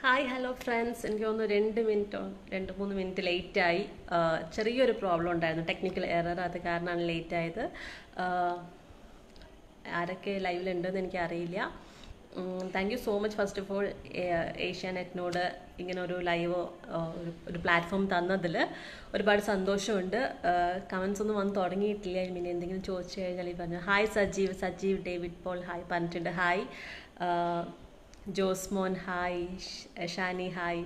Hi hello friends എനിക്ക് തോന്നുന്നു രണ്ട് മിനിറ്റോ രണ്ട് മൂന്ന് മിനിറ്റ് ലേറ്റായി ചെറിയൊരു പ്രോബ്ലം ഉണ്ടായിരുന്നു ടെക്നിക്കൽ എറർ അത് കാരണമാണ് ലേറ്റ് ആയത് ആഹ് ആരൊക്കെ ലൈവിലുണ്ടെന്ന് എനിക്കറിയില്ല thank you so much first of all ഏഷ്യാനെറ്റിനോട് ഇങ്ങനെ ഒരു ലൈവ് ഒരു ഒരു പ്ലാറ്റ്ഫോം തന്നതിൽ ഒരുപാട് സന്തോഷമുണ്ട് കമൻസ് ഒന്നും വന്ന് തുടങ്ങിയിട്ടില്ല പിന്നെ എന്തെങ്കിലും ചോദിച്ചു കഴിഞ്ഞാൽ ഈ പറഞ്ഞു hi Sajeev Sajeev David Paul hi പറഞ്ഞിട്ടുണ്ട് ഹായ് ജോസ്മോൻ ഹായ് ഷ്- ഷാനി ഹായ്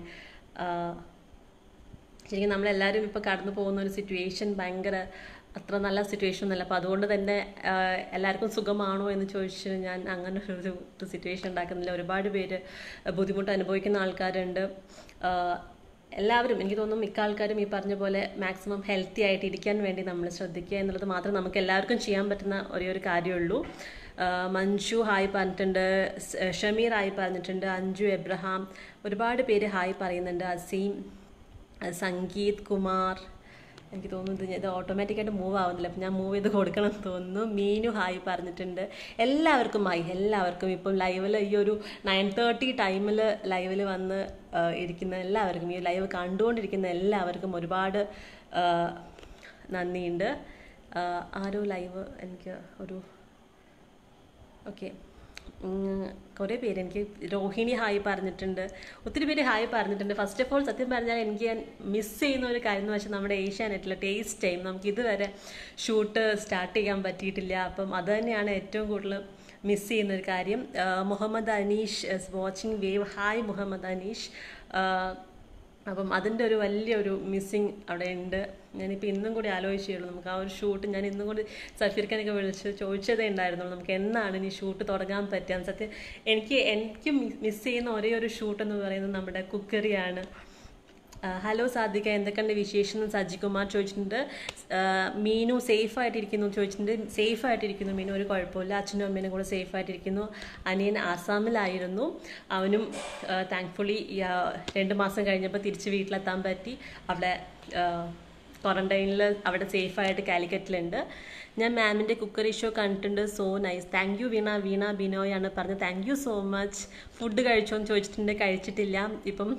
ശരിക്കും നമ്മളെല്ലാവരും ഇപ്പോൾ കടന്നു പോകുന്ന ഒരു സിറ്റുവേഷൻ ഭയങ്കര അത്ര നല്ല സിറ്റുവേഷൻ ഒന്നുമല്ല അപ്പോൾ അതുകൊണ്ട് തന്നെ ആഹ്, എല്ലാവർക്കും സുഖമാണോ എന്ന് ചോദിച്ച് ഞാൻ അങ്ങനെ ഒരു സിറ്റുവേഷൻ ഉണ്ടാക്കുന്നില്ല ഒരുപാട് പേര് ബുദ്ധിമുട്ട് അനുഭവിക്കുന്ന ആൾക്കാരുണ്ട് ആഹ്, എല്ലാവരും എനിക്ക് തോന്നുന്നു മിക്ക ആൾക്കാരും ഈ പറഞ്ഞ പോലെ മാക്സിമം ഹെൽത്തി ആയിട്ട് ഇരിക്കാൻ വേണ്ടി നമ്മൾ ശ്രദ്ധിക്കുക എന്നുള്ളത് മാത്രം നമുക്ക് എല്ലാവർക്കും ചെയ്യാൻ പറ്റുന്ന ഒരേ ഒരു കാര്യമുള്ളൂ ആഹ് മഞ്ജു ഹായ് പറഞ്ഞിട്ടുണ്ട് സ്- ഷമീർ ഹായ് പറഞ്ഞിട്ടുണ്ട് അഞ്ജു എബ്രഹാം ഒരുപാട് പേര് ഹായ് പറയുന്നുണ്ട് അസീം അഹ് സംഗീത് കുമാർ എനിക്ക് തോന്നുന്നു ഇത് ഇത് ഓട്ടോമാറ്റിക്കായിട്ട് മൂവ് ആവുന്നില്ല അപ്പം ഞാൻ മൂവ് ചെയ്ത് കൊടുക്കണം എന്ന് തോന്നുന്നു മീനു ഹായ് പറഞ്ഞിട്ടുണ്ട് എല്ലാവർക്കും ഹായ് എല്ലാവർക്കും ഇപ്പം ലൈവിൽ ഈ ഒരു നയൻ തേർട്ടി ടൈമിൽ ലൈവിൽ വന്ന് ആഹ് ഇരിക്കുന്ന എല്ലാവർക്കും ഈ ലൈവ് കണ്ടുകൊണ്ടിരിക്കുന്ന എല്ലാവർക്കും ഒരുപാട് ആഹ് നന്ദിയുണ്ട് ആഹ് ആരോ ലൈവ് എനിക്ക് ഒരു ഓക്കെ കുറേ പേര് എനിക്ക് രോഹിണി ഹായ് പറഞ്ഞിട്ടുണ്ട് ഒത്തിരി പേര് ഹായ് പറഞ്ഞിട്ടുണ്ട് ഫസ്റ്റ് ഓഫ് ഓൾ സത്യം പറഞ്ഞാൽ എനിക്ക് ഞാൻ മിസ് ചെയ്യുന്ന ഒരു കാര്യം എന്ന് വെച്ചാൽ നമ്മുടെ ഏഷ്യാനെറ്റിലെ ടേസ്റ്റ് ടൈം നമുക്ക് ഇതുവരെ ഷൂട്ട് സ്റ്റാർട്ട് ചെയ്യാൻ പറ്റിയിട്ടില്ല അപ്പം അത് തന്നെയാണ് ഏറ്റവും കൂടുതൽ മിസ് ചെയ്യുന്ന ഒരു കാര്യം ആ, Muhammad Aneesh watching wave hi Muhammad Aneesh ആ, അപ്പം അതിൻ്റെ ഒരു വലിയൊരു മിസ്സിങ് അവിടെ ഉണ്ട് ഞാനിപ്പോൾ ഇന്നും കൂടി ആലോചിച്ചുള്ളൂ നമുക്ക് ആ ഒരു ഷൂട്ട് ഞാൻ ഇന്നും കൂടി സഫീർഖാനൊക്കെ വിളിച്ച് ചോദിച്ചതേ ഉണ്ടായിരുന്നുള്ളൂ നമുക്ക് എന്നാണ് ഇനി ഷൂട്ട് തുടങ്ങാൻ പറ്റുക സത്യം എനിക്ക് എനിക്ക് മിസ് ചെയ്യുന്ന ഒരേ ഒരു ഷൂട്ട് എന്ന് പറയുന്നത് നമ്മുടെ കുക്കറിയാണ് ആ, ഹലോ സാധിക എന്തൊക്കെയുണ്ട് വിശേഷം എന്ന് സജികുമാർ ചോദിച്ചിട്ടുണ്ട് ആ, മീനു സേഫ് ആയിട്ടിരിക്കുന്നു ചോദിച്ചിട്ടുണ്ട് സേഫ് ആയിട്ടിരിക്കുന്നു മീനു ഒരു കുഴപ്പമില്ല അച്ഛനും അമ്മേനും കൂടെ സേഫ് ആയിട്ടിരിക്കുന്നു അനിയൻ ആസാമിലായിരുന്നു അവനും താങ്ക്ഫുള്ളി രണ്ട് മാസം കഴിഞ്ഞപ്പോൾ തിരിച്ച് വീട്ടിലെത്താൻ പറ്റി അവിടെ ക്വാറന്റൈനിൽ അവിടെ സേഫായിട്ട് കാലിക്കറ്റിലുണ്ട് ഞാൻ മാമിൻ്റെ കുക്കറി ഷോ കണ്ടിട്ടുണ്ട് so nice thank you Veena Veena Binoy ആണ് പറഞ്ഞത് thank you so much food കഴിച്ചോ എന്ന് ചോദിച്ചിട്ടുണ്ട് കഴിച്ചിട്ടില്ല ഇപ്പം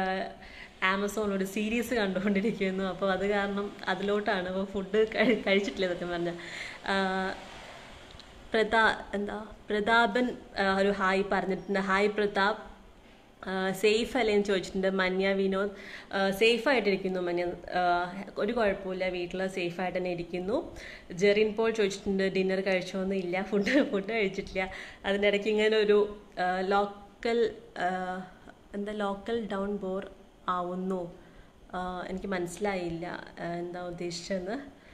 ആമസോൺ ഒരു സീരീസ് കണ്ടുകൊണ്ടിരിക്കുന്നു അപ്പോൾ അത് കാരണം അതിലോട്ടാണ് അപ്പോൾ ഫുഡ് കഴിച്ചിട്ടില്ല സത്യം പറഞ്ഞാൽ പ്രതാ എന്താ പ്രതാപൻ ആ, ഒരു ഹായ് പറഞ്ഞിട്ടുണ്ട് ഹായ് പ്രതാപ് സേഫ് അല്ലേ എന്ന് ചോദിച്ചിട്ടുണ്ട് മന്യ വിനോദ് സേഫ് ആയിട്ടിരിക്കുന്നു മന്യ ആ, ഒരു കുഴപ്പമില്ല വീട്ടിൽ സേഫ് ആയിട്ട് തന്നെ ഇരിക്കുന്നു ജെറിൻ പോൾ ചോദിച്ചിട്ടുണ്ട് ഡിന്നർ കഴിച്ചോന്ന് ഇല്ല ഫുഡ് ഫുഡ് കഴിച്ചിട്ടില്ല അതിൻ്റെ ഇടയ്ക്ക് ഇങ്ങനെ ഒരു ലോക്കൽ എന്താ ലോക്കൽ ഡൗൺ ബോർ ആവുന്നു ആ, എനിക്ക് മനസ്സിലായില്ല ആ, എന്താ ഉദ്ദേശിച്ചതെന്ന്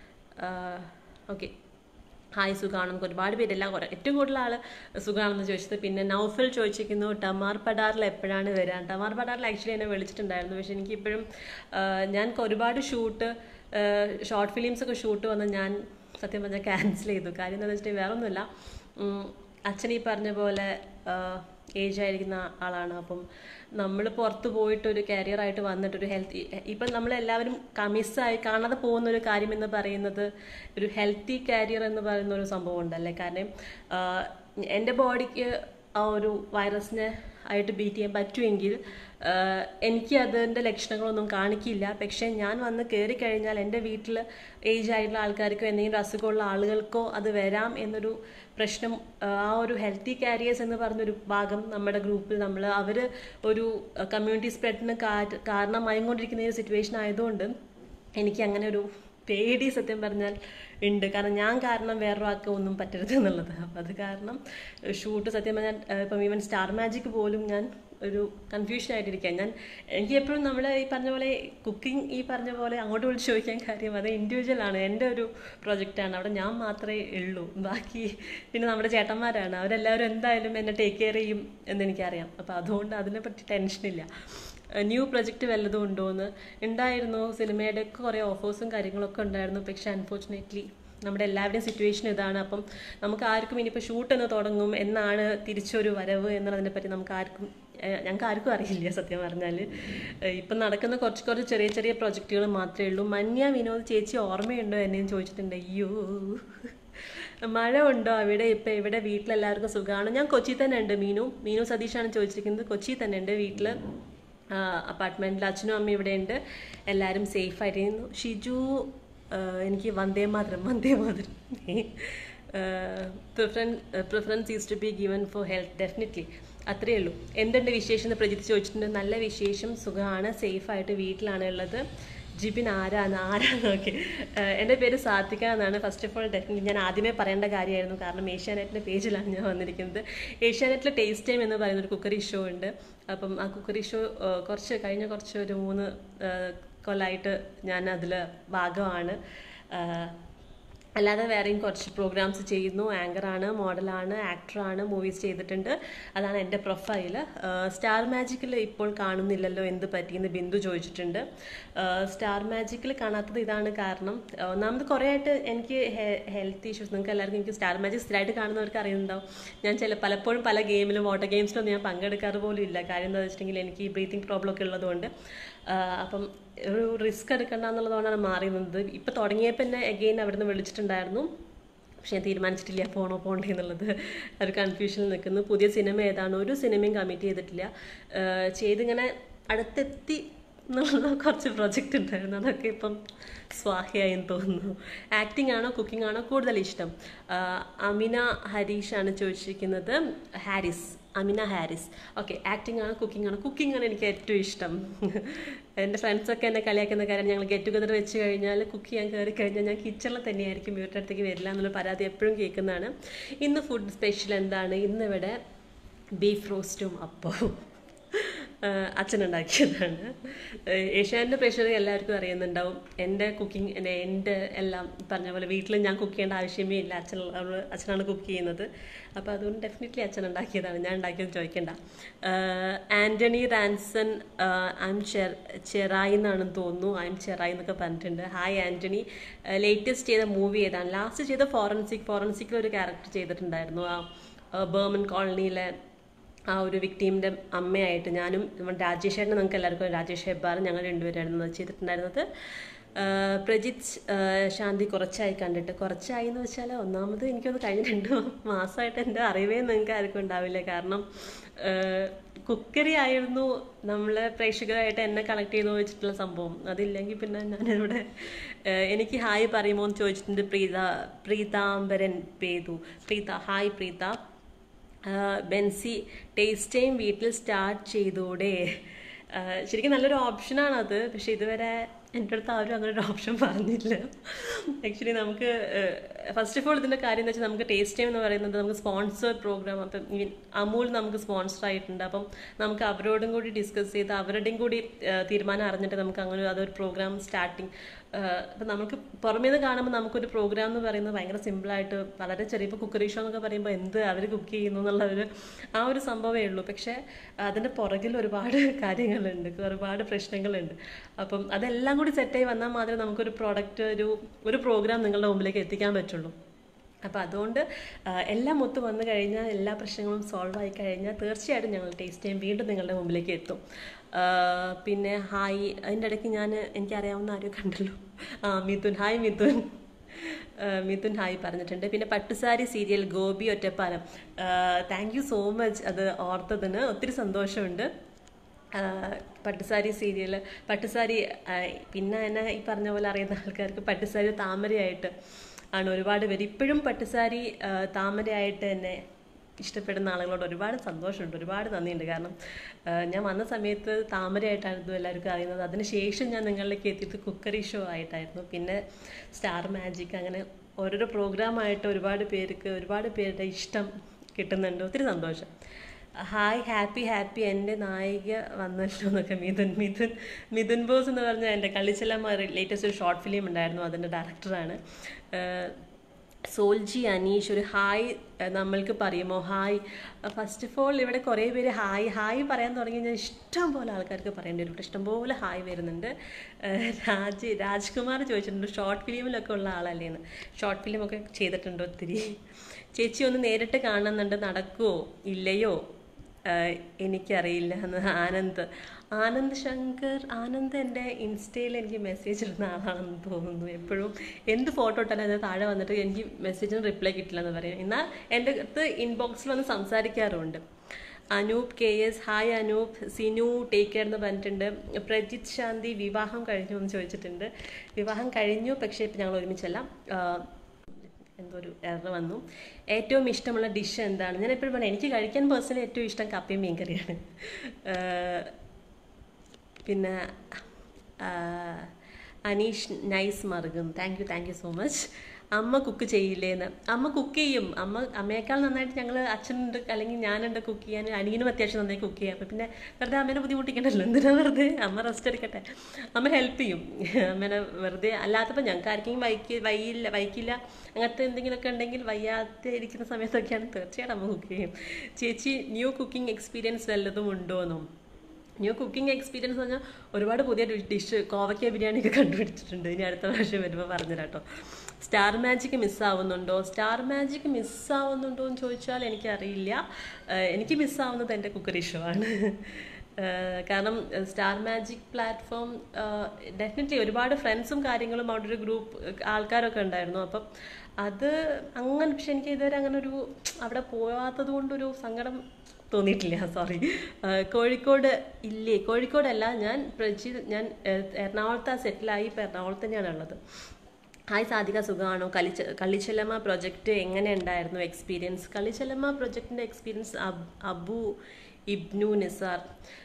ഓക്കെ ഹായ് സുഖാണ് നമുക്ക് ഒരുപാട് പേരെല്ലാം കുറേ ഏറ്റവും കൂടുതൽ ആൾ സുഖാണെന്ന് ചോദിച്ചത് പിന്നെ നൗഫൽ ചോദിച്ചിരിക്കുന്നു ടമാർ പടാറിൽ എപ്പോഴാണ് വരാൻ ടമാർ പടാറിൽ ആക്ച്വലി എന്നെ വിളിച്ചിട്ടുണ്ടായിരുന്നു പക്ഷെ എനിക്ക് ഇപ്പോഴും ഞാൻ ഒരുപാട് ഷൂട്ട് ഷോർട്ട് ഫിലിംസ് ഒക്കെ ഷൂട്ട് വന്ന് ഞാൻ സത്യം പറഞ്ഞാൽ ക്യാൻസൽ ചെയ്തു കാര്യം എന്താണെന്ന് വെച്ചിട്ടുണ്ടെങ്കിൽ വേറെ ഒന്നുമില്ല ഉം, അച്ഛൻ ഈ പറഞ്ഞ പോലെ ഏജ് ആയിരിക്കുന്ന ആളാണ് അപ്പം നമ്മൾ പുറത്ത് പോയിട്ട് ഒരു കരിയറായിട്ട് വന്നിട്ട് ഒരു ഹെൽത്തി ഇപ്പം നമ്മളെല്ലാവരും കമിസ്സായി കാണാതെ പോകുന്ന ഒരു കാര്യം എന്ന് പറയുന്നത് ഒരു ഹെൽത്തി കാരിയർ എന്ന് പറയുന്ന ഒരു സംഭവം ഉണ്ടല്ലേ കാരണം ആഹ്, എൻ്റെ ബോഡിക്ക് ആ ഒരു വൈറസിനെ ആയിട്ട് ബീറ്റ് ചെയ്യാൻ പറ്റുമെങ്കിൽ ആഹ്, എനിക്ക് അതിൻ്റെ ലക്ഷണങ്ങളൊന്നും കാണിക്കില്ല പക്ഷേ ഞാൻ വന്ന് കയറി കഴിഞ്ഞാൽ എൻ്റെ വീട്ടിൽ ഏജ് ആയിട്ടുള്ള ആൾക്കാർക്കോ എന്തെങ്കിലും അസുഖമുള്ള ആളുകൾക്കോ അത് വരാം എന്നൊരു പ്രശ്നം ആഹ്, ആ ഒരു ഹെൽത്തി കാരിയേഴ്സ് എന്ന് പറഞ്ഞൊരു ഭാഗം നമ്മുടെ ഗ്രൂപ്പിൽ നമ്മൾ അവർ ഒരു കമ്മ്യൂണിറ്റി സ്പ്രെഡിന് കാരണമായിക്കൊണ്ടിരിക്കുന്ന ഒരു സിറ്റുവേഷൻ ആയതുകൊണ്ട് എനിക്ക് അങ്ങനെ ഒരു പേടി സത്യം പറഞ്ഞാൽ ഉണ്ട് കാരണം ഞാൻ കാരണം വേറൊരാൾക്ക് ഒന്നും പറ്റരുത് എന്നുള്ളത് അപ്പം അത് കാരണം ഷൂട്ട് സത്യം പറഞ്ഞാൽ ഏഹ് ഇപ്പം ഈവൻ സ്റ്റാർ മാജിക് പോലും ഞാൻ ഒരു കൺഫ്യൂഷൻ ആയിട്ടിരിക്കാം ഞാൻ എനിക്ക് എപ്പോഴും നമ്മൾ ഈ പറഞ്ഞ പോലെ കുക്കിംഗ് ഈ പറഞ്ഞ പോലെ അങ്ങോട്ട് വിളിച്ച് ചോദിക്കാൻ കാര്യം അത് ഇൻഡിവിജ്വൽ ആണ് എൻ്റെ ഒരു പ്രൊജക്റ്റാണ് അവിടെ ഞാൻ മാത്രമേ ഉള്ളൂ ബാക്കി പിന്നെ നമ്മുടെ ചേട്ടന്മാരാണ് അവരെല്ലാവരും എന്തായാലും എന്നെ ടേക്ക് കെയർ ചെയ്യും എന്ന് എനിക്കറിയാം അപ്പോൾ അതുകൊണ്ട് അതിനെപ്പറ്റി ടെൻഷനില്ല ന്യൂ പ്രൊജക്റ്റ് വല്ലതും ഉണ്ടോ എന്ന് ഉണ്ടായിരുന്നു സിനിമയുടെ ഒക്കെ കുറേ ഓഫേഴ്സും കാര്യങ്ങളൊക്കെ ഉണ്ടായിരുന്നു പക്ഷെ അൺഫോർച്ചുനേറ്റ്ലി നമ്മുടെ എല്ലാവരുടെയും സിറ്റുവേഷൻ ഇതാണ് അപ്പം നമുക്ക് ആർക്കും ഇനിയിപ്പോൾ ഷൂട്ട് എന്ന് തുടങ്ങും എന്നാണ് തിരിച്ചൊരു വരവ് എന്നുള്ളതിനെ പറ്റി നമുക്ക് ആർക്കും ഏഹ് ഞങ്ങൾക്ക് ആർക്കും അറിയില്ല സത്യം പറഞ്ഞാൽ ഇപ്പം നടക്കുന്ന കുറച്ച് കുറച്ച് ചെറിയ ചെറിയ പ്രൊജക്റ്റുകൾ മാത്രമേ ഉള്ളൂ മന്യ വിനോദ് ചേച്ചി ഓർമ്മയുണ്ടോ എന്നെയും ചോദിച്ചിട്ടുണ്ട് അയ്യോ മഴ ഉണ്ടോ അവിടെ ഇപ്പം ഇവിടെ വീട്ടിലെല്ലാവർക്കും സുഖമാണ് ഞാൻ കൊച്ചി തന്നെ ഉണ്ട് മീനു മീനു സതീഷാണ് ചോദിച്ചിരിക്കുന്നത് കൊച്ചി തന്നെ ഉണ്ട് വീട്ടിൽ അപ്പാർട്ട്മെൻറ്റിൽ അച്ഛനും അമ്മയും ഇവിടെ ഉണ്ട് എല്ലാവരും സേഫ് ആയിട്ടിരുന്നു ഷിജു ആ, എനിക്ക് Vande Mataram Vande Mataram preference preference is to be given for health definitely അത്രയേ ഉള്ളൂ എന്തുണ്ട് വിശേഷം എന്ന് പ്രജിത്ത് ചോദിച്ചിട്ടുണ്ട് നല്ല വിശേഷം സുഖമാണ് സേഫായിട്ട് വീട്ടിലാണ് ഉള്ളത് ജിബിൻ ആരാന്ന് ആരാന്ന് ഓക്കെ എൻ്റെ പേര് സാത്വിക എന്നാണ് ഫസ്റ്റ് ഓഫ് ഓൾ ഡെഫിനറ്റ്ലി ഞാൻ ആദ്യമേ പറയേണ്ട കാര്യമായിരുന്നു കാരണം ഏഷ്യാനെറ്റിൻ്റെ പേജിലാണ് ഞാൻ വന്നിരിക്കുന്നത് ഏഷ്യാനെറ്റിൽ ടേസ്റ്റ് ടൈം എന്ന് പറയുന്ന ഒരു കുക്കറി ഷോ ഉണ്ട് അപ്പം ആ കുക്കറി ഷോ കുറച്ച് കഴിഞ്ഞ കുറച്ച് ഒരു മൂന്ന് ആ, കൊല്ലമായിട്ട് ഞാൻ അതിൽ ഭാഗമാണ് ആ, അല്ലാതെ വേറെയും കുറച്ച് പ്രോഗ്രാംസ് ചെയ്യുന്നു ആങ്കറാണ് മോഡലാണ് ആക്ടറാണ് മൂവീസ് ചെയ്തിട്ടുണ്ട് അതാണ് എൻ്റെ പ്രൊഫൈൽ സ്റ്റാർ മാജിക്കിൽ ഇപ്പോൾ കാണുന്നില്ലല്ലോ എന്ത് പറ്റിയെന്ന് ബിന്ദു ചോദിച്ചിട്ടുണ്ട് സ്റ്റാർ മാജിക്കിൽ കാണാത്തത് ഇതാണ് കാരണം ആ, ഒന്നാമത് കുറേ ആയിട്ട് എനിക്ക് ഹെൽത്ത് ഇഷ്യൂസ് നിങ്ങൾക്ക് എല്ലാവർക്കും എനിക്ക് സ്റ്റാർ മാജിക് സ്ഥിരമായിട്ട് കാണുന്നവർക്ക് അറിയുന്നുണ്ടാവും ഞാൻ ചില പലപ്പോഴും പല ഗെയിമിലും വാട്ടർ ഗെയിംസിലൊന്നും ഞാൻ പങ്കെടുക്കാറ് പോലും ഇല്ല കാര്യം എന്താ വെച്ചിട്ടുണ്ടെങ്കിൽ എനിക്ക് ബ്രീത്തിങ് പ്രോബ്ലം ഒക്കെ ഉള്ളതുകൊണ്ട് ആ, അപ്പം ഒരു റിസ്ക് എടുക്കണ്ട എന്നുള്ളതുകൊണ്ടാണ് മാറി നിന്നത് ഇപ്പം തുടങ്ങിയപ്പോൾ എന്നെ അഗെയിൻ അവിടുന്ന് വിളിച്ചിട്ടുണ്ടായിരുന്നു പക്ഷെ ഞാൻ തീരുമാനിച്ചിട്ടില്ല പോണോ പോണ്ടേ എന്നുള്ളത് ഒരു കൺഫ്യൂഷനിൽ നിൽക്കുന്നു പുതിയ സിനിമ ഏതാണ് ഒരു സിനിമയും കമ്മിറ്റ് ചെയ്തിട്ടില്ല ആ, ചെയ്തിങ്ങനെ അടുത്തെത്തി എന്നുള്ള കുറച്ച് പ്രൊജക്റ്റ് ഉണ്ടായിരുന്നു അതൊക്കെ ഇപ്പം സ്വാഹയായെന്ന് തോന്നുന്നു ആക്ടിംഗ് ആണോ കുക്കിംഗ് ആണോ കൂടുതൽ ഇഷ്ടം ആ, അമിന ഹരീഷ് ആണ് ചോദിച്ചിരിക്കുന്നത് ഹാരിസ് അമിന ഹാരിസ് ഓക്കെ ആക്ടിംഗ് ആണ് കുക്കിംഗ് ആണ് കുക്കിംഗ് ആണ് എനിക്ക് ഏറ്റവും ഇഷ്ടം എൻ്റെ ഫ്രണ്ട്സൊക്കെ എന്നെ കളിയാക്കുന്ന കാര്യം ഞങ്ങൾ ഗെറ്റ് ടുഗദർ വെച്ച് കഴിഞ്ഞാൽ കുക്ക് ചെയ്യാൻ കയറി കഴിഞ്ഞാൽ ഞാൻ കിച്ചണിൽ തന്നെയായിരിക്കും ഇവരുടെ അടുത്തേക്ക് വരില്ല എന്നുള്ള പരാതി എപ്പോഴും കേൾക്കുന്നതാണ് ഇന്ന് ഫുഡ് സ്പെഷ്യൽ എന്താണ് ഇന്നിവിടെ ബീഫ് റോസ്റ്റും അപ്പവും ആഹ് അച്ഛനുണ്ടാക്കിയതാണ് ഏഹ് ഏഷ്യാനെറ്റ് പ്രേക്ഷകർ എല്ലാവർക്കും അറിയുന്നുണ്ടാവും എൻ്റെ കുക്കിംഗ് എൻ്റെ എല്ലാം പറഞ്ഞ പോലെ വീട്ടിൽ ഞാൻ കുക്ക് ചെയ്യേണ്ട ആവശ്യമേ ഇല്ല അച്ഛൻ അച്ഛനാണ് കുക്ക് ചെയ്യുന്നത് അപ്പോൾ അതുകൊണ്ട് ഡെഫിനറ്റ്ലി അച്ഛൻ ഉണ്ടാക്കിയതാണ് ഞാൻ ഉണ്ടാക്കിയത് ചോദിക്കണ്ട ആഹ് ആൻ്റണി റാൻസൺ ഐ എം ചെർ ചെറായി എന്നാണെന്ന് തോന്നുന്നു ഐ എം ചെറായി എന്നൊക്കെ പറഞ്ഞിട്ടുണ്ട് ഹായ് ആൻ്റണി ലേറ്റസ്റ്റ് ചെയ്ത മൂവി ഏതാണ് ലാസ്റ്റ് ചെയ്ത ഫോറൻസിക് ഫോറൻസിക്കിൽ ഒരു ക്യാരക്ടർ ചെയ്തിട്ടുണ്ടായിരുന്നു ആ ബർമൻ കോളനിയിലെ ആ ഒരു വിക്ടീമിൻ്റെ അമ്മയായിട്ട് ഞാനും നമ്മുടെ രാജേഷ് ഏട്ടനെ നിങ്ങൾക്ക് എല്ലാവർക്കും രാജേഷ് ഹെബ്ബാർ ഞങ്ങൾ രണ്ടുപേരായിരുന്നു അത് ചെയ്തിട്ടുണ്ടായിരുന്നത് ആ, പ്രജിത്ത് ആ, ശാന്തി കുറച്ചായി കണ്ടിട്ട് കുറച്ചായി എന്ന് വെച്ചാൽ ഒന്നാമത് എനിക്കൊന്ന് കഴിഞ്ഞ രണ്ട് മാസമായിട്ട് എൻ്റെ അറിവേ നിങ്ങൾക്ക് ആർക്കും ഉണ്ടാവില്ല കാരണം കുക്കറി ആയിരുന്നു നമ്മൾ പ്രേക്ഷകരായിട്ട് എന്നെ കണക്ട് ചെയ്ത് വെച്ചിട്ടുള്ള സംഭവം അതില്ലെങ്കിൽ പിന്നെ ഞാനിവിടെ ആ, എനിക്ക് ഹായ് പറയുമോ എന്ന് ചോദിച്ചിട്ടുണ്ട് പ്രീത പ്രീതാംബരൻ പേതു പ്രീത ഹായ് പ്രീത ആഹ് ബെൻസി ടേസ്റ്റ് ടൈം വീട്ടിൽ സ്റ്റാർട്ട് ചെയ്തൂടെ ആഹ് ശരിക്കും നല്ലൊരു ഓപ്ഷനാണ് അത് പക്ഷെ ഇതുവരെ എൻ്റെ അടുത്ത് ആരും അങ്ങനെ ഒരു ഓപ്ഷൻ പറഞ്ഞില്ല ആക്ച്വലി നമുക്ക് ഫസ്റ്റ് ഓഫ് ഓൾ ഇതിൻ്റെ കാര്യം എന്ന് വെച്ചാൽ നമുക്ക് ടേസ്റ്റ് ടൈം എന്ന് പറയുന്നത് നമുക്ക് സ്പോൺസേർഡ് പ്രോഗ്രാം അപ്പം ഈ അമൂൽ നമുക്ക് സ്പോൺസർ ആയിട്ടുണ്ട് അപ്പം നമുക്ക് അവരോടും കൂടി ഡിസ്കസ് ചെയ്ത് അവരുടെയും കൂടി ആഹ് തീരുമാനം അറിഞ്ഞിട്ട് നമുക്ക് അങ്ങനെ അതൊരു പ്രോഗ്രാം സ്റ്റാർട്ടിങ് അപ്പം നമുക്ക് പുറമേ നിന്ന് കാണുമ്പോൾ നമുക്കൊരു പ്രോഗ്രാം എന്ന് പറയുന്നത് ഭയങ്കര സിമ്പിളായിട്ട് വളരെ ചെറിയ ഇപ്പോൾ കുക്കറി ഷോ എന്നൊക്കെ പറയുമ്പോൾ എന്ത് അവർ കുക്ക് ചെയ്യുന്നു എന്നുള്ള ഒരു ആ ഒരു സംഭവമേ ഉള്ളൂ പക്ഷേ അതിൻ്റെ പുറകിൽ ഒരുപാട് കാര്യങ്ങളുണ്ട് ഒരുപാട് പ്രശ്നങ്ങളുണ്ട് അപ്പം അതെല്ലാം കൂടി സെറ്റായി വന്നാൽ മാത്രമേ നമുക്കൊരു പ്രോഡക്റ്റ് ഒരു ഒരു പ്രോഗ്രാം നിങ്ങളുടെ മുമ്പിലേക്ക് എത്തിക്കാൻ പറ്റുള്ളൂ അപ്പോൾ അതുകൊണ്ട് ആ, എല്ലാം ഒത്തു വന്നു കഴിഞ്ഞാൽ എല്ലാ പ്രശ്നങ്ങളും സോൾവ് ആയി കഴിഞ്ഞാൽ തീർച്ചയായിട്ടും ഞങ്ങൾ ടേസ്റ്റ് ടൈം വീണ്ടും നിങ്ങളുടെ മുമ്പിലേക്ക് എത്തും ആ, പിന്നെ ഹായ് അതിൻ്റെ ഇടയ്ക്ക് ഞാൻ എനിക്കറിയാവുന്ന ആരും കണ്ടല്ലോ ആ മിഥുൻ ഹായ് മിഥുൻ ആ, മിഥുൻ ഹായ് പറഞ്ഞിട്ടുണ്ട് പിന്നെ Pattusari serial Gopi Ottapalam thank you so much അത് ഓർത്തതിന് ഒത്തിരി സന്തോഷമുണ്ട് ആഹ് പട്ടുസാരി സീരിയൽ പട്ടുസാരി ആഹ് പിന്നെ എന്നെ ഈ പറഞ്ഞ പോലെ അറിയുന്ന ആൾക്കാർക്ക് പട്ടുസാരി താമരയായിട്ട് ആണ് ഒരുപാട് പേര് ഇപ്പോഴും പട്ടുസാരി ആഹ് താമരയായിട്ട് എന്നെ ഇഷ്ടപ്പെടുന്ന ആളുകളോട് ഒരുപാട് സന്തോഷമുണ്ട് ഒരുപാട് നന്ദിയുണ്ട് കാരണം ആഹ് ഞാൻ വന്ന സമയത്ത് താമരയായിട്ടായിരുന്നു എല്ലാവർക്കും അറിയുന്നത് അതിനുശേഷം ഞാൻ നിങ്ങളിലേക്ക് എത്തിയത് കുക്കറി ഷോ ആയിട്ടായിരുന്നു പിന്നെ സ്റ്റാർ മാജിക് അങ്ങനെ ഓരോരോ പ്രോഗ്രാമായിട്ട് ഒരുപാട് പേർക്ക് ഒരുപാട് പേരുടെ ഇഷ്ടം കിട്ടുന്നുണ്ട് ഒത്തിരി സന്തോഷം ഹായ് ഹാപ്പി ഹാപ്പി എൻ്റെ നായിക വന്നല്ലോ എന്നൊക്കെ മിഥുൻ മിഥുൻ മിഥുൻ ബോസ് എന്ന് പറഞ്ഞ എൻ്റെ കളിച്ചെല്ലമ്മ ലേറ്റസ്റ്റ് ഒരു ഷോർട്ട് ഫിലിം ഉണ്ടായിരുന്നു അതിൻ്റെ ഡയറക്ടറാണ് സോൾജി അനീഷ് ഒരു ഹായ് ഏഹ് നമ്മൾക്ക് പറയുമോ ഹായ് ഫസ്റ്റ് ഓഫ് ഓൾ ഇവിടെ കുറേ പേര് ഹായ് ഹായ് പറയാൻ തുടങ്ങി കഴിഞ്ഞാൽ ഇഷ്ടം പോലെ ആൾക്കാർക്ക് പറയേണ്ടി വരും ഇവിടെ ഇഷ്ടംപോലെ ഹായ് വരുന്നുണ്ട് ഏഹ് രാജ് രാജ്കുമാർ ചോദിച്ചിട്ടുണ്ട് ഷോർട്ട് ഫിലിമിലൊക്കെ ഉള്ള ആളല്ലേന്ന് ഷോർട്ട് ഫിലിമൊക്കെ ചെയ്തിട്ടുണ്ട് ഒത്തിരി ചേച്ചി ഒന്ന് നേരിട്ട് കാണുന്നുണ്ട് നടക്കുമോ ഇല്ലയോ ആഹ് എനിക്കറിയില്ല എന്ന് ആനന്ദ് ആനന്ദ് ശങ്കർ ആനന്ദ് എൻ്റെ ഇൻസ്റ്റയിൽ എനിക്ക് മെസ്സേജ് ഇടുന്ന ആളാണെന്ന് തോന്നുന്നു എപ്പോഴും എന്ത് ഫോട്ടോ ഇട്ടാലും അത് താഴെ വന്നിട്ട് എനിക്ക് മെസ്സേജിന് റിപ്ലൈ കിട്ടില്ല എന്ന് പറയും എന്നാൽ എൻ്റെ അടുത്ത് ഇൻബോക്സിൽ വന്ന് സംസാരിക്കാറുമുണ്ട് Anoop K S hi Anoop Sinu take care എന്ന് പറഞ്ഞിട്ടുണ്ട് പ്രജിത് ശാന്തി വിവാഹം കഴിഞ്ഞു എന്ന് ചോദിച്ചിട്ടുണ്ട് വിവാഹം കഴിഞ്ഞു പക്ഷേ ഇപ്പം ഞങ്ങൾ ഒരുമിച്ചല്ല ആ, എന്തോ ഒരു എറർ വന്നു ഏറ്റവും ഇഷ്ടമുള്ള ഡിഷ് എന്താണ് ഞാൻ എപ്പോഴും പറഞ്ഞു എനിക്ക് കഴിക്കാൻ പേഴ്സണലി ഏറ്റവും ഇഷ്ടം കപ്പയും മീൻകറിയാണ് ആ, പിന്നെ ആ, അനീഷ് നൈസ് മറുകും thank you thank you so much അമ്മ കുക്ക് ചെയ്യില്ലേന്ന് അമ്മ കുക്ക് ചെയ്യും അമ്മ അമ്മയേക്കാൾ നന്നായിട്ട് ഞങ്ങൾ അച്ഛനുണ്ട് അല്ലെങ്കിൽ ഞാനുണ്ട് കുക്ക് ചെയ്യാൻ അനിയനും അത്യാവശ്യം നന്നായി കുക്ക് ചെയ്യാം അപ്പം പിന്നെ വെറുതെ അമ്മേനെ ബുദ്ധിമുട്ടിക്കണ്ടല്ലോ എന്തിനാ വെറുതെ അമ്മ റെസ്റ്റ് എടുക്കട്ടെ അമ്മ ഹെൽപ്പ് ചെയ്യും അമ്മേനെ വെറുതെ അല്ലാത്തപ്പോൾ ഞങ്ങൾക്ക് ആർക്കെങ്കിലും വൈക്ക് വൈയില്ല വൈക്കില്ല അങ്ങനത്തെ എന്തെങ്കിലുമൊക്കെ ഉണ്ടെങ്കിൽ വയ്യാതെ ഇരിക്കുന്ന സമയത്തൊക്കെയാണ് തീർച്ചയായിട്ടും അമ്മ കുക്ക് ചെയ്യും ചേച്ചി ന്യൂ കുക്കിംഗ് എക്സ്പീരിയൻസ് വല്ലതും ഉണ്ടോയെന്നും ന്യൂ കുക്കിംഗ് എക്സ്പീരിയൻസ് പറഞ്ഞാൽ ഒരുപാട് പുതിയ ഡിഷ് കോവയ്ക്ക ബിരിയാണി ഒക്കെ കണ്ടുപിടിച്ചിട്ടുണ്ട് ഇനി അടുത്ത പ്രാവശ്യം വരുമ്പോൾ പറഞ്ഞുതരാം കേട്ടോ സ്റ്റാർ മാജിക് മിസ്സാവുന്നുണ്ടോ സ്റ്റാർ മാജിക് മിസ്സാവുന്നുണ്ടോ എന്ന് ചോദിച്ചാൽ എനിക്കറിയില്ല ഏഹ് എനിക്ക് മിസ്സാവുന്നത് എൻ്റെ കുക്കറി ഷോ ആണ് ഏഹ് കാരണം സ്റ്റാർ മാജിക് പ്ലാറ്റ്ഫോം ഡെഫിനറ്റ്ലി ഒരുപാട് ഫ്രണ്ട്സും കാര്യങ്ങളും അവിടെ ഒരു ഗ്രൂപ്പ് ആൾക്കാരൊക്കെ ഉണ്ടായിരുന്നു അപ്പം അത് അങ്ങനെ പക്ഷെ എനിക്ക് ഇതുവരെ അങ്ങനെ ഒരു അവിടെ പോകാത്തത് കൊണ്ടൊരു സങ്കടം തോന്നിയിട്ടില്ല സോറി കോഴിക്കോട് ഇല്ലേ കോഴിക്കോടല്ല ഞാൻ പ്രജി ഞാൻ ഏഹ്, എറണാകുളത്ത് സെറ്റിലായി ഇപ്പോൾ എറണാകുളത്ത് തന്നെയാണ് ഉള്ളത് ഹായ് സാധിക സുഖമാണോ കളിച്ച കളിച്ചെല്ലമ്മ പ്രൊജക്റ്റ് എങ്ങനെ ഉണ്ടായിരുന്നു എക്സ്പീരിയൻസ് കളിച്ചെല്ലമ്മ പ്രൊജക്റ്റിൻ്റെ എക്സ്പീരിയൻസ് അബ് അബു ഇബ്നു നിസാർ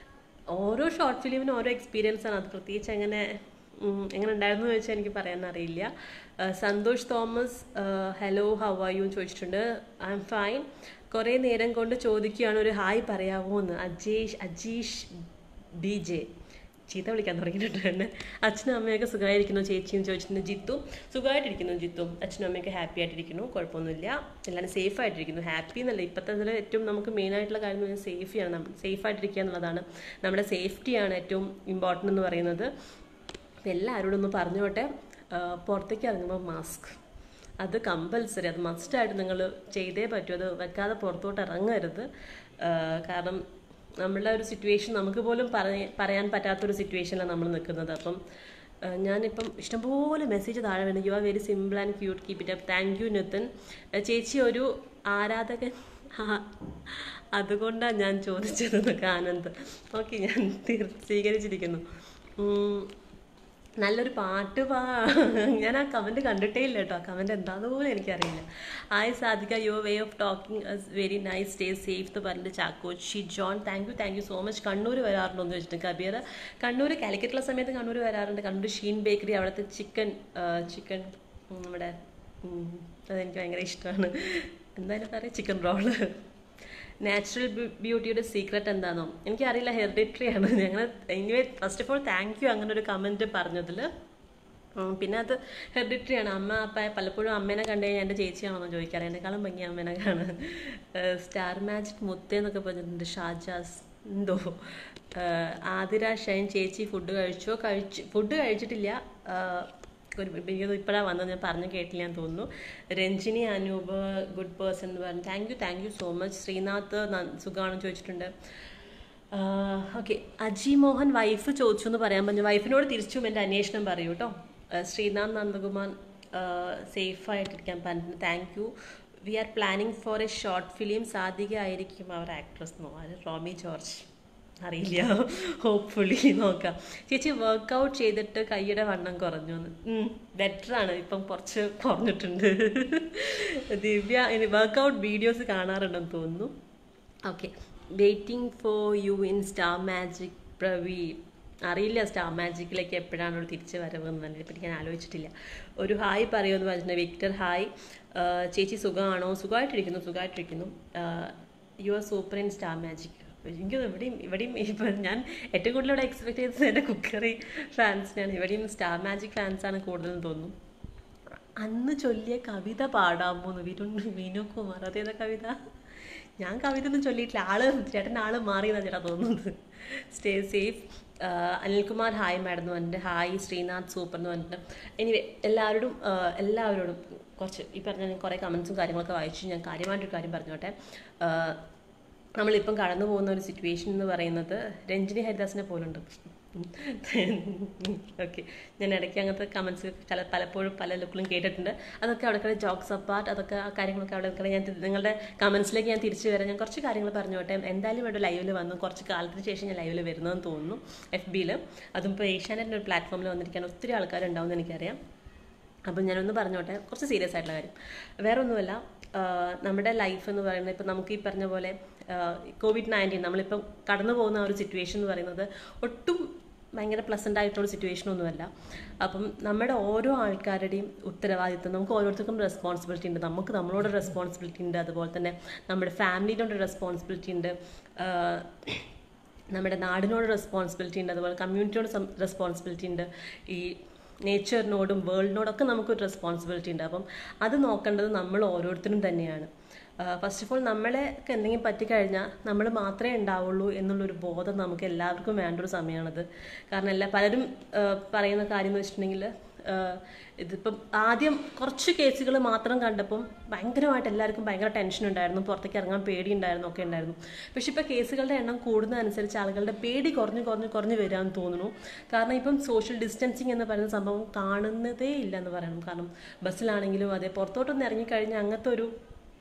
ഓരോ ഷോർട്ട് ഫിലിമിനും ഓരോ എക്സ്പീരിയൻസ് ആണ് അത് പ്രത്യേകിച്ച് എങ്ങനെ ഉം, എങ്ങനെ ഉണ്ടായിരുന്നു എന്ന് ചോദിച്ചാൽ എനിക്ക് പറയാൻ അറിയില്ല ആ, Santhosh Thomas hello how are you ചോദിച്ചിട്ടുണ്ട് ഐ എം ഫൈൻ കുറേ നേരം കൊണ്ട് ചോദിക്കുകയാണ് ഒരു ഹായ് പറയാമോ എന്ന് അജേഷ് അജീഷ് ബി ജെ ചീത്ത വിളിക്കാൻ തുടങ്ങിയിട്ടുണ്ട് എന്നെ അച്ഛനും അമ്മയൊക്കെ സുഖമായിരിക്കുന്നു ചേച്ചിയും ചോദിച്ചിട്ടുണ്ട് ജിത്തു സുഖമായിട്ടിരിക്കുന്നു ജിത്തു അച്ഛനും അമ്മയൊക്കെ ഹാപ്പി ആയിട്ടിരിക്കുന്നു കുഴപ്പമൊന്നുമില്ല എല്ലാവരും സേഫ് ആയിട്ടിരിക്കുന്നു ഹാപ്പി എന്നല്ല ഇപ്പോഴത്തെ ഇതിൽ ഏറ്റവും നമുക്ക് മെയിൻ ആയിട്ടുള്ള കാര്യം എന്ന് പറഞ്ഞാൽ സേഫിയാണ് നമ്മൾ സേഫ് ആയിട്ടിരിക്കുക എന്നുള്ളതാണ് നമ്മുടെ സേഫ്റ്റിയാണ് ഏറ്റവും ഇമ്പോർട്ടൻ്റ് എന്ന് പറയുന്നത് അപ്പം എല്ലാവരോടും ഒന്ന് പറഞ്ഞോട്ടെ ആ, പുറത്തേക്ക് ഇറങ്ങുമ്പോൾ മാസ്ക് അത് കമ്പൽസറി അത് മസ്റ്റായിട്ട് നിങ്ങൾ ചെയ്തേ പറ്റൂ അത് വെക്കാതെ പുറത്തോട്ട് ഇറങ്ങരുത് ആ, കാരണം നമ്മളുടെ ഒരു സിറ്റുവേഷൻ നമുക്ക് പോലും പറഞ്ഞ പറയാൻ പറ്റാത്തൊരു സിറ്റുവേഷനിലാണ് നമ്മൾ നിൽക്കുന്നത് അപ്പം ആ, ഞാനിപ്പം ഇഷ്ടംപോലെ മെസ്സേജ് താഴെ വേണം you are very simple and cute keep it up thank you Nithin ആ, ചേച്ചി ഒരു ആരാധകൻ ആ, അതുകൊണ്ടാണ് ഞാൻ ചോദിച്ചത് എന്നൊക്കെ ആനന്ദ് ഓക്കെ ഞാൻ തീർ സ്വീകരിച്ചിരിക്കുന്നു ഉം, നല്ലൊരു പാട്ട് പാ ഞാൻ ആ കമൻറ്റ് കണ്ടിട്ടേ ഇല്ല കേട്ടോ ആ കമൻറ്റ് എന്താന്ന് പോലും എനിക്കറിയില്ല hi Sadhika your way of talking very nice stay safe എന്ന് പറഞ്ഞിട്ട് Chakochi John thank you thank you so much Kannur വരാറുണ്ടോ എന്ന് ചോദിച്ചിട്ട് കബീർ കണ്ണൂർ കാലിക്കറ്റുള്ള സമയത്ത് കണ്ണൂർ വരാറുണ്ട് കണ്ണൂർ ഷീൻ ബേക്കറി അവിടുത്തെ ചിക്കൻ ചിക്കൻ നമ്മുടെ ഉം, അതെനിക്ക് ഭയങ്കര ഇഷ്ടമാണ് എന്തായാലും പറയാം ചിക്കൻ റോള് നാച്ചുറൽ ബ്യൂട്ടിയുടെ സീക്രട്ട് എന്താണോ എനിക്കറിയില്ല ഹെറിഡിറ്ററി ആണ് ഞങ്ങൾ anyway first of all thank you അങ്ങനെ ഒരു കമൻറ്റ് പറഞ്ഞതിൽ ഉം, പിന്നെ അത് ഹെറിഡിറ്ററി ആണ് അമ്മ അപ്പ പലപ്പോഴും അമ്മേനെ കണ്ടു കഴിഞ്ഞാൽ എൻ്റെ ചേച്ചിയാണോ എന്ന് ചോദിക്കാറ് എന്നെക്കാളും ഭംഗി അമ്മേനെ കാണാൻ സ്റ്റാർ മാജിക് മുത്തേ എന്നൊക്കെ പറഞ്ഞിട്ടുണ്ട് ഷാജാസ് എന്തോ ഏഹ്, ആതിര ഷൈൻ ചേച്ചി ഫുഡ് കഴിച്ചോ കഴിച്ചു ഫുഡ് കഴിച്ചിട്ടില്ല ഏഹ്, ഒരു എനിക്കത് ഇപ്പോഴാണ് വന്നത് ഞാൻ പറഞ്ഞു കേട്ടില്ല എന്ന് തോന്നുന്നു രഞ്ജിനി അനൂപ് ഗുഡ് പേഴ്സൺ എന്ന് പറഞ്ഞു thank you thank you so much Sreenath ന- സുഖമാണെന്ന് ചോദിച്ചിട്ടുണ്ട് ഓക്കെ അജി മോഹൻ വൈഫ് ചോദിച്ചു എന്ന് പറയാൻ പറഞ്ഞു വൈഫിനോട് തിരിച്ചും എൻ്റെ അന്വേഷണം പറയൂ കേട്ടോ ശ്രീനാഥ് നന്ദകുമാർ സേഫ് ആയിട്ടിരിക്കാൻ പറഞ്ഞു thank you we are planning for a short film Sadhika ആയിരിക്കും അവർ ആക്ട്രസ് എന്നോ അത് റോമി ജോർജ് അറിയില്ല ഹോപ്പ്ഫുള്ളി നോക്കാം ചേച്ചി വർക്കൗട്ട് ചെയ്തിട്ട് കൈയുടെ വണ്ണം കുറഞ്ഞു എന്ന് ബെറ്റർ ആണ് ഇപ്പം കുറച്ച് കുറഞ്ഞിട്ടുണ്ട് ദിവ്യ വർക്കൗട്ട് വീഡിയോസ് കാണാറുണ്ടെന്ന് തോന്നുന്നു okay waiting for you in Star Magic Praveen അറിയില്ല സ്റ്റാർ മാജിക്കിലേക്ക് എപ്പോഴാണ് ഒരു തിരിച്ച് വരവെന്ന് തന്നെ ഇപ്പം ഞാൻ ആലോചിച്ചിട്ടില്ല ഒരു ഹായ് പറയുമെന്ന് പറഞ്ഞിട്ടുണ്ട് വിക്ടർ ഹായ് ആ, ചേച്ചി സുഖമാണോ സുഖമായിട്ടിരിക്കുന്നു സുഖമായിട്ടിരിക്കുന്നു you are super in Star Magic എനിക്ക് ഇവിടെയും ഇവിടെയും ഇപ്പം ഞാൻ ഏറ്റവും കൂടുതൽ ഇവിടെ എക്സ്പെക്ട് ചെയ്തത് എൻ്റെ കുക്കറി ഫാൻസിനാണ് ഇവിടെയും സ്റ്റാർ മാജിക് ഫാൻസാണ് കൂടുതലെന്ന് തോന്നുന്നു അന്ന് ചൊല്ലിയ കവിത പാടാമോ എന്ന് വിരുൺ വിനു കുമാർ അതേതാ കവിത ഞാൻ കവിത ഒന്നും ചൊല്ലിയിട്ടില്ല ആള് ചേട്ടൻ ആള് മാറിയെന്നാണ് ചേട്ടാ തോന്നുന്നത് stay safe Anilkumar hi madam എന്ന് പറഞ്ഞിട്ട് ഹായ് ശ്രീനാഥ് സൂപ്പർ എന്ന് പറഞ്ഞിട്ട് എനിവേ എല്ലാവരോടും ആ, എല്ലാവരോടും കുറച്ച് ഈ പറഞ്ഞ ഞാൻ കുറേ കമൻസും കാര്യങ്ങളൊക്കെ വായിച്ചു ഞാൻ കാര്യമായിട്ടൊരു കാര്യം പറഞ്ഞോട്ടെ ആ, നമ്മളിപ്പം കടന്നു പോകുന്ന ഒരു സിറ്റുവേഷൻ എന്ന് പറയുന്നത് രഞ്ജിനി ഹരിദാസിനെ പോലുണ്ട് ഓക്കെ ഞാൻ ഇടയ്ക്ക് അങ്ങനത്തെ കമൻസ് ചില പലപ്പോഴും പല ലുക്കിലും കേട്ടിട്ടുണ്ട് അതൊക്കെ അവിടെ ജോക്സ് അപ്പാർട്ട് അതൊക്കെ ആ കാര്യങ്ങളൊക്കെ അവിടെ കിടക്കണ ഞാൻ തി- നിങ്ങളുടെ കമൻസിലേക്ക് ഞാൻ തിരിച്ചു വരാം ഞാൻ കുറച്ച് കാര്യങ്ങൾ പറഞ്ഞോട്ടെ എന്തായാലും ഇവിടെ ലൈവിൽ വന്നു കുറച്ച് കാലത്തിന് ശേഷം ഞാൻ ലൈവിൽ വരുന്നതെന്ന് തോന്നുന്നു എഫ് ബിയിൽ അതും ഇപ്പോൾ ഏഷ്യാനെറ്റിൻ്റെ ഒരു പ്ലാറ്റ്ഫോമിൽ വന്നിരിക്കാൻ ഒത്തിരി ആൾക്കാരുണ്ടാവും എന്ന് എനിക്കറിയാം അപ്പം ഞാനൊന്ന് പറഞ്ഞോട്ടെ കുറച്ച് സീരിയസ് ആയിട്ടുള്ള കാര്യം വേറെ ഒന്നുമല്ല ആ, നമ്മുടെ ലൈഫ് എന്ന് പറയുന്നത് ഇപ്പം നമുക്ക് ഈ പറഞ്ഞ പോലെ കോവിഡ് നയൻറ്റീൻ നമ്മളിപ്പം കടന്നു പോകുന്ന ആ ഒരു സിറ്റുവേഷൻ എന്ന് പറയുന്നത് ഒട്ടും ഭയങ്കര പ്ലസൻ്റ് ആയിട്ടുള്ള സിറ്റുവേഷൻ ഒന്നുമല്ല അപ്പം നമ്മുടെ ഓരോ ആൾക്കാരുടെയും ഉത്തരവാദിത്വം നമുക്ക് ഓരോരുത്തർക്കും റെസ്പോൺസിബിലിറ്റി ഉണ്ട് നമുക്ക് നമ്മളോട് റെസ്പോൺസിബിലിറ്റി ഉണ്ട് അതുപോലെ തന്നെ നമ്മുടെ ഫാമിലിയോട് റെസ്പോൺസിബിലിറ്റി ഉണ്ട് ആ, നമ്മുടെ നാടിനോട് റെസ്പോൺസിബിലിറ്റി ഉണ്ട് അതുപോലെ കമ്മ്യൂണിറ്റിയോട് റെസ്പോൺസിബിലിറ്റി ഉണ്ട് ഈ നേച്ചറിനോടും വേൾഡിനോടൊക്കെ നമുക്കൊരു റെസ്പോൺസിബിലിറ്റി ഉണ്ട് അപ്പം അത് നോക്കേണ്ടത് നമ്മൾ ഓരോരുത്തരും തന്നെയാണ് ഫസ്റ്റ് ഓഫ് ഓൾ നമ്മളെയൊക്കെ എന്തെങ്കിലും പറ്റിക്കഴിഞ്ഞാൽ നമ്മൾ മാത്രമേ ഉണ്ടാവുള്ളൂ എന്നുള്ളൊരു ബോധം നമുക്ക് എല്ലാവർക്കും വേണ്ട ഒരു സമയമാണത് കാരണം എല്ലാ പലരും ആ, പറയുന്ന കാര്യം എന്ന് വെച്ചിട്ടുണ്ടെങ്കിൽ ആഹ് ഇതിപ്പം ആദ്യം കുറച്ച് കേസുകൾ മാത്രം കണ്ടപ്പം ഭയങ്കരമായിട്ട് എല്ലാവർക്കും ഭയങ്കര ടെൻഷൻ ഉണ്ടായിരുന്നു പുറത്തേക്ക് ഇറങ്ങാൻ പേടി ഉണ്ടായിരുന്നു ഒക്കെ ഉണ്ടായിരുന്നു പക്ഷെ ഇപ്പം കേസുകളുടെ എണ്ണം കൂടുന്നതനുസരിച്ച് ആളുകളുടെ പേടി കുറഞ്ഞ് കുറഞ്ഞ് കുറഞ്ഞ് വരാമെന്ന് തോന്നുന്നു കാരണം ഇപ്പം സോഷ്യൽ ഡിസ്റ്റൻസിങ് എന്ന് പറയുന്ന സംഭവം കാണുന്നതേ ഇല്ല എന്ന് പറയണം കാരണം ബസ്സിലാണെങ്കിലും അതെ പുറത്തോട്ടൊന്ന് ഇറങ്ങിക്കഴിഞ്ഞാൽ അങ്ങനത്തെ ഒരു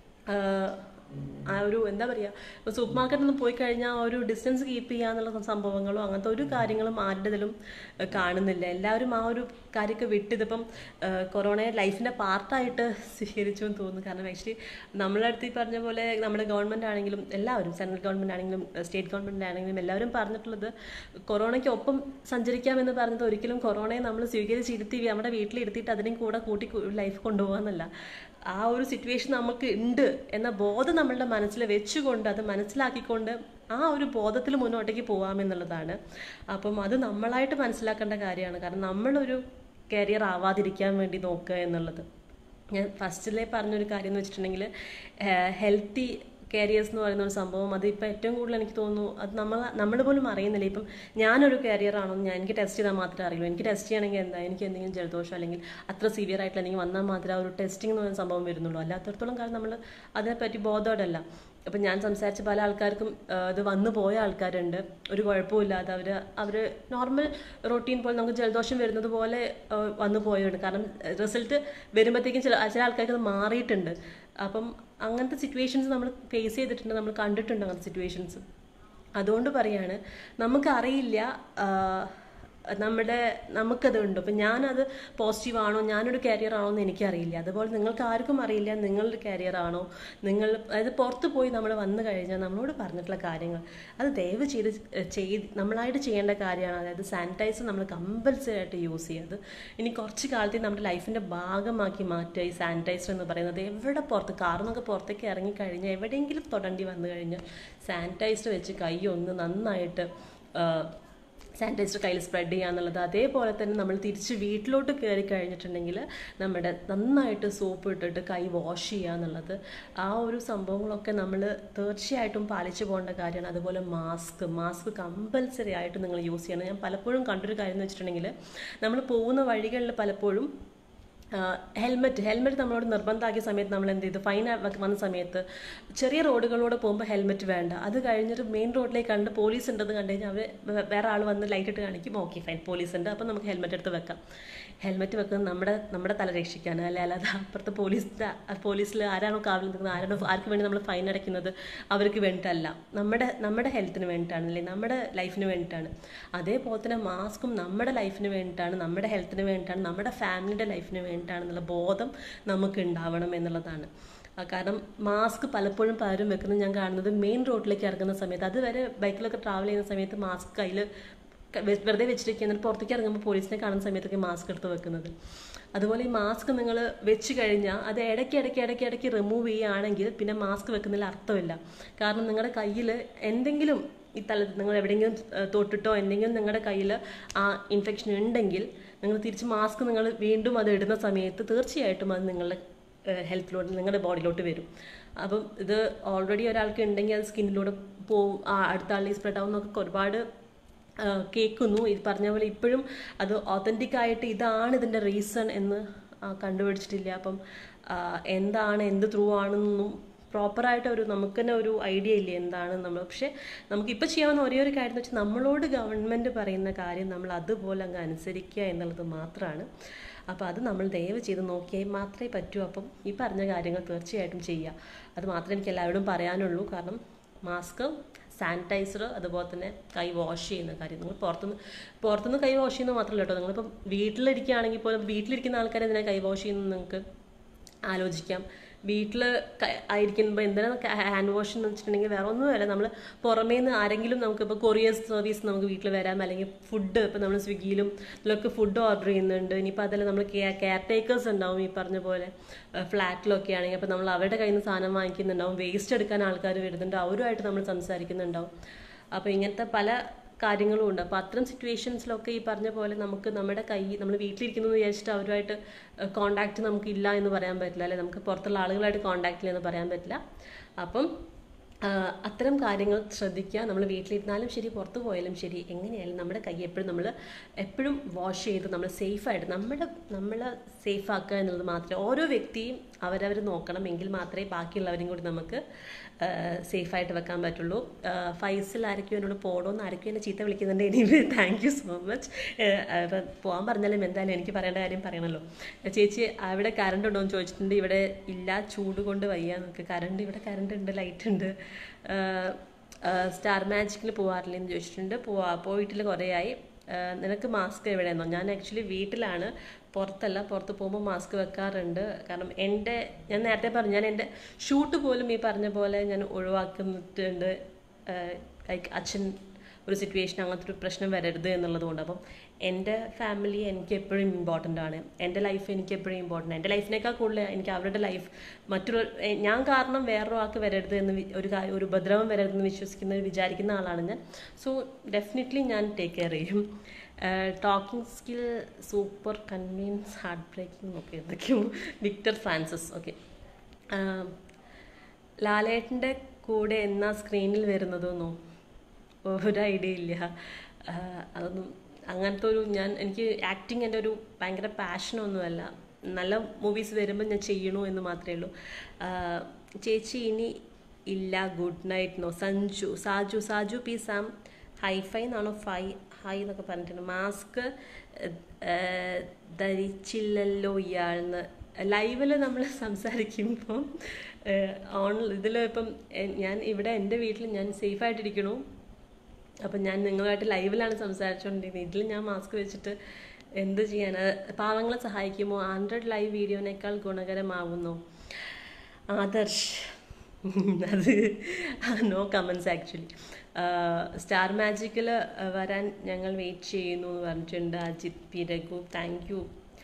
ആഹ് ആ ഒരു എന്താ പറയുക ഇപ്പോൾ സൂപ്പർ മാർക്കറ്റിൽ നിന്ന് പോയി കഴിഞ്ഞാൽ ആ ഒരു ഡിസ്റ്റൻസ് കീപ്പ് ചെയ്യുക എന്നുള്ള സംഭവങ്ങളോ അങ്ങനത്തെ ഒരു കാര്യങ്ങളും ആരുടെ ഇതിലും ഏഹ് കാണുന്നില്ല എല്ലാവരും ആ ഒരു കാര്യമൊക്കെ വിട്ട് ഇതിപ്പം ഏഹ് കൊറോണയെ ലൈഫിൻ്റെ പാർട്ടായിട്ട് സ്വീകരിച്ചു എന്ന് തോന്നുന്നു കാരണം ആക്ച്വലി നമ്മളെ അടുത്ത് ഈ പറഞ്ഞ പോലെ നമ്മുടെ ഗവൺമെൻറ് ആണെങ്കിലും എല്ലാവരും സെൻട്രൽ ഗവൺമെൻറ് ആണെങ്കിലും സ്റ്റേറ്റ് ഗവൺമെൻറ് ആണെങ്കിലും എല്ലാവരും പറഞ്ഞിട്ടുള്ളത് കൊറോണയ്ക്കൊപ്പം സഞ്ചരിക്കാമെന്ന് പറഞ്ഞത് ഒരിക്കലും കൊറോണയെ നമ്മൾ സ്വീകരിച്ചിരുത്തി നമ്മുടെ വീട്ടിലിരുത്തിയിട്ട് അതിനെയും കൂടെ കൂട്ടി ലൈഫ് കൊണ്ടുപോകാന്നല്ല ആ ഒരു സിറ്റുവേഷൻ നമുക്ക് ഉണ്ട് എന്ന ബോധം നമ്മളുടെ മനസ്സിൽ വെച്ചുകൊണ്ട് അത് മനസ്സിലാക്കിക്കൊണ്ട് ആ ഒരു ബോധത്തിൽ മുന്നോട്ടേക്ക് പോകാമെന്നുള്ളതാണ് അപ്പം അത് നമ്മളായിട്ട് മനസ്സിലാക്കേണ്ട കാര്യമാണ് കാരണം നമ്മളൊരു കരിയർ ആവാതിരിക്കാൻ വേണ്ടി നോക്കുക എന്നുള്ളത് ഞാൻ ഫസ്റ്റിലെ പറഞ്ഞൊരു കാര്യം എന്ന് വെച്ചിട്ടുണ്ടെങ്കിൽ ഹെൽത്തി കാരിയേഴ്സ് എന്ന് പറയുന്ന ഒരു സംഭവം അത് ഇപ്പം ഏറ്റവും കൂടുതൽ എനിക്ക് തോന്നുന്നു അത് നമ്മൾ നമ്മൾ പോലും അറിയുന്നില്ല ഇപ്പം ഞാനൊരു കാരിയർ ആണോ ഞാൻ എനിക്ക് ടെസ്റ്റ് ചെയ്താൽ മാത്രമേ അറിയൂ എനിക്ക് ടെസ്റ്റ് ചെയ്യണമെങ്കിൽ എന്താ എനിക്ക് എന്തെങ്കിലും ജലദോഷം അല്ലെങ്കിൽ അത്ര സിവിയർ ആയിട്ടുള്ള അല്ലെങ്കിൽ വന്നാൽ മാത്രമേ ആ ഒരു ടെസ്റ്റിംഗ് എന്ന് പറയുന്ന സംഭവം വരുന്നുള്ളൂ അല്ലാത്തടത്തോളം കാലം നമ്മൾ അതിനെപ്പറ്റി ബോധോടല്ല അപ്പം ഞാൻ സംസാരിച്ച പല ആൾക്കാർക്കും ആ, ഇത് വന്നു പോയ ആൾക്കാരുണ്ട് ഒരു കുഴപ്പമില്ലാതെ അവർ അവർ നോർമൽ റൊട്ടീൻ പോലെ നമുക്ക് ജലദോഷം വരുന്നത് പോലെ ആ, വന്നു പോയവരുണ്ട് കാരണം റിസൾട്ട് വരുമ്പോഴത്തേക്കും ചില ചില ആൾക്കാർക്ക് അത് മാറിയിട്ടുണ്ട് അപ്പം അങ്ങനത്തെ സിറ്റുവേഷൻസ് നമ്മൾ ഫേസ് ചെയ്തിട്ടുണ്ട് നമ്മൾ കണ്ടിട്ടുണ്ട് അങ്ങനത്തെ സിറ്റുവേഷൻസ് അതുകൊണ്ട് പറയാണ് നമുക്കറിയില്ല ആ, നമ്മുടെ നമുക്കതുണ്ട് അപ്പം ഞാനത് പോസിറ്റീവ് ആണോ ഞാനൊരു കരിയർ ആണോ എന്ന് എനിക്കറിയില്ല അതുപോലെ നിങ്ങൾക്ക് ആർക്കും അറിയില്ല നിങ്ങളുടെ കരിയർ ആണോ നിങ്ങൾ അതായത് പുറത്ത് പോയി നമ്മൾ വന്നു കഴിഞ്ഞാൽ നമ്മളോട് പറഞ്ഞിട്ടുള്ള കാര്യങ്ങൾ അത് ദയവ് ചെയ്ത് ചെയ്ത് നമ്മളായിട്ട് ചെയ്യേണ്ട കാര്യമാണ് അതായത് സാനിറ്റൈസർ നമ്മൾ കമ്പൽസറി ആയിട്ട് യൂസ് ചെയ്യുക അത് ഇനി കുറച്ച് കാലത്തേക്ക് നമ്മുടെ ലൈഫിൻ്റെ ഭാഗമാക്കി മാറ്റുക ഈ സാനിറ്റൈസർ എന്ന് പറയുന്നത് എവിടെ പുറത്ത് കാറിൽ നിന്നൊക്കെ പുറത്തേക്ക് ഇറങ്ങി കഴിഞ്ഞാൽ എവിടെയെങ്കിലും തൊടേണ്ടി വന്നു കഴിഞ്ഞാൽ സാനിറ്റൈസർ വെച്ച് കൈ ഒന്ന് നന്നായിട്ട് ആ, സാനിറ്റൈസർ കയ്യിൽ സ്പ്രെഡ് ചെയ്യുക എന്നുള്ളത് അതേപോലെ തന്നെ നമ്മൾ തിരിച്ച് വീട്ടിലോട്ട് കയറി കഴിഞ്ഞിട്ടുണ്ടെങ്കിൽ നമ്മുടെ നന്നായിട്ട് സോപ്പ് ഇട്ടിട്ട് കൈ വാഷ് ചെയ്യുക എന്നുള്ളത് ആ ഒരു സംഭവങ്ങളൊക്കെ നമ്മൾ തീർച്ചയായിട്ടും പാലിച്ചു പോകേണ്ട കാര്യമാണ് അതുപോലെ മാസ്ക് മാസ്ക് കമ്പൽസറി ആയിട്ട് നിങ്ങൾ യൂസ് ചെയ്യണം ഞാൻ പലപ്പോഴും കണ്ടൊരു കാര്യം എന്ന് വെച്ചിട്ടുണ്ടെങ്കിൽ നമ്മൾ പോകുന്ന വഴികളിൽ പലപ്പോഴും ഹെൽമെറ്റ് ഹെൽമെറ്റ് നമ്മളോട് നിർബന്ധമാക്കിയ സമയത്ത് നമ്മൾ എന്ത് ചെയ്തു ഫൈൻ വന്ന സമയത്ത് ചെറിയ റോഡുകളിലൂടെ പോകുമ്പോൾ ഹെൽമെറ്റ് വേണ്ട അത് കഴിഞ്ഞിട്ട് മെയിൻ റോഡിലേക്ക് കണ്ട് പോലീസ് ഉണ്ടെന്ന് കണ്ടു കഴിഞ്ഞാൽ അവർ വേറെ ആൾ വന്ന് ലൈറ്റ് ഇട്ട് കാണിക്കും ഓക്കെ ഫൈൻ പോലീസ് ഉണ്ട് അപ്പം നമുക്ക് ഹെൽമെറ്റ് എടുത്ത് വെക്കാം ഹെൽമെറ്റ് വെക്കുന്നത് നമ്മുടെ നമ്മുടെ തല രക്ഷിക്കാണ് അല്ലെ അല്ലാതെ അപ്പുറത്തെ പോലീസിൻ്റെ പോലീസിൽ ആരാണോ കാവൽ നിൽക്കുന്നത് ആരാണോ ആർക്ക് വേണ്ടി നമ്മൾ ഫൈൻ അടയ്ക്കുന്നത് അവർക്ക് വേണ്ടിയിട്ടല്ല നമ്മുടെ നമ്മുടെ ഹെൽത്തിന് വേണ്ടിയിട്ടാണ് അല്ലെ നമ്മുടെ ലൈഫിന് വേണ്ടിയിട്ടാണ് അതേപോലെ തന്നെ മാസ്കും നമ്മുടെ ലൈഫിന് വേണ്ടിയിട്ടാണ് നമ്മുടെ ഹെൽത്തിന് വേണ്ടിയിട്ടാണ് നമ്മുടെ ഫാമിലിയുടെ ലൈഫിന് വേണ്ടിയിട്ടാണെന്നുള്ള ബോധം നമുക്ക് ഉണ്ടാവണം എന്നുള്ളതാണ് ആ, കാരണം മാസ്ക് പലപ്പോഴും പലരും വെക്കുന്നത് ഞാൻ കാണുന്നത് മെയിൻ റോഡിലേക്ക് ഇറങ്ങുന്ന സമയത്ത് അതുവരെ ബൈക്കിലൊക്കെ ട്രാവൽ ചെയ്യുന്ന സമയത്ത് മാസ്ക് കയ്യിൽ വെറുതെ വെച്ചിരിക്കുക എന്നിട്ട് പുറത്തേക്ക് ഇറങ്ങുമ്പോൾ പോലീസിനെ കാണുന്ന സമയത്തൊക്കെ മാസ്ക് എടുത്ത് വെക്കുന്നത് അതുപോലെ ഈ മാസ്ക് നിങ്ങൾ വെച്ച് കഴിഞ്ഞാൽ അത് ഇടയ്ക്ക് ഇടയ്ക്ക് ഇടയ്ക്ക് ഇടയ്ക്ക് റിമൂവ് ചെയ്യുകയാണെങ്കിൽ പിന്നെ മാസ്ക് വെക്കുന്നതിൽ അർത്ഥമില്ല കാരണം നിങ്ങളുടെ കയ്യിൽ എന്തെങ്കിലും ഈ തല നിങ്ങൾ എവിടെയെങ്കിലും ഏഹ്, തൊട്ടിട്ടോ എന്തെങ്കിലും നിങ്ങളുടെ കയ്യിൽ ആ ഇൻഫെക്ഷൻ ഉണ്ടെങ്കിൽ നിങ്ങൾ തിരിച്ച് മാസ്ക് നിങ്ങൾ വീണ്ടും അത് ഇടുന്ന സമയത്ത് തീർച്ചയായിട്ടും അത് നിങ്ങളുടെ ഹെൽത്തിലോട്ട് നിങ്ങളുടെ ബോഡിയിലോട്ട് വരും അപ്പം ഇത് ഓൾറെഡി ഒരാൾക്ക് ഉണ്ടെങ്കിൽ അത് സ്കിന്നിലൂടെ പോവും ആ, അടുത്ത ആളിൽ സ്പ്രെഡ് ആവും എന്നൊക്കെ ഒരുപാട് ആ, കേൾക്കുന്നു ഇത് പറഞ്ഞ പോലെ ഇപ്പോഴും അത് ഒത്തൻറ്റിക് ആയിട്ട് ഇതാണ് ഇതിൻ്റെ റീസൺ എന്ന് ആ, കണ്ടുപിടിച്ചിട്ടില്ല അപ്പം ആ, എന്താണ് എന്ത് ത്രൂ ആണെന്നൊന്നും പ്രോപ്പറായിട്ട് ഒരു നമുക്ക് തന്നെ ഒരു ഐഡിയ ഇല്ല എന്താണ് നമ്മൾ പക്ഷേ നമുക്കിപ്പോൾ ചെയ്യാവുന്ന ഒരേ ഒരു കാര്യം എന്ന് വെച്ചാൽ നമ്മളോട് ഗവൺമെൻറ് പറയുന്ന കാര്യം നമ്മൾ അതുപോലെ അങ്ങ് അനുസരിക്കുക എന്നുള്ളത് മാത്രമാണ് അപ്പോൾ അത് നമ്മൾ ദയവ് ചെയ്ത് നോക്കിയാൽ മാത്രമേ പറ്റൂ അപ്പം ഈ പറഞ്ഞ കാര്യങ്ങൾ തീർച്ചയായിട്ടും ചെയ്യുക അത് മാത്രമേ എനിക്ക് എല്ലാവരോടും പറയാനുള്ളൂ കാരണം മാസ്ക് സാനിറ്റൈസർ അതുപോലെ തന്നെ കൈ വാഷ് ചെയ്യുന്ന കാര്യം നിങ്ങൾ പുറത്തുനിന്ന് പുറത്തുനിന്ന് കൈ വാഷ് ചെയ്യുന്നത് മാത്രമല്ല കേട്ടോ നിങ്ങളിപ്പം വീട്ടിലിരിക്കുകയാണെങ്കിൽ പോലും വീട്ടിലിരിക്കുന്ന ആൾക്കാരെ എന്തിനാ കൈ വാഷ് ചെയ്യുന്നത് നിങ്ങൾക്ക് ആലോചിക്കാം വീട്ടിൽ ആയിരിക്കുമ്പോൾ എന്തിനാ ഹാൻഡ് വാഷ് എന്ന് വെച്ചിട്ടുണ്ടെങ്കിൽ വേറെ ഒന്നുമല്ല നമ്മൾ പുറമേ നിന്ന് ആരെങ്കിലും നമുക്കിപ്പോൾ കൊറിയർ സർവീസ് നമുക്ക് വീട്ടിൽ വരാം അല്ലെങ്കിൽ ഫുഡ് ഇപ്പോൾ നമ്മൾ സ്വിഗ്ഗിയിലും ഇതിലൊക്കെ ഫുഡ് ഓർഡർ ചെയ്യുന്നുണ്ട് ഇനിയിപ്പോൾ അതിൽ നമ്മൾ കെയർ ടേക്കേഴ്സ് ഉണ്ടാവും ഈ പറഞ്ഞ പോലെ ഫ്ലാറ്റിലൊക്കെ ആണെങ്കിൽ അപ്പോൾ നമ്മൾ അവരുടെ കയ്യിൽ നിന്ന് സാധനം വാങ്ങിക്കുന്നുണ്ടാവും വേസ്റ്റ് എടുക്കാൻ ആൾക്കാർ വരുന്നുണ്ട് അവരുമായിട്ട് നമ്മൾ സംസാരിക്കുന്നുണ്ടാവും അപ്പോൾ ഇങ്ങനത്തെ പല കാര്യങ്ങളും ഉണ്ട് അപ്പോൾ അത്തരം സിറ്റുവേഷൻസിലൊക്കെ ഈ പറഞ്ഞ പോലെ നമുക്ക് നമ്മുടെ കൈ നമ്മൾ വീട്ടിലിരിക്കുന്നു എന്ന് വിചാരിച്ചിട്ട് അവരുമായിട്ട് കോണ്ടാക്ട് നമുക്ക് ഇല്ല എന്ന് പറയാൻ പറ്റില്ല അല്ലെ നമുക്ക് പുറത്തുള്ള ആളുകളായിട്ട് കോണ്ടാക്ട് ഇല്ല എന്ന് പറയാൻ പറ്റില്ല അപ്പം ആ, അത്തരം കാര്യങ്ങൾ ശ്രദ്ധിക്കുക നമ്മൾ വീട്ടിലിരുന്നാലും ശരി പുറത്തു പോയാലും ശരി എങ്ങനെയായാലും നമ്മുടെ കൈ എപ്പോഴും നമ്മൾ എപ്പോഴും വാഷ് ചെയ്ത് നമ്മൾ സേഫായിട്ട് നമ്മുടെ നമ്മൾ സേഫ് ആക്കുക എന്നുള്ളത് മാത്രമേ ഓരോ വ്യക്തിയും അവരവർ നോക്കണം എങ്കിൽ മാത്രമേ ബാക്കിയുള്ളവരെയും കൂടി നമുക്ക് സേഫായിട്ട് വെക്കാൻ പറ്റുള്ളൂ ആ, ഫൈസൽ ആരൊക്കെയോ എന്നോട് പോടോന്ന് ആരൊക്കെയോ എന്നെ ചീത്ത വിളിക്കുന്നുണ്ട് anyway thank you so much ഇപ്പം പോകാൻ പറഞ്ഞാലും എന്തായാലും എനിക്ക് പറയേണ്ട കാര്യം പറയണമല്ലോ ചേച്ചി അവിടെ കറണ്ട് ഉണ്ടോ എന്ന് ചോദിച്ചിട്ടുണ്ട് ഇവിടെ ഇല്ല ചൂട് കൊണ്ട് വയ്യ നമുക്ക് കറണ്ട് ഇവിടെ കറണ്ട് ഉണ്ട് ലൈറ്റ് ഉണ്ട് സ്റ്റാർ മാജിക്കിൽ പോകാറില്ലെന്ന് ചോദിച്ചിട്ടുണ്ട് പോവാ പോയിട്ടില്ല കുറേ ആയി ആ, നിനക്ക് മാസ്ക് എവിടെയെന്നോ ഞാൻ ആക്ച്വലി വീട്ടിലാണ് പുറത്തല്ല പുറത്ത് പോകുമ്പോൾ മാസ്ക് വെക്കാറുണ്ട് കാരണം എൻ്റെ ഞാൻ നേരത്തെ പറഞ്ഞു ഞാൻ എൻ്റെ ഷൂട്ട് പോലും ഈ പറഞ്ഞ പോലെ ഞാൻ ഒഴിവാക്കുന്നിട്ടുണ്ട് ലൈക്ക് അച്ഛൻ ഒരു സിറ്റുവേഷൻ അങ്ങനത്തെ ഒരു പ്രശ്നം വരരുത് എന്നുള്ളത് കൊണ്ട് അപ്പം എൻ്റെ ഫാമിലി എനിക്ക് എപ്പോഴും ഇമ്പോർട്ടൻ്റ് ആണ് എൻ്റെ ലൈഫ് എനിക്ക് എപ്പോഴും ഇമ്പോർട്ടൻ്റ് എൻ്റെ ലൈഫിനേക്കാൾ കൂടുതൽ എനിക്ക് അവരുടെ ലൈഫ് മറ്റൊരു എ- ഞാൻ കാരണം വേറൊരാൾക്ക് വരരുത് എന്ന് വി- ഒരു കാര്യം ഒരു ഉപദ്രവം വരരുതെന്ന് വിശ്വസിക്കുന്ന വിചാരിക്കുന്ന ആളാണ് ഞാൻ സോ ഡെഫിനറ്റ്ലി ഞാൻ ടേക്ക് കെയർ ചെയ്യും talking skill super convince heart breaking ഒക്കെ എന്തൊക്കെയോ വിക്ടർ ഫ്രാൻസിസ് ഓക്കെ ലാലേട്ടൻ്റെ കൂടെ എന്നാ സ്ക്രീനിൽ വരുന്നതെന്നോ ഒരു ഐഡിയ ഇല്ല ആ, അതൊന്നും അങ്ങനത്തെ ഒരു ഞാൻ എനിക്ക് ആക്ടിങ് എൻ്റെ ഒരു ഭയങ്കര പാഷനൊന്നുമല്ല നല്ല മൂവീസ് വരുമ്പോൾ ഞാൻ ചെയ്യണു എന്ന് മാത്രമേ ഉള്ളൂ ആ, ചേച്ചി ഇനി ഇല്ല good night no Sanju Saju Saju P Sam hi fi എന്നാണോ ഫൈ ഹൈ എന്നൊക്കെ പറഞ്ഞിട്ടുണ്ട് മാസ്ക് ധരിച്ചില്ലല്ലോ ഇയാൾന്ന് ലൈവിൽ നമ്മൾ സംസാരിക്കുമ്പം ഓൺ ഇതിൽ ഇപ്പം എ- ഞാൻ ഇവിടെ എൻ്റെ വീട്ടിൽ ഞാൻ സേഫായിട്ടിരിക്കണു അപ്പം ഞാൻ നിങ്ങളുമായിട്ട് ലൈവിലാണ് സംസാരിച്ചുകൊണ്ടിരിക്കുന്നത് ഇതിൽ ഞാൻ മാസ്ക് വെച്ചിട്ട് എന്ത് ചെയ്യാൻ പാവങ്ങളെ സഹായിക്കുമോ ആൻഡ്രോയിഡ് ലൈവ് വീഡിയോനേക്കാൾ ഗുണകരമാവുന്നു ആദർശ് അത് നോ കമൻസ് ആക്ച്വലി സ്റ്റാർ മാജിക്കിൽ വരാൻ ഞങ്ങൾ വെയിറ്റ് ചെയ്യുന്നു എന്ന് പറഞ്ഞിട്ടുണ്ട് Ajith P Raghu thank you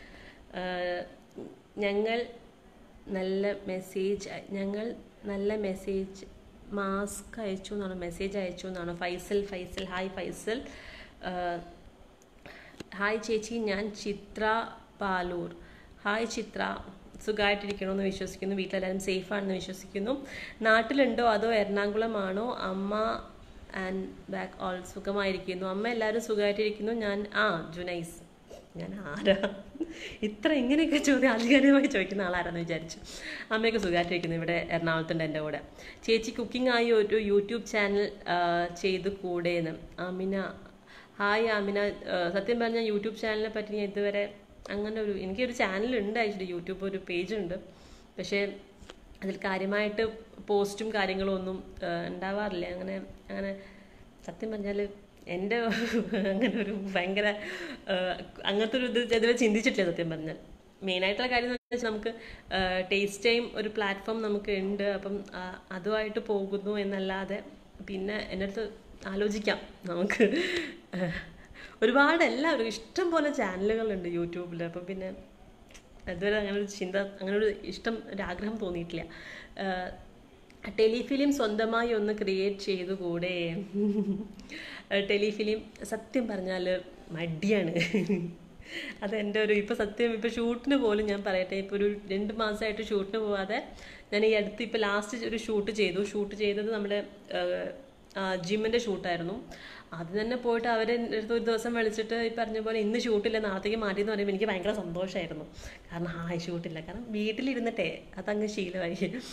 ഞങ്ങൾ നല്ല മെസ്സേജ് ഞങ്ങൾ നല്ല മെസ്സേജ് മാസ്ക് അയച്ചു എന്നാണ് മെസ്സേജ് അയച്ചു എന്നാണ് ഫൈസൽ ഫൈസൽ ഹായ് ഫൈസൽ ആഹ് ഹായ് ചേച്ചി ഞാൻ ചിത്ര പാലൂർ ഹായ് ചിത്ര സുഖമായിട്ടിരിക്കണമെന്ന് വിശ്വസിക്കുന്നു വീട്ടിലെല്ലാവരും സേഫാണെന്ന് വിശ്വസിക്കുന്നു നാട്ടിലുണ്ടോ അതോ എറണാകുളമാണോ അമ്മ ആൻഡ് ബാക്ക് ഓൾ സുഖമായിരിക്കുന്നു അമ്മ എല്ലാവരും സുഖമായിട്ടിരിക്കുന്നു ഞാൻ ആ ജുനൈസ് ഞാൻ ആരാ ഇത്ര ഇങ്ങനെയൊക്കെ ചോദ്യം ആധികാരികമായി ചോദിക്കുന്ന ആളാരാന്ന് വിചാരിച്ചു അമ്മയൊക്കെ സുഖമായിട്ടിരിക്കുന്നു ഇവിടെ എറണാകുളത്തുണ്ട് എൻ്റെ കൂടെ ചേച്ചി കുക്കിംഗ് ആയി ഒരു യൂട്യൂബ് ചാനൽ ചെയ്ത് കൂടെയെന്ന് അമിന ഹായ് ആമിന ആ, സത്യം പറഞ്ഞാൽ യൂട്യൂബ് ചാനലിനെ പറ്റി ഞാൻ ഇതുവരെ അങ്ങനെ ഒരു എനിക്കൊരു ചാനലുണ്ട് ആക്ച്വലി യൂട്യൂബ് ഒരു പേജ് ഉണ്ട് പക്ഷേ അതിൽ കാര്യമായിട്ട് പോസ്റ്റും കാര്യങ്ങളും ഒന്നും ആ, ഉണ്ടാവാറില്ല അങ്ങനെ അങ്ങനെ സത്യം പറഞ്ഞാൽ എൻ്റെ അങ്ങനെ ഒരു ഭയങ്കര ആ, അങ്ങനത്തെ ഒരു ഇത് ഇതുവരെ ചിന്തിച്ചിട്ടില്ല സത്യം പറഞ്ഞാൽ മെയിനായിട്ടുള്ള കാര്യം എന്ന് വെച്ചാൽ നമുക്ക് ടേസ്റ്റ് ടൈം ഒരു പ്ലാറ്റ്ഫോം നമുക്ക് ഉണ്ട് അപ്പം ആ, അതുമായിട്ട് പോകുന്നു എന്നല്ലാതെ പിന്നെ എൻ്റെ അടുത്ത് ആലോചിക്കാം നമുക്ക് ഒരുപാട് എല്ലാവരും ഇഷ്ടം പോലെ ചാനലുകളുണ്ട് യൂട്യൂബിൽ അപ്പം പിന്നെ അതുവരെ അങ്ങനെ ഒരു ചിന്ത അങ്ങനെ ഒരു ഇഷ്ടം ഒരു ആഗ്രഹം തോന്നിയിട്ടില്ല ടെലിഫിലിം സ്വന്തമായി ഒന്ന് ക്രിയേറ്റ് ചെയ്തു കൂടെ ടെലിഫിലിം സത്യം പറഞ്ഞാൽ മടിയാണ് അതെൻ്റെ ഒരു ഇപ്പോൾ സത്യം ഇപ്പോൾ ഷൂട്ടിന് പോലും ഞാൻ പറയട്ടെ ഇപ്പോൾ ഒരു രണ്ട് മാസമായിട്ട് ഷൂട്ടിന് പോവാതെ ഞാൻ ഈ അടുത്ത് ഇപ്പോൾ ലാസ്റ്റ് ഒരു ഷൂട്ട് ചെയ്തു ഷൂട്ട് ചെയ്തത് നമ്മുടെ ജിമ്മിൻ്റെ ഷൂട്ടായിരുന്നു അത് തന്നെ പോയിട്ട് അവർ എൻ്റെ അടുത്ത് ഒരു ദിവസം വിളിച്ചിട്ട് ഈ പറഞ്ഞ പോലെ ഇന്ന് ഷൂട്ടില്ല നാളത്തേക്ക് മാറ്റി എന്ന് പറയുമ്പോൾ എനിക്ക് ഭയങ്കര സന്തോഷമായിരുന്നു കാരണം ഹായ് ഷൂട്ടില്ല കാരണം വീട്ടിലിരുന്നിട്ടേ അതങ്ങ് ശീലമായി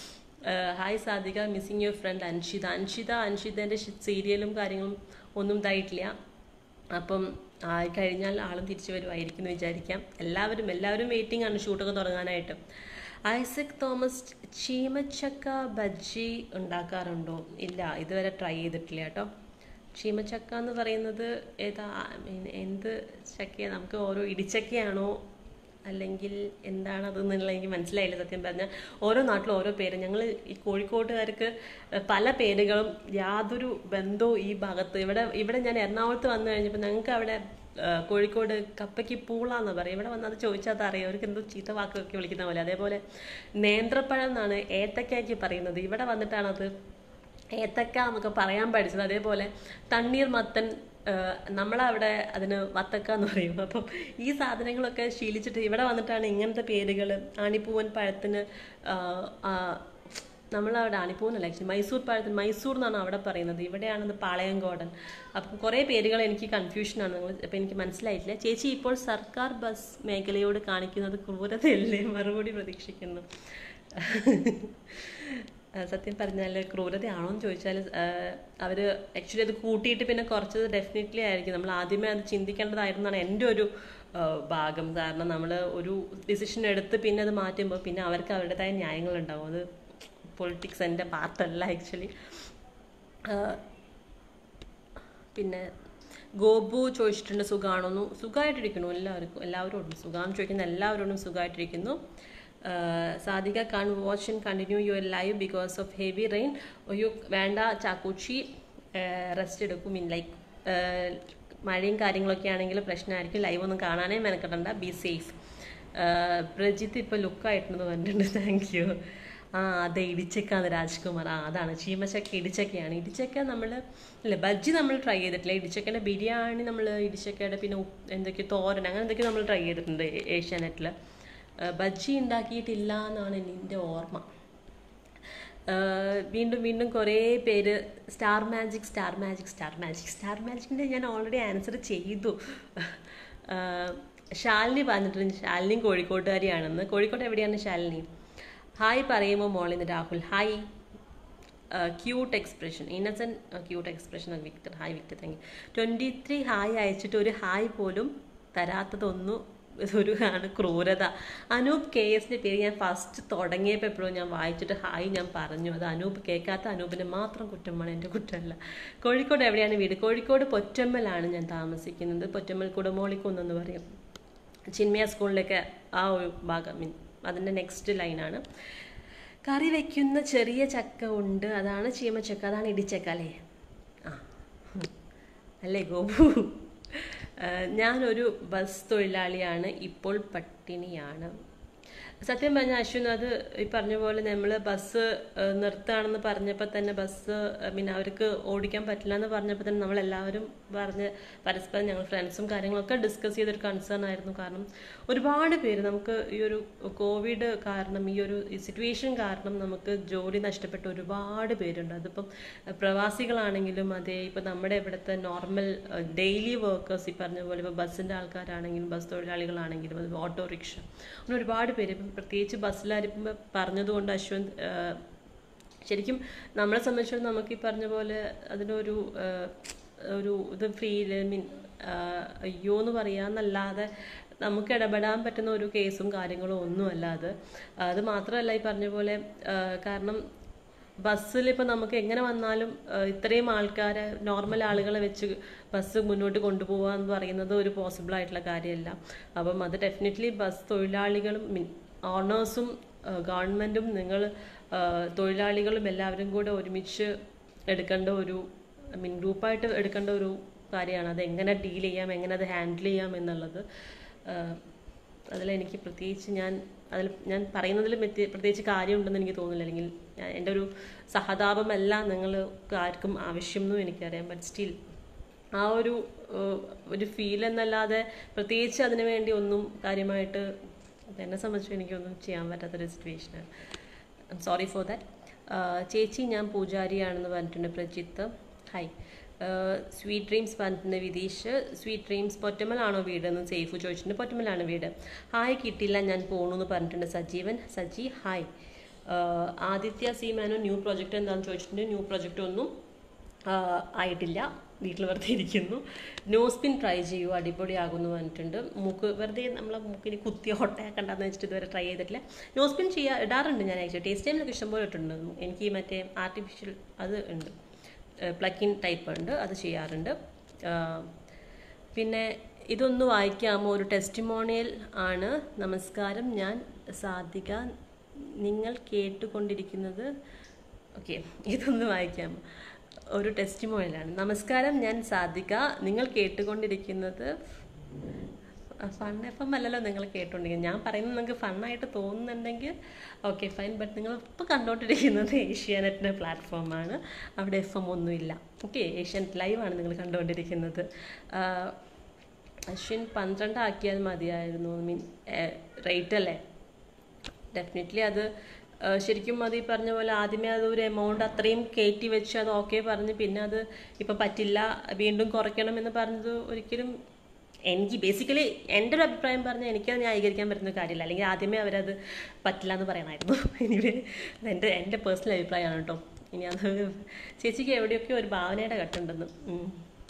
hi Sadhika missing your friend Anshitha Anshitha അൻഷിതൻ്റെ സീരിയലും കാര്യങ്ങളും ഒന്നും ഇതായിട്ടില്ല അപ്പം ആയി കഴിഞ്ഞാൽ ആളും തിരിച്ചു വരുമായിരിക്കും എന്ന് വിചാരിക്കാം എല്ലാവരും എല്ലാവരും വെയിറ്റിംഗ് ആണ് ഷൂട്ടൊക്കെ തുടങ്ങാനായിട്ട് ഐസക് തോമസ് ചീമച്ചക്ക ബജ്ജി ഉണ്ടാക്കാറുണ്ടോ ഇല്ല ഇതുവരെ ട്രൈ ചെയ്തിട്ടില്ല കേട്ടോ ചീമച്ചക്ക എന്ന് പറയുന്നത് ഏതാ I mean, എന്ത് ചക്കയാണ് നമുക്ക് ഓരോ ഇടിച്ചക്കയാണോ അല്ലെങ്കിൽ എന്താണ് അതെന്നുള്ള എനിക്ക് മനസ്സിലായില്ല സത്യം പറഞ്ഞാൽ ഓരോ നാട്ടിലും ഓരോ പേര് ഞങ്ങൾ ഈ കോഴിക്കോട്ടുകാർക്ക് പല പേരുകളും യാതൊരു ബന്ധവും ഈ ഭാഗത്ത് ഇവിടെ ഇവിടെ ഞാൻ എറണാകുളത്ത് വന്നു കഴിഞ്ഞപ്പോൾ ഞങ്ങൾക്ക് അവിടെ ആ, കോഴിക്കോട് കപ്പയ്ക്ക് പൂളാന്ന് പറയും ഇവിടെ വന്ന് അത് ചോദിച്ചാൽ അത് അറിയാം അവർക്ക് എന്തോ ചീത്ത വാക്കൊക്കെ വിളിക്കുന്ന പോലെ അതേപോലെ നേന്ത്രപ്പഴം എന്നാണ് ഏത്തക്കയ്ക്ക് പറയുന്നത് ഇവിടെ വന്നിട്ടാണത് ഏത്തക്ക എന്നൊക്കെ പറയാൻ പഠിച്ചത് അതേപോലെ തണ്ണീർ മത്തൻ ആഹ് നമ്മളവിടെ അതിന് വത്തക്ക എന്ന് പറയും അപ്പം ഈ സാധനങ്ങളൊക്കെ ശീലിച്ചിട്ട് ഇവിടെ വന്നിട്ടാണ് ഇങ്ങനത്തെ പേരുകൾ ആണിപ്പൂവൻ പഴത്തിന് ആഹ് ആഹ് നമ്മളവിടെ ആണിപ്പൂവനല്ല ആക്ച്വലി മൈസൂർ പഴത്തിന് മൈസൂർ എന്നാണ് അവിടെ പറയുന്നത് ഇവിടെയാണത് പാളയംകോടൻ അപ്പം കുറേ പേരുകൾ എനിക്ക് കൺഫ്യൂഷനാണ് നിങ്ങൾ അപ്പം എനിക്ക് മനസ്സിലായിട്ടില്ല ചേച്ചി ഇപ്പോൾ സർക്കാർ ബസ് മേഖലയോട് കാണിക്കുന്നത് ക്രൂരതയല്ലേ മറുപടി പ്രതീക്ഷിക്കുന്നു ആ, സത്യം പറഞ്ഞാൽ ക്രൂരതയാണോ എന്ന് ചോദിച്ചാൽ അവർ ആക്ച്വലി അത് കൂട്ടിയിട്ട് പിന്നെ കുറച്ച് ഡെഫിനറ്റ്ലി ആയിരിക്കും നമ്മൾ ആദ്യമേ അത് ചിന്തിക്കേണ്ടതായിരുന്നാണ് എൻ്റെ ഒരു ആ, ഭാഗം കാരണം നമ്മൾ ഒരു ഡിസിഷൻ എടുത്ത് പിന്നെ അത് മാറ്റുമ്പോൾ പിന്നെ അവർക്ക് അവരുടേതായ ന്യായങ്ങളുണ്ടാവും അത് പൊളിറ്റിക്സ് എൻ്റെ പാർട്ടല്ല ആക്ച്വലി പിന്നെ ഗോപു ചോദിച്ചിട്ടുണ്ട് സുഖമാണോന്നു സുഖമായിട്ടിരിക്കുന്നു എല്ലാവർക്കും എല്ലാവരോടും സുഖം ചോദിക്കുന്ന എല്ലാവരോടും സുഖമായിട്ടിരിക്കുന്നു Sadhika can't watch and continue your live because of heavy rain ഒരു വേണ്ട ചാക്കൂച്ചി റെസ്റ്റ് എടുക്കും മീൻ ലൈക്ക് മഴയും കാര്യങ്ങളൊക്കെ ആണെങ്കിൽ പ്രശ്നമായിരിക്കും ലൈവ് ഒന്നും കാണാനേ മെനക്കെടണ്ട ബി സേഫ് പ്രജിത്ത് ഇപ്പോൾ ലുക്കായിട്ടുണ്ടെന്ന് പറഞ്ഞിട്ടുണ്ട് താങ്ക് യു ആ അതെ ഇടിച്ചക്കാന്ന് രാജ്കുമാർ ആ അതാണ് ചീമച്ചക്ക ഇടിച്ചക്കയാണ് ഇടിച്ചക്ക നമ്മൾ ഇല്ല ബജ്ജി നമ്മൾ ട്രൈ ചെയ്തിട്ടില്ല ഇടിച്ചക്കയുടെ ബിരിയാണി നമ്മൾ ഇടിച്ചക്കയുടെ പിന്നെ ഉപ്പ് എന്തൊക്കെയോ തോരൻ അങ്ങനെ എന്തൊക്കെയോ നമ്മൾ ട്രൈ ചെയ്തിട്ടുണ്ട് ഏഷ്യാനെറ്റിൽ ബജ്ജി ഉണ്ടാക്കിയിട്ടില്ല എന്നാണ് എൻ്റെ ഓർമ്മ ആഹ് വീണ്ടും വീണ്ടും കുറേ പേര് Star Magic Star Magic Star Magic Star മാജിക്കിൻ്റെ ഞാൻ ഓൾറെഡി ആൻസർ ചെയ്തു ആഹ് ശാലിനി പറഞ്ഞിട്ടുണ്ട് ശാലിനിയും കോഴിക്കോട്ടുകാരിയാണെന്ന് കോഴിക്കോട് എവിടെയാണ് ശാലിനി ഹായ് പറയുമോ മോളിന്ന് Rahul hi cute expression innocent cute expression Victor hi Victor thank you twenty three hi അയച്ചിട്ട് ഒരു ഹായ് പോലും തരാത്തതൊന്നും ഒരു ആണ് ക്രൂരത അനൂപ് കെ എസിൻ്റെ പേര് ഞാൻ ഫസ്റ്റ് തുടങ്ങിയപ്പോൾ എപ്പോഴും ഞാൻ വായിച്ചിട്ട് ഹായ് ഞാൻ പറഞ്ഞു അത് അനൂപ് കേൾക്കാത്ത അനൂപിൻ്റെ മാത്രം കുറ്റമാണ് എൻ്റെ കുറ്റമല്ല കോഴിക്കോട് എവിടെയാണ് വീട് കോഴിക്കോട് പൊറ്റമ്മലാണ് ഞാൻ താമസിക്കുന്നത് പൊറ്റമ്മൽ കുടമോളിക്കുന്നെന്ന് പറയും ചിന്മയ സ്കൂളിലേക്ക് ആ ഒരു ഭാഗം മീൻ അതിൻ്റെ നെക്സ്റ്റ് ലൈനാണ് കറി വയ്ക്കുന്ന ചെറിയ ചക്ക ഉണ്ട് അതാണ് ചീമച്ചക്ക അതാണ് ഇടിച്ചക്ക അല്ലേ ആ ഉം. അല്ലേ ഗോപു ആ, ഞാനൊരു ബസ് തൊഴിലാളിയാണ് ഇപ്പോൾ പട്ടിണിയാണ് സത്യം പറഞ്ഞ അശ്വിൻ അത് ഈ പറഞ്ഞ പോലെ നമ്മൾ ബസ് നിർത്താണെന്ന് പറഞ്ഞപ്പോൾ തന്നെ ബസ് മീൻ അവർക്ക് ഓടിക്കാൻ പറ്റില്ല എന്ന് പറഞ്ഞപ്പോൾ തന്നെ നമ്മളെല്ലാവരും പറഞ്ഞ് പരസ്പരം ഞങ്ങൾ ഫ്രണ്ട്സും കാര്യങ്ങളൊക്കെ ഡിസ്കസ് ചെയ്തൊരു കൺസേൺ ആയിരുന്നു കാരണം ഒരുപാട് പേര് നമുക്ക് ഈ ഒരു കോവിഡ് കാരണം ഈ ഒരു സിറ്റുവേഷൻ കാരണം നമുക്ക് ജോലി നഷ്ടപ്പെട്ട ഒരുപാട് പേരുണ്ട് അതിപ്പം പ്രവാസികളാണെങ്കിലും അതേ ഇപ്പം നമ്മുടെ ഇവിടുത്തെ നോർമൽ ഡെയിലി വർക്കേഴ്സ് ഈ പറഞ്ഞ പോലെ ഇപ്പോൾ ബസ്സിൻ്റെ ആൾക്കാരാണെങ്കിലും ബസ് തൊഴിലാളികളാണെങ്കിലും അത് ഓട്ടോറിക്ഷ അങ്ങനെ ഒരുപാട് പേര് ഇപ്പം പ്രത്യേകിച്ച് ബസ്സിലായിരിക്കുമ്പോൾ പറഞ്ഞതുകൊണ്ട് അശ്വന്ത് ആ, ശരിക്കും നമ്മളെ സംബന്ധിച്ചിടത്തോളം നമുക്ക് ഈ പറഞ്ഞ പോലെ അതിനൊരു ആ, ഒരു ഇത് ഫീൽ മീൻ അയ്യോ എന്ന് പറയാന്നല്ലാതെ നമുക്ക് ഇടപെടാൻ പറ്റുന്ന ഒരു കേസും കാര്യങ്ങളും ഒന്നുമല്ല അത് അത് മാത്രമല്ല ഈ പറഞ്ഞ പോലെ ആ, കാരണം ബസ്സിൽ ഇപ്പം നമുക്ക് എങ്ങനെ വന്നാലും ആ, ഇത്രയും ആൾക്കാരെ നോർമൽ ആളുകളെ വെച്ച് ബസ് മുന്നോട്ട് കൊണ്ടുപോകുക എന്ന് പറയുന്നത് ഒരു പോസിബിൾ ആയിട്ടുള്ള കാര്യമല്ല അപ്പം അത് ഡെഫിനറ്റ്ലി ബസ് തൊഴിലാളികളും മീൻ ഓണേഴ്സും ഗവൺമെൻറ്റും നിങ്ങൾ ആ, തൊഴിലാളികളും എല്ലാവരും കൂടെ ഒരുമിച്ച് എടുക്കേണ്ട ഒരു ഐ മീൻ ഗ്രൂപ്പായിട്ട് എടുക്കേണ്ട ഒരു കാര്യമാണ് അത് എങ്ങനെ ഡീൽ ചെയ്യാം എങ്ങനെ അത് ഹാൻഡിൽ ചെയ്യാം എന്നുള്ളത് അതിലെനിക്ക് പ്രത്യേകിച്ച് ഞാൻ അതിൽ ഞാൻ പറയുന്നതിൽ പ്രത്യേ- പ്രത്യേകിച്ച് കാര്യമുണ്ടെന്ന് എനിക്ക് തോന്നുന്നില്ല അല്ലെങ്കിൽ ഞാൻ- എൻ്റെ ഒരു സഹതാപമല്ല നിങ്ങൾക്ക് ആർക്കും ആവശ്യം എന്നും എനിക്കറിയാം ബട്ട് സ്റ്റിൽ ആ ഒരു ഏഹ്, ഒരു ഫീൽ എന്നല്ലാതെ പ്രത്യേകിച്ച് അതിനു വേണ്ടി ഒന്നും കാര്യമായിട്ട് എന്നെ സംബന്ധിച്ച് എനിക്കൊന്നും ചെയ്യാൻ പറ്റാത്തൊരു സിറ്റുവേഷനാണ് ഐം സോറി ഫോർ ദാറ്റ് ചേച്ചി ഞാൻ പൂജാരിയാണെന്ന് പറഞ്ഞിട്ടുണ്ട് പ്രജിത്ത് ഹായ് സ്വീറ്റ് ഡ്രീംസ് പറഞ്ഞിട്ടുണ്ട് വിതീഷ് സ്വീറ്റ് ഡ്രീംസ് പൊറ്റമലാണോ വീട് എന്ന് സേഫു ചോദിച്ചിട്ടുണ്ട് പൊറ്റമലാണ് വീട് ഹായ് കിട്ടില്ല ഞാൻ പോണു എന്ന് പറഞ്ഞിട്ടുണ്ട് സജീവൻ സജി ഹായ് ആഹ് Aditya C Menon new project എന്താണെന്ന് ചോദിച്ചിട്ടുണ്ട് ന്യൂ പ്രൊജക്റ്റ് ഒന്നും ആഹ് ആയിട്ടില്ല വീട്ടിൽ വെറുതെ ഇരിക്കുന്നു നോസ്പിൻ ട്രൈ ചെയ്യൂ അടിപൊളിയാകുമെന്ന് പറഞ്ഞിട്ടുണ്ട് മൂക്ക് വെറുതെ നമ്മളെ മൂക്കിന് കുത്തി ഹൊട്ടയാക്കണ്ടെന്ന് വെച്ചിട്ട് ഇതുവരെ ട്രൈ ചെയ്തിട്ടില്ല നോസ്പിൻ ചെയ്യാ ഇടാറുണ്ട് ഞാൻ ആക്ച്വലി ടേസ്റ്റ് ടൈമിലൊക്കെ ഇഷ്ടംപോലെ ഇട്ടിട്ടുണ്ട് എനിക്ക് മറ്റേ ആർട്ടിഫിഷ്യൽ അത് ഉണ്ട് പ്ലക്കിൻ ടൈപ്പ് ഉണ്ട് അത് ചെയ്യാറുണ്ട് ആഹ് പിന്നെ ഇതൊന്ന് വായിക്കാമോ ഒരു ടെസ്റ്റിമോണിയൽ ആണ് നമസ്കാരം ഞാൻ സാധിക നിങ്ങൾ കേട്ടുകൊണ്ടിരിക്കുന്നത് ഓക്കെ ഇതൊന്ന് വായിക്കാമോ ഒരു ടെസ്റ്റിമോണിയലാണ് നമസ്കാരം ഞാൻ സാധിക നിങ്ങൾ കേട്ടുകൊണ്ടിരിക്കുന്നത് ഫൺ എഫ് എം അല്ലല്ലോ നിങ്ങൾ കേട്ടോണ്ടിരിക്കുന്നത് ഞാൻ പറയുന്നത് നിങ്ങൾക്ക് ഫണ്ണായിട്ട് തോന്നുന്നുണ്ടെങ്കിൽ ഓക്കെ ഫൈൻ ബട്ട് നിങ്ങൾ ഇപ്പോൾ കണ്ടുകൊണ്ടിരിക്കുന്നത് ഏഷ്യാനെറ്റിൻ്റെ പ്ലാറ്റ്ഫോമാണ് അവിടെ എഫ് എം ഒന്നുമില്ല ഓക്കെ ഏഷ്യാനെറ്റ് ലൈവാണ് നിങ്ങൾ കണ്ടുകൊണ്ടിരിക്കുന്നത് ആഹ് അശ്വിൻ പന്ത്രണ്ട് ആക്കിയാൽ മതിയായിരുന്നു മീൻ റേറ്റ് അല്ലേ ഡെഫിനറ്റ്ലി അത് ആ, ശരിക്കും അത് ഈ പറഞ്ഞ പോലെ ആദ്യമേ അത് ഒരു എമൗണ്ട് അത്രയും കയറ്റി വെച്ച് അത് ഓക്കെ പറഞ്ഞ് പിന്നെ അത് ഇപ്പം പറ്റില്ല വീണ്ടും കുറയ്ക്കണം എന്ന് പറഞ്ഞത് ഒരിക്കലും എനിക്ക് ബേസിക്കലി എൻ്റെ ഒരു അഭിപ്രായം പറഞ്ഞാൽ എനിക്കത് ന്യായീകരിക്കാൻ പറ്റുന്ന കാര്യമില്ല അല്ലെങ്കിൽ ആദ്യമേ അവരത് പറ്റില്ല എന്ന് പറയണമായിരുന്നു എനിവേ എൻ്റെ എൻ്റെ പേഴ്സണൽ അഭിപ്രായമാണ് കേട്ടോ ഇനി അത് ചേച്ചിക്ക് എവിടെയൊക്കെ ഒരു ഭാവനയുടെ ഘട്ടമുണ്ടെന്ന് ഉം.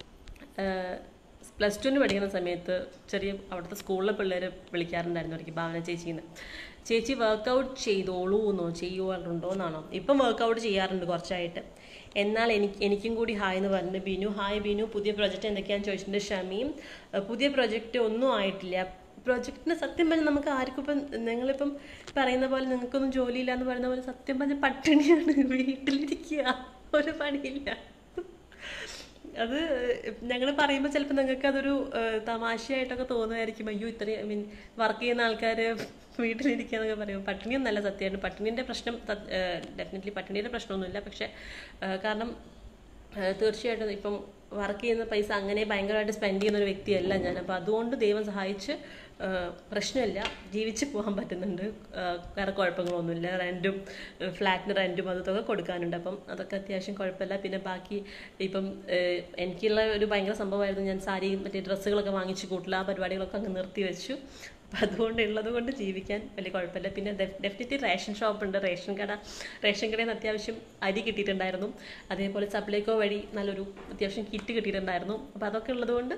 പ്ലസ് ടുവിന് പഠിക്കുന്ന സമയത്ത് ചെറിയ അവിടുത്തെ സ്കൂളിലെ പിള്ളേർ വിളിക്കാറുണ്ടായിരുന്നു എനിക്ക് ഭാവന ചേച്ചിന്ന് ചേച്ചി വർക്കൗട്ട് ചെയ്തോളൂ എന്നോ ചെയ്യുവാറുണ്ടോ എന്നാണോ ഇപ്പം വർക്കൗട്ട് ചെയ്യാറുണ്ട് കുറച്ചായിട്ട് എന്നാൽ എനിക്ക് എനിക്കും കൂടി ഹായ് എന്ന് പറഞ്ഞു ബിനു ഹായ് ബിനു പുതിയ പ്രൊജക്റ്റ് എന്തൊക്കെയാണെന്ന് ചോദിച്ചിട്ടുണ്ട് ഷമിയും അഹ് പുതിയ പ്രൊജക്റ്റ് ഒന്നും ആയിട്ടില്ല പ്രൊജക്റ്റിന് സത്യം പറഞ്ഞാൽ നമുക്ക് ആർക്കും ഇപ്പം നിങ്ങളിപ്പം പറയുന്ന പോലെ നിങ്ങൾക്കൊന്നും ജോലിയില്ല എന്ന് പറയുന്ന പോലെ സത്യം പറഞ്ഞാൽ പട്ടിണിയാണ് വീട്ടിലിരിക്കുക ഒരു പണിയില്ല അത് ഞങ്ങൾ പറയുമ്പോൾ ചിലപ്പോൾ നിങ്ങൾക്ക് അതൊരു ഏഹ്, തമാശയായിട്ടൊക്കെ തോന്നുമായിരിക്കും അയ്യോ ഇത്രയും ഐ മീൻ വർക്ക് ചെയ്യുന്ന ആൾക്കാർ വീട്ടിലിരിക്കുക എന്നൊക്കെ പറയും പട്ടിണിയൊന്നല്ല സത്യമായിട്ട് പട്ടിണിൻ്റെ പ്രശ്നം ഡെഫിനറ്റ്ലി പട്ടിണിയുടെ പ്രശ്നമൊന്നുമില്ല പക്ഷെ ഏഹ്, കാരണം ഏഹ്, തീർച്ചയായിട്ടും ഇപ്പം വർക്ക് ചെയ്യുന്ന പൈസ അങ്ങനെ ഭയങ്കരമായിട്ട് സ്പെൻഡ് ചെയ്യുന്ന ഒരു വ്യക്തിയല്ല ഞാൻ അപ്പോൾ അതുകൊണ്ട് ദൈവം സഹായിച്ച് ഏഹ്, പ്രശ്നമില്ല ജീവിച്ച് പോകാൻ പറ്റുന്നുണ്ട് ഏഹ്, വേറെ കുഴപ്പങ്ങളൊന്നുമില്ല റെൻറ്റും ഫ്ലാറ്റിന് റെൻറ്റും അതൊക്കെ കൊടുക്കാനുണ്ട് അപ്പം അതൊക്കെ അത്യാവശ്യം കുഴപ്പമില്ല പിന്നെ ബാക്കി ഇപ്പം ഏഹ്, എനിക്കുള്ള ഒരു ഭയങ്കര സംഭവമായിരുന്നു ഞാൻ സാരിയും മറ്റേ ഡ്രസ്സുകളൊക്കെ വാങ്ങിച്ച് കൂട്ടില്ല ആ പരിപാടികളൊക്കെ അങ്ങ് നിർത്തി വെച്ചു അപ്പം അതുകൊണ്ട് ഉള്ളത് കൊണ്ട് ജീവിക്കാൻ വലിയ കുഴപ്പമില്ല പിന്നെ ഡെഫിനറ്റ്ലി റേഷൻ ഷോപ്പ് ഉണ്ട് റേഷൻ കട റേഷൻ കടയിൽ നിന്ന് അത്യാവശ്യം അരി കിട്ടിയിട്ടുണ്ടായിരുന്നു അതേപോലെ സപ്ലൈകോ വഴി നല്ലൊരു അത്യാവശ്യം കിറ്റ് കിട്ടിയിട്ടുണ്ടായിരുന്നു അപ്പോൾ അതൊക്കെ ഉള്ളതുകൊണ്ട്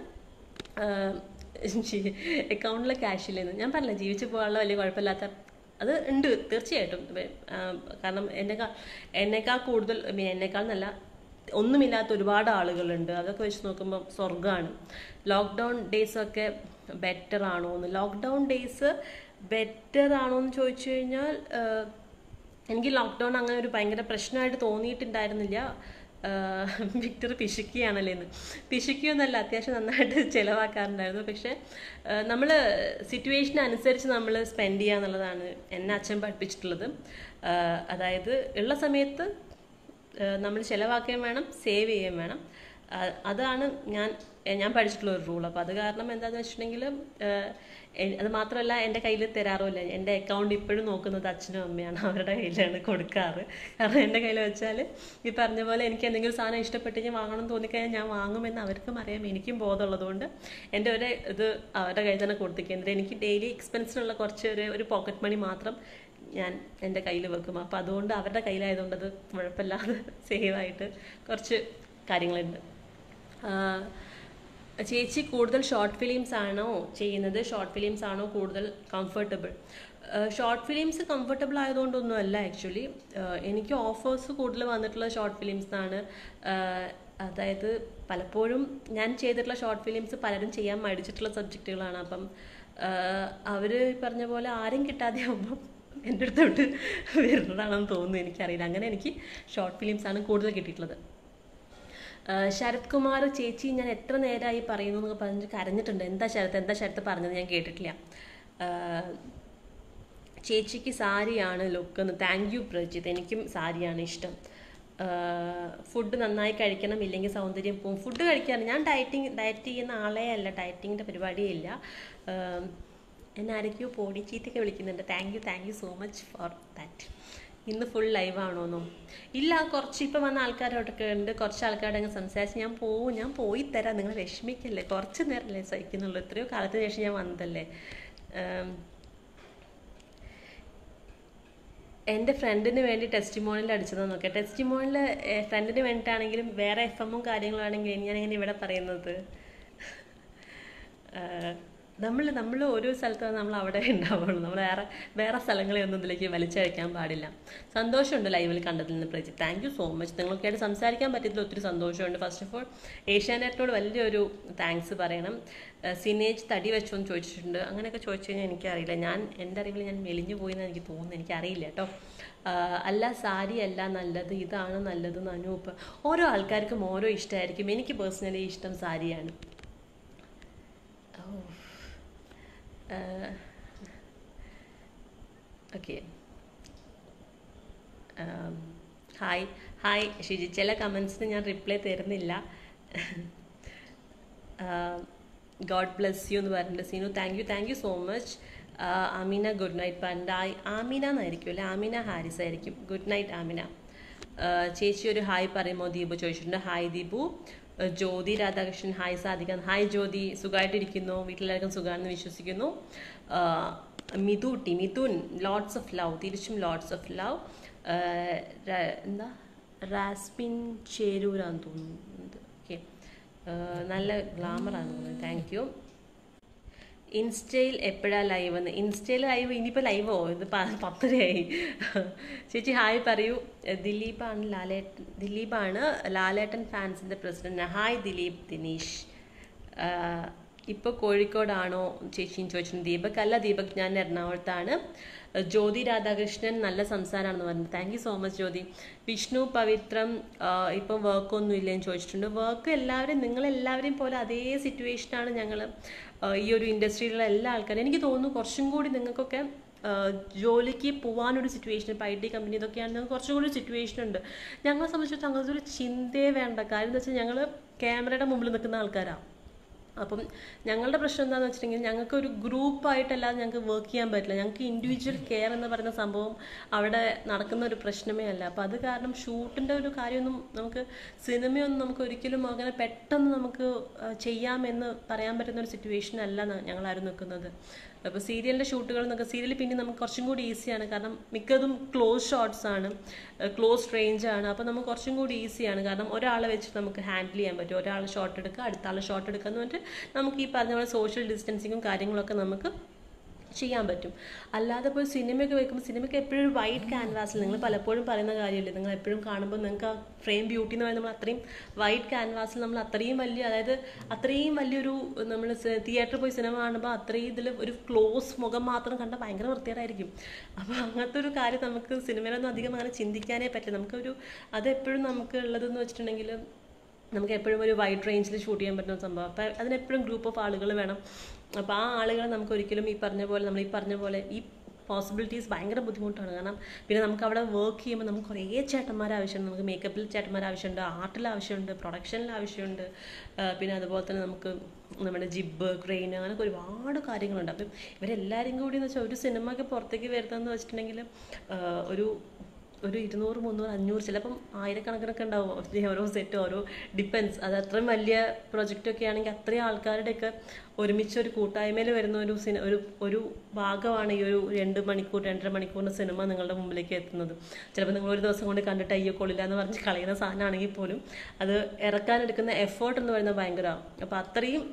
അക്കൗണ്ടിൽ ക്യാഷ് ഇല്ലെന്ന് ഞാൻ പറഞ്ഞില്ല ജീവിച്ചു പോകാനുള്ള വലിയ കുഴപ്പമില്ലാത്ത അത് ഉണ്ട് തീർച്ചയായിട്ടും ഇപ്പം, ആ, കാരണം എന്നെക്കാൾ എന്നേക്കാൾ കൂടുതൽ I mean, എന്നേക്കാൾ നല്ല ഒന്നുമില്ലാത്ത ഒരുപാട് ആളുകളുണ്ട് അതൊക്കെ വെച്ച് നോക്കുമ്പോൾ സ്വർഗ്ഗമാണ് ലോക്ക്ഡൗൺ ഡേയ്സ് ഒക്കെ ബെറ്റർ ആണോ എന്ന് ലോക്ക്ഡൗൺ ഡേയ്സ് ബെറ്റർ ആണോ എന്ന് ചോദിച്ചു കഴിഞ്ഞാൽ ആ, എനിക്ക് ലോക്ക്ഡൗൺ അങ്ങനെ ഒരു ഭയങ്കര പ്രശ്നമായിട്ട് തോന്നിയിട്ടുണ്ടായിരുന്നില്ല ആഹ് വിക്ടർ പിശുക്കിയാണല്ലേ എന്ന് പിശുക്കിയൊന്നല്ല അത്യാവശ്യം നന്നായിട്ട് ചിലവാക്കാറുണ്ടായിരുന്നു പക്ഷെ നമ്മൾ സിറ്റുവേഷൻ അനുസരിച്ച് നമ്മൾ സ്പെൻഡ് ചെയ്യുക എന്നുള്ളതാണ് എന്നെ അച്ഛൻ പഠിപ്പിച്ചിട്ടുള്ളത് ആഹ് അതായത് ഉള്ള സമയത്ത് നമ്മൾ ചിലവാക്കുകയും വേണം സേവ് ചെയ്യുകയും വേണം ആ- അതാണ് ഞാൻ ഞാൻ പഠിച്ചിട്ടുള്ള ഒരു റൂൾ അപ്പോൾ അത് കാരണം എന്താണെന്ന് വെച്ചിട്ടുണ്ടെങ്കിൽ അത് മാത്രമല്ല എൻ്റെ കയ്യിൽ തരാറുമില്ല എൻ്റെ അക്കൗണ്ട് ഇപ്പോഴും നോക്കുന്നത് അച്ഛനും അമ്മയാണ് അവരുടെ കയ്യിലാണ് കൊടുക്കാറ് കാരണം എൻ്റെ കയ്യിൽ വെച്ചാൽ ഈ പറഞ്ഞ പോലെ എനിക്ക് എന്തെങ്കിലും സാധനം ഇഷ്ടപ്പെട്ട് ഞാൻ വാങ്ങണം എന്ന് തോന്നിക്കഴിഞ്ഞാൽ ഞാൻ വാങ്ങുമെന്ന് അവർക്കും അറിയാം എനിക്കും ബോധമുള്ളതുകൊണ്ട് എൻ്റെ ഒരു ഇത് അവരുടെ കയ്യിൽ തന്നെ കൊടുത്തിരിക്കുന്നത് എനിക്ക് ഡെയിലി എക്സ്പെൻസിനുള്ള കുറച്ച് ഒരു ഒരു പോക്കറ്റ് മണി മാത്രം ഞാൻ എൻ്റെ കയ്യിൽ വെക്കും അപ്പോൾ അതുകൊണ്ട് അവരുടെ കയ്യിലായതുകൊണ്ട് അത് കുഴപ്പമില്ലാതെ സേവായിട്ട് കുറച്ച് കാര്യങ്ങളുണ്ട് ആഹ് ചേച്ചി കൂടുതൽ ഷോർട്ട് ഫിലിംസ് ആണോ ചെയ്യുന്നത് ഷോർട്ട് ഫിലിംസ് ആണോ കൂടുതൽ കംഫർട്ടബിൾ ഷോർട്ട് ഫിലിംസ് കംഫർട്ടബിൾ ആയതുകൊണ്ടൊന്നും അല്ല ആക്ച്വലി എനിക്ക് ഓഫേഴ്സ് കൂടുതൽ വന്നിട്ടുള്ള ഷോർട്ട് ഫിലിംസ് ആണ് ആഹ് അതായത് പലപ്പോഴും ഞാൻ ചെയ്തിട്ടുള്ള ഷോർട്ട് ഫിലിംസ് പലരും ചെയ്യാൻ മടിച്ചിട്ടുള്ള സബ്ജക്റ്റുകളാണ് അപ്പം അവർ പറഞ്ഞ പോലെ ആരും കിട്ടാതെ ആകുമ്പോൾ എൻ്റെ അടുത്തോട്ട് വരുന്നതാണെന്ന് തോന്നുന്നു എനിക്കറിയില്ല അങ്ങനെ എനിക്ക് ഷോർട്ട് ഫിലിംസ് ആണ് കൂടുതൽ കിട്ടിയിട്ടുള്ളത് ആഹ് ശരത് കുമാർ ചേച്ചി ഞാൻ എത്ര നേരമായി പറയുന്നു എന്നൊക്കെ പറഞ്ഞ് കരഞ്ഞിട്ടുണ്ട് എന്താ ശരത്ത് എന്താ ശരത്ത് പറഞ്ഞത് ഞാൻ കേട്ടിട്ടില്ല ആഹ് ചേച്ചിക്ക് സാരിയാണ് ലുക്ക് എന്ന് താങ്ക് യു പ്രജിത്ത് എനിക്കും സാരിയാണ് ഇഷ്ടം ഫുഡ് നന്നായി കഴിക്കണം ഇല്ലെങ്കിൽ സൗന്ദര്യം പോവും ഫുഡ് കഴിക്കാറ് ഞാൻ ഡയറ്റിങ് ഡയറ്റ് ചെയ്യുന്ന ആളേ അല്ല ഡയറ്റിങ്ങിൻ്റെ പരിപാടിയേ ഇല്ല ആഹ് എന്നെ ആരൊക്കെയോ പോടി ചീത്തയൊക്കെ വിളിക്കുന്നുണ്ട് thank you thank you so much for that ഇന്ന് ഫുൾ ലൈവ് ആണോന്നോ ഇല്ല കുറച്ച് ഇപ്പം വന്ന ആൾക്കാരോടൊക്കെ ഉണ്ട് കുറച്ച് ആൾക്കാരോട് അങ്ങ് സംസാരിച്ച് ഞാൻ പോവും ഞാൻ പോയി തരാം നിങ്ങൾ വിഷമിക്കല്ലേ കുറച്ച് നേരമല്ലേ സഹിക്കുന്നുള്ളൂ എത്രയോ കാലത്തിന് ശേഷം ഞാൻ വന്നതല്ലേ ആം, എൻ്റെ ഫ്രണ്ടിന് വേണ്ടി ടെസ്റ്റിമോണിൽ അടിച്ചതെന്ന് നോക്കാം ടെസ്റ്റിമോണിൽ ഫ്രണ്ടിന് വേണ്ടിയിട്ടാണെങ്കിലും വേറെ എഫ് എമ്മും കാര്യങ്ങളും ആണെങ്കിലും ഞാൻ എങ്ങനെ ഇവിടെ പറയുന്നത് നമ്മൾ നമ്മൾ ഓരോ സ്ഥലത്താണ് നമ്മൾ അവിടെ ഉണ്ടാവുള്ളൂ നമ്മൾ വേറെ വേറെ സ്ഥലങ്ങളെ ഒന്നും ഇതിലേക്ക് വലിച്ചഴിക്കാൻ പാടില്ല സന്തോഷമുണ്ട് ലൈവിൽ കണ്ടതിൽ നിന്ന് Praji thank you so much നിങ്ങൾക്കായിട്ട് സംസാരിക്കാൻ പറ്റിയതിൽ ഒത്തിരി സന്തോഷമുണ്ട് ഫസ്റ്റ് ഓഫ് ഓൾ ഏഷ്യാനെറ്റിനോട് വലിയൊരു താങ്ക്സ് പറയണം ഏഹ് സിനേജ് തടി വെച്ചോ എന്ന് ചോദിച്ചിട്ടുണ്ട് അങ്ങനെയൊക്കെ ചോദിച്ചു കഴിഞ്ഞാൽ എനിക്കറിയില്ല ഞാൻ എൻ്റെ അറിവിൽ ഞാൻ മെലിഞ്ഞു പോയി എന്ന് എനിക്ക് തോന്നുന്നു എനിക്കറിയില്ല കേട്ടോ ആഹ് അല്ല സാരി അല്ല നല്ലത് ഇതാണ് നല്ലത് അനൂപ്പ് ഓരോ ആൾക്കാർക്കും ഓരോ ഇഷ്ടമായിരിക്കും എനിക്ക് പേഴ്സണലി ഇഷ്ടം സാരിയാണ് ഓക്കെ ഹായ് ഹായ് ഷിജി ചില കമൻസിന് ഞാൻ റിപ്ലൈ തരുന്നില്ല ഗോഡ് ബ്ലെസ് യു എന്ന് പറഞ്ഞിട്ട് Seenu thank you thank you so much Ameena good night പറഞ്ഞിട്ട് ആമീന എന്നായിരിക്കും അല്ലേ ആമീന ഹാരിസ് ആയിരിക്കും ഗുഡ് നൈറ്റ് ആമിന ആഹ് ചേച്ചി ഒരു ഹായ് പറയുമോ ദീപു ചോദിച്ചിട്ടുണ്ട് ഹായ് ദീപു ആഹ് ജ്യോതി രാധാകൃഷ്ണൻ ഹായ് സാധിക ഹായ് ജ്യോതി സുഖമായിട്ടിരിക്കുന്നു വീട്ടിലെല്ലാവർക്കും സുഖമാണെന്ന് വിശ്വസിക്കുന്നു ആഹ് Mithutty Mithun lots of love തിരിച്ചും ലോട്ട്സ് ഓഫ് ലവ് എന്താ റാസ്മിൻ ചേരൂരാന്ന് തോന്നുന്നു ഓക്കെ നല്ല ഗ്ലാമറാണ് തോന്നുന്നത് താങ്ക് യു ഇൻസ്റ്റയിൽ എപ്പോഴാ ലൈവ് എന്ന് ഇൻസ്റ്റയിൽ ലൈവ് ഇനിയിപ്പോൾ ലൈവോ ഇത് പ- പത്തരയായി ചേച്ചി ഹായ് പറയൂ ദിലീപാണ് ലാലേട്ടൻ ദിലീപാണ് ലാലേട്ടൻ ഫാൻസിൻ്റെ പ്രസിഡന്റ് ഹായ് ദിലീപ് ദിനീഷ് ഇപ്പോൾ കോഴിക്കോടാണോ ചേച്ചിയും ചോദിച്ചിട്ടുണ്ട് ദീപക് അല്ല ദീപക് ഞാൻ എറണാകുളത്താണ് ജ്യോതി രാധാകൃഷ്ണൻ നല്ല സംസാരമാണെന്ന് പറഞ്ഞു thank you so much Jyothi Vishnu Pavithram ആഹ് ഇപ്പം വർക്കൊന്നും ഇല്ലെന്ന് ചോദിച്ചിട്ടുണ്ട് വർക്ക് എല്ലാവരും നിങ്ങളെല്ലാവരെയും പോലെ അതേ സിറ്റുവേഷനാണ് ഞങ്ങൾ ഈ ഒരു ഇൻഡസ്ട്രിയിലുള്ള എല്ലാ ആൾക്കാരും എനിക്ക് തോന്നുന്നു കുറച്ചും കൂടി നിങ്ങൾക്കൊക്കെ ആഹ് ജോലിക്ക് പോകാനൊരു സിറ്റുവേഷൻ ഇപ്പോൾ ഐ ടി കമ്പനി ഇതൊക്കെയാണ് നിങ്ങൾക്ക് കുറച്ചും കൂടി സിറ്റുവേഷൻ ഉണ്ട് ഞങ്ങളെ സംബന്ധിച്ചിടത്തോളം അങ്ങനത്തെ ഒരു ചിന്തയെ വേണ്ട കാര്യം എന്താ വെച്ചാൽ ഞങ്ങൾ ക്യാമറയുടെ മുമ്പിൽ നിൽക്കുന്ന ആൾക്കാരാണ് അപ്പം ഞങ്ങളുടെ പ്രശ്നം എന്താണെന്ന് വെച്ചിട്ടുണ്ടെങ്കിൽ ഞങ്ങൾക്ക് ഒരു ഗ്രൂപ്പായിട്ടല്ലാതെ ഞങ്ങൾക്ക് വർക്ക് ചെയ്യാൻ പറ്റില്ല ഞങ്ങൾക്ക് ഇൻഡിവിജ്വൽ കെയർ എന്ന് പറയുന്ന സംഭവം അവിടെ നടക്കുന്ന ഒരു പ്രശ്നമേ അല്ല അപ്പം അത് കാരണം ഷൂട്ടിൻ്റെ ഒരു കാര്യമൊന്നും നമുക്ക് സിനിമയൊന്നും നമുക്ക് ഒരിക്കലും അങ്ങനെ പെട്ടെന്ന് നമുക്ക് ആ, ചെയ്യാമെന്ന് പറയാൻ പറ്റുന്ന ഒരു സിറ്റുവേഷൻ അല്ല ന- ഞങ്ങളാരും നിൽക്കുന്നത് അപ്പോൾ സീരിയലിൻ്റെ ഷൂട്ടുകൾ എന്നൊക്കെ സീരിയൽ പിന്നെ നമുക്ക് കുറച്ചും കൂടി ഈസിയാണ് കാരണം മിക്കതും ക്ലോസ് ഷോട്ട്സ് ആണ് ക്ലോസ് റേഞ്ച് ആണ് അപ്പോൾ നമുക്ക് കുറച്ചും കൂടി ഈസിയാണ് കാരണം ഒരാളെ വെച്ചിട്ട് നമുക്ക് ഹാൻഡിൽ ചെയ്യാൻ പറ്റും ഒരാൾ ഷോട്ട് എടുക്കുക അടുത്ത ആൾ ഷോട്ട് എടുക്കുക എന്ന് പറഞ്ഞിട്ട് നമുക്ക് ഈ പറഞ്ഞ പോലെ സോഷ്യൽ ഡിസ്റ്റൻസിങ്ങും കാര്യങ്ങളൊക്കെ നമുക്ക് ചെയ്യാൻ പറ്റും അല്ലാതെ പോയി സിനിമയൊക്കെ വെക്കുമ്പോൾ സിനിമയ്ക്ക് എപ്പോഴും ഒരു വൈറ്റ് ക്യാൻവാസിൽ നിങ്ങൾ പലപ്പോഴും പറയുന്ന കാര്യമില്ലേ നിങ്ങൾ എപ്പോഴും കാണുമ്പോൾ നിങ്ങൾക്ക് ആ ഫ്രെയിം ബ്യൂട്ടി എന്ന് പറയുന്നത് നമ്മൾ അത്രയും വൈറ്റ് ക്യാൻവാസിൽ നമ്മൾ അത്രയും വലിയ അതായത് അത്രയും വലിയൊരു നമ്മൾ തിയേറ്ററിൽ പോയി സിനിമ കാണുമ്പോൾ അത്രയും ഇതിൽ ഒരു ക്ലോസ് മുഖം മാത്രം കണ്ടാൽ ഭയങ്കര വൃത്തികേടായിരിക്കും അപ്പോൾ അങ്ങനത്തെ ഒരു കാര്യം നമുക്ക് സിനിമയിലൊന്നും അധികം അങ്ങനെ ചിന്തിക്കാനേ പറ്റില്ല നമുക്കൊരു അതെപ്പോഴും നമുക്ക് ഉള്ളതെന്ന് വെച്ചിട്ടുണ്ടെങ്കിൽ നമുക്ക് എപ്പോഴും ഒരു വൈഡ് റേഞ്ചിൽ ഷൂട്ട് ചെയ്യാൻ പറ്റുന്ന സംഭവം അപ്പം അതിനെപ്പോഴും ഗ്രൂപ്പ് ഓഫ് ആളുകൾ വേണം അപ്പോൾ ആ ആളുകളെ നമുക്ക് ഒരിക്കലും ഈ പറഞ്ഞ പോലെ നമ്മൾ ഈ പറഞ്ഞ പോലെ ഈ പോസിബിലിറ്റീസ് ഭയങ്കര ബുദ്ധിമുട്ടാണ് കാരണം പിന്നെ നമുക്ക് അവിടെ വർക്ക് ചെയ്യുമ്പോൾ നമുക്ക് കുറേ ചേട്ടന്മാർ ആവശ്യമുണ്ട് നമുക്ക് മേക്കപ്പിൽ ചേട്ടന്മാർ ആവശ്യമുണ്ട് ആർട്ടിൽ ആവശ്യമുണ്ട് പ്രൊഡക്ഷനിൽ ആവശ്യമുണ്ട് ആ, പിന്നെ അതുപോലെ തന്നെ നമുക്ക് നമ്മുടെ ജിബ് ക്രെയിൻ അങ്ങനെയൊക്കെ ഒരുപാട് കാര്യങ്ങളുണ്ട് അപ്പം ഇവരെല്ലാവരും കൂടി എന്ന് വെച്ചാൽ ഒരു സിനിമയ്ക്ക് പുറത്തേക്ക് വരുന്നതെന്ന് വെച്ചിട്ടുണ്ടെങ്കിൽ ആ, ഒരു ഒരു ഇരുന്നൂറ് മുന്നൂറ് അഞ്ഞൂറ് ചിലപ്പം ആയിരക്കണക്കിനൊക്കെ ഉണ്ടാവും ഓരോ സെറ്റ് ഓരോ ഡിപ്പെൻസ് അത് അത്രയും വലിയ പ്രൊജക്റ്റ് ഒക്കെ ആണെങ്കിൽ അത്രയും ആൾക്കാരുടെയൊക്കെ ഒരുമിച്ച് ഒരു കൂട്ടായ്മയിൽ വരുന്ന ഒരു സിനി ഒരു ഒരു ഭാഗമാണ് ഈ ഒരു രണ്ട് മണിക്കൂർ രണ്ടര മണിക്കൂറിൻ്റെ സിനിമ നിങ്ങളുടെ മുമ്പിലേക്ക് എത്തുന്നത് ചിലപ്പോൾ നിങ്ങൾ ഒരു ദിവസം കൊണ്ട് കണ്ടിട്ട് അയ്യോ കൊള്ളില്ല എന്ന് പറഞ്ഞ് കളയുന്ന സാധനമാണെങ്കിൽ പോലും അത് ഇറക്കാനെടുക്കുന്ന എഫേർട്ട് എന്ന് പറയുന്നത് ഭയങ്കരമാണ് അപ്പോൾ അത്രയും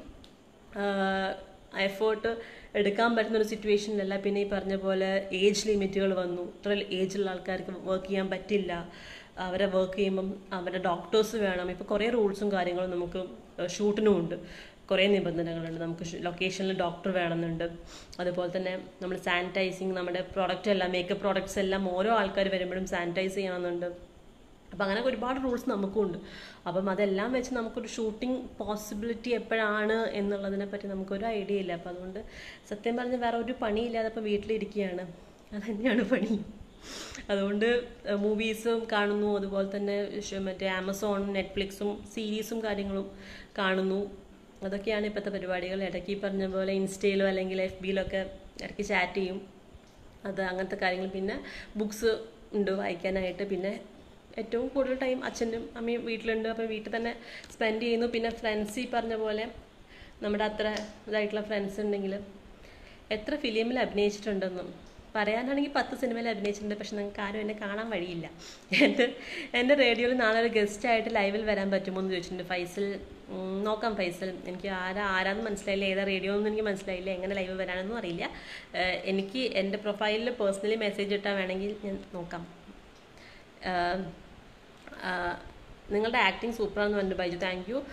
എഫേർട്ട് എടുക്കാൻ പറ്റുന്ന ഒരു സിറ്റുവേഷനിലല്ല പിന്നെ ഈ പറഞ്ഞ പോലെ ഏജ് ലിമിറ്റുകൾ വന്നു ഇത്ര ഏജുള്ള ആൾക്കാർക്ക് വർക്ക് ചെയ്യാൻ പറ്റില്ല അവരെ വർക്ക് ചെയ്യുമ്പം അവരുടെ ഡോക്ടേഴ്സ് വേണം ഇപ്പോൾ കുറേ റൂൾസും കാര്യങ്ങളും നമുക്ക് ഷൂട്ടിനും ഉണ്ട് കുറേ നിബന്ധനകളുണ്ട് നമുക്ക് ലൊക്കേഷനിൽ ഡോക്ടർ വേണമെന്നുണ്ട് അതുപോലെ തന്നെ നമ്മൾ സാനിറ്റൈസിങ് നമ്മുടെ പ്രോഡക്റ്റ് എല്ലാം മേക്കപ്പ് പ്രോഡക്ട്സ് എല്ലാം ഓരോ ആൾക്കാർ വരുമ്പോഴും സാനിറ്റൈസ് ചെയ്യണമെന്നുണ്ട് അപ്പം അങ്ങനെ ഒരുപാട് റൂൾസ് നമുക്കുണ്ട് അപ്പം അതെല്ലാം വെച്ച് നമുക്കൊരു ഷൂട്ടിംഗ് പോസിബിലിറ്റി എപ്പോഴാണ് എന്നുള്ളതിനെ പറ്റി നമുക്കൊരു ഐഡിയ ഇല്ല അപ്പം അതുകൊണ്ട് സത്യം പറഞ്ഞ് വേറെ ഒരു പണിയില്ലാതെ ഇപ്പോൾ വീട്ടിലിരിക്കുകയാണ് അത് തന്നെയാണ് പണി അതുകൊണ്ട് മൂവീസും കാണുന്നു അതുപോലെ തന്നെ ഷ് മറ്റേ ആമസോൺ നെറ്റ്ഫ്ലിക്സും സീരീസും കാര്യങ്ങളും കാണുന്നു അതൊക്കെയാണ് ഇപ്പോഴത്തെ പരിപാടികൾ ഇടയ്ക്ക് ഈ പറഞ്ഞ പോലെ ഇൻസ്റ്റയിലോ അല്ലെങ്കിൽ എഫ് ബിയിലൊക്കെ ഇടയ്ക്ക് ചാറ്റ് ചെയ്യും അത് അങ്ങനത്തെ കാര്യങ്ങൾ പിന്നെ ബുക്സ് ഉണ്ട് വായിക്കാനായിട്ട് പിന്നെ ഏറ്റവും കൂടുതൽ ടൈം അച്ഛനും അമ്മയും വീട്ടിലുണ്ട് അപ്പോൾ വീട്ടിൽ തന്നെ സ്പെൻഡ് ചെയ്യുന്നു പിന്നെ ഫ്രണ്ട്സ് ഈ പറഞ്ഞ പോലെ നമ്മുടെ അത്ര ഇതായിട്ടുള്ള ഫ്രണ്ട്സ് ഉണ്ടെങ്കിൽ എത്ര ഫിലിമിൽ അഭിനയിച്ചിട്ടുണ്ടെന്നും പറയാനാണെങ്കിൽ പത്ത് സിനിമയിൽ അഭിനയിച്ചിട്ടുണ്ട് പക്ഷെ നിങ്ങൾക്ക് ആരും എന്നെ കാണാൻ വഴിയില്ല എൻ്റെ എൻ്റെ റേഡിയോയിൽ നാളെ ഒരു ഗസ്റ്റായിട്ട് ലൈവിൽ വരാൻ പറ്റുമോ എന്ന് ചോദിച്ചിട്ടുണ്ട് ഫൈസൽ ഉം, നോക്കാം ഫൈസൽ എനിക്ക് ആരാ ആരാന്ന് മനസ്സിലായില്ല ഏതാ റേഡിയോ ഒന്നും എനിക്ക് മനസ്സിലായില്ല എങ്ങനെ ലൈവ് വരാനൊന്നും അറിയില്ല ഏഹ് എനിക്ക് എൻ്റെ പ്രൊഫൈലിൽ പേഴ്സണലി മെസ്സേജ് ഇട്ടാൽ വേണമെങ്കിൽ ഞാൻ നോക്കാം ആഹ് ആഹ് നിങ്ങളുടെ ആക്ടിങ് സൂപ്പറാന്ന് പറഞ്ഞു ബൈജു താങ്ക് യു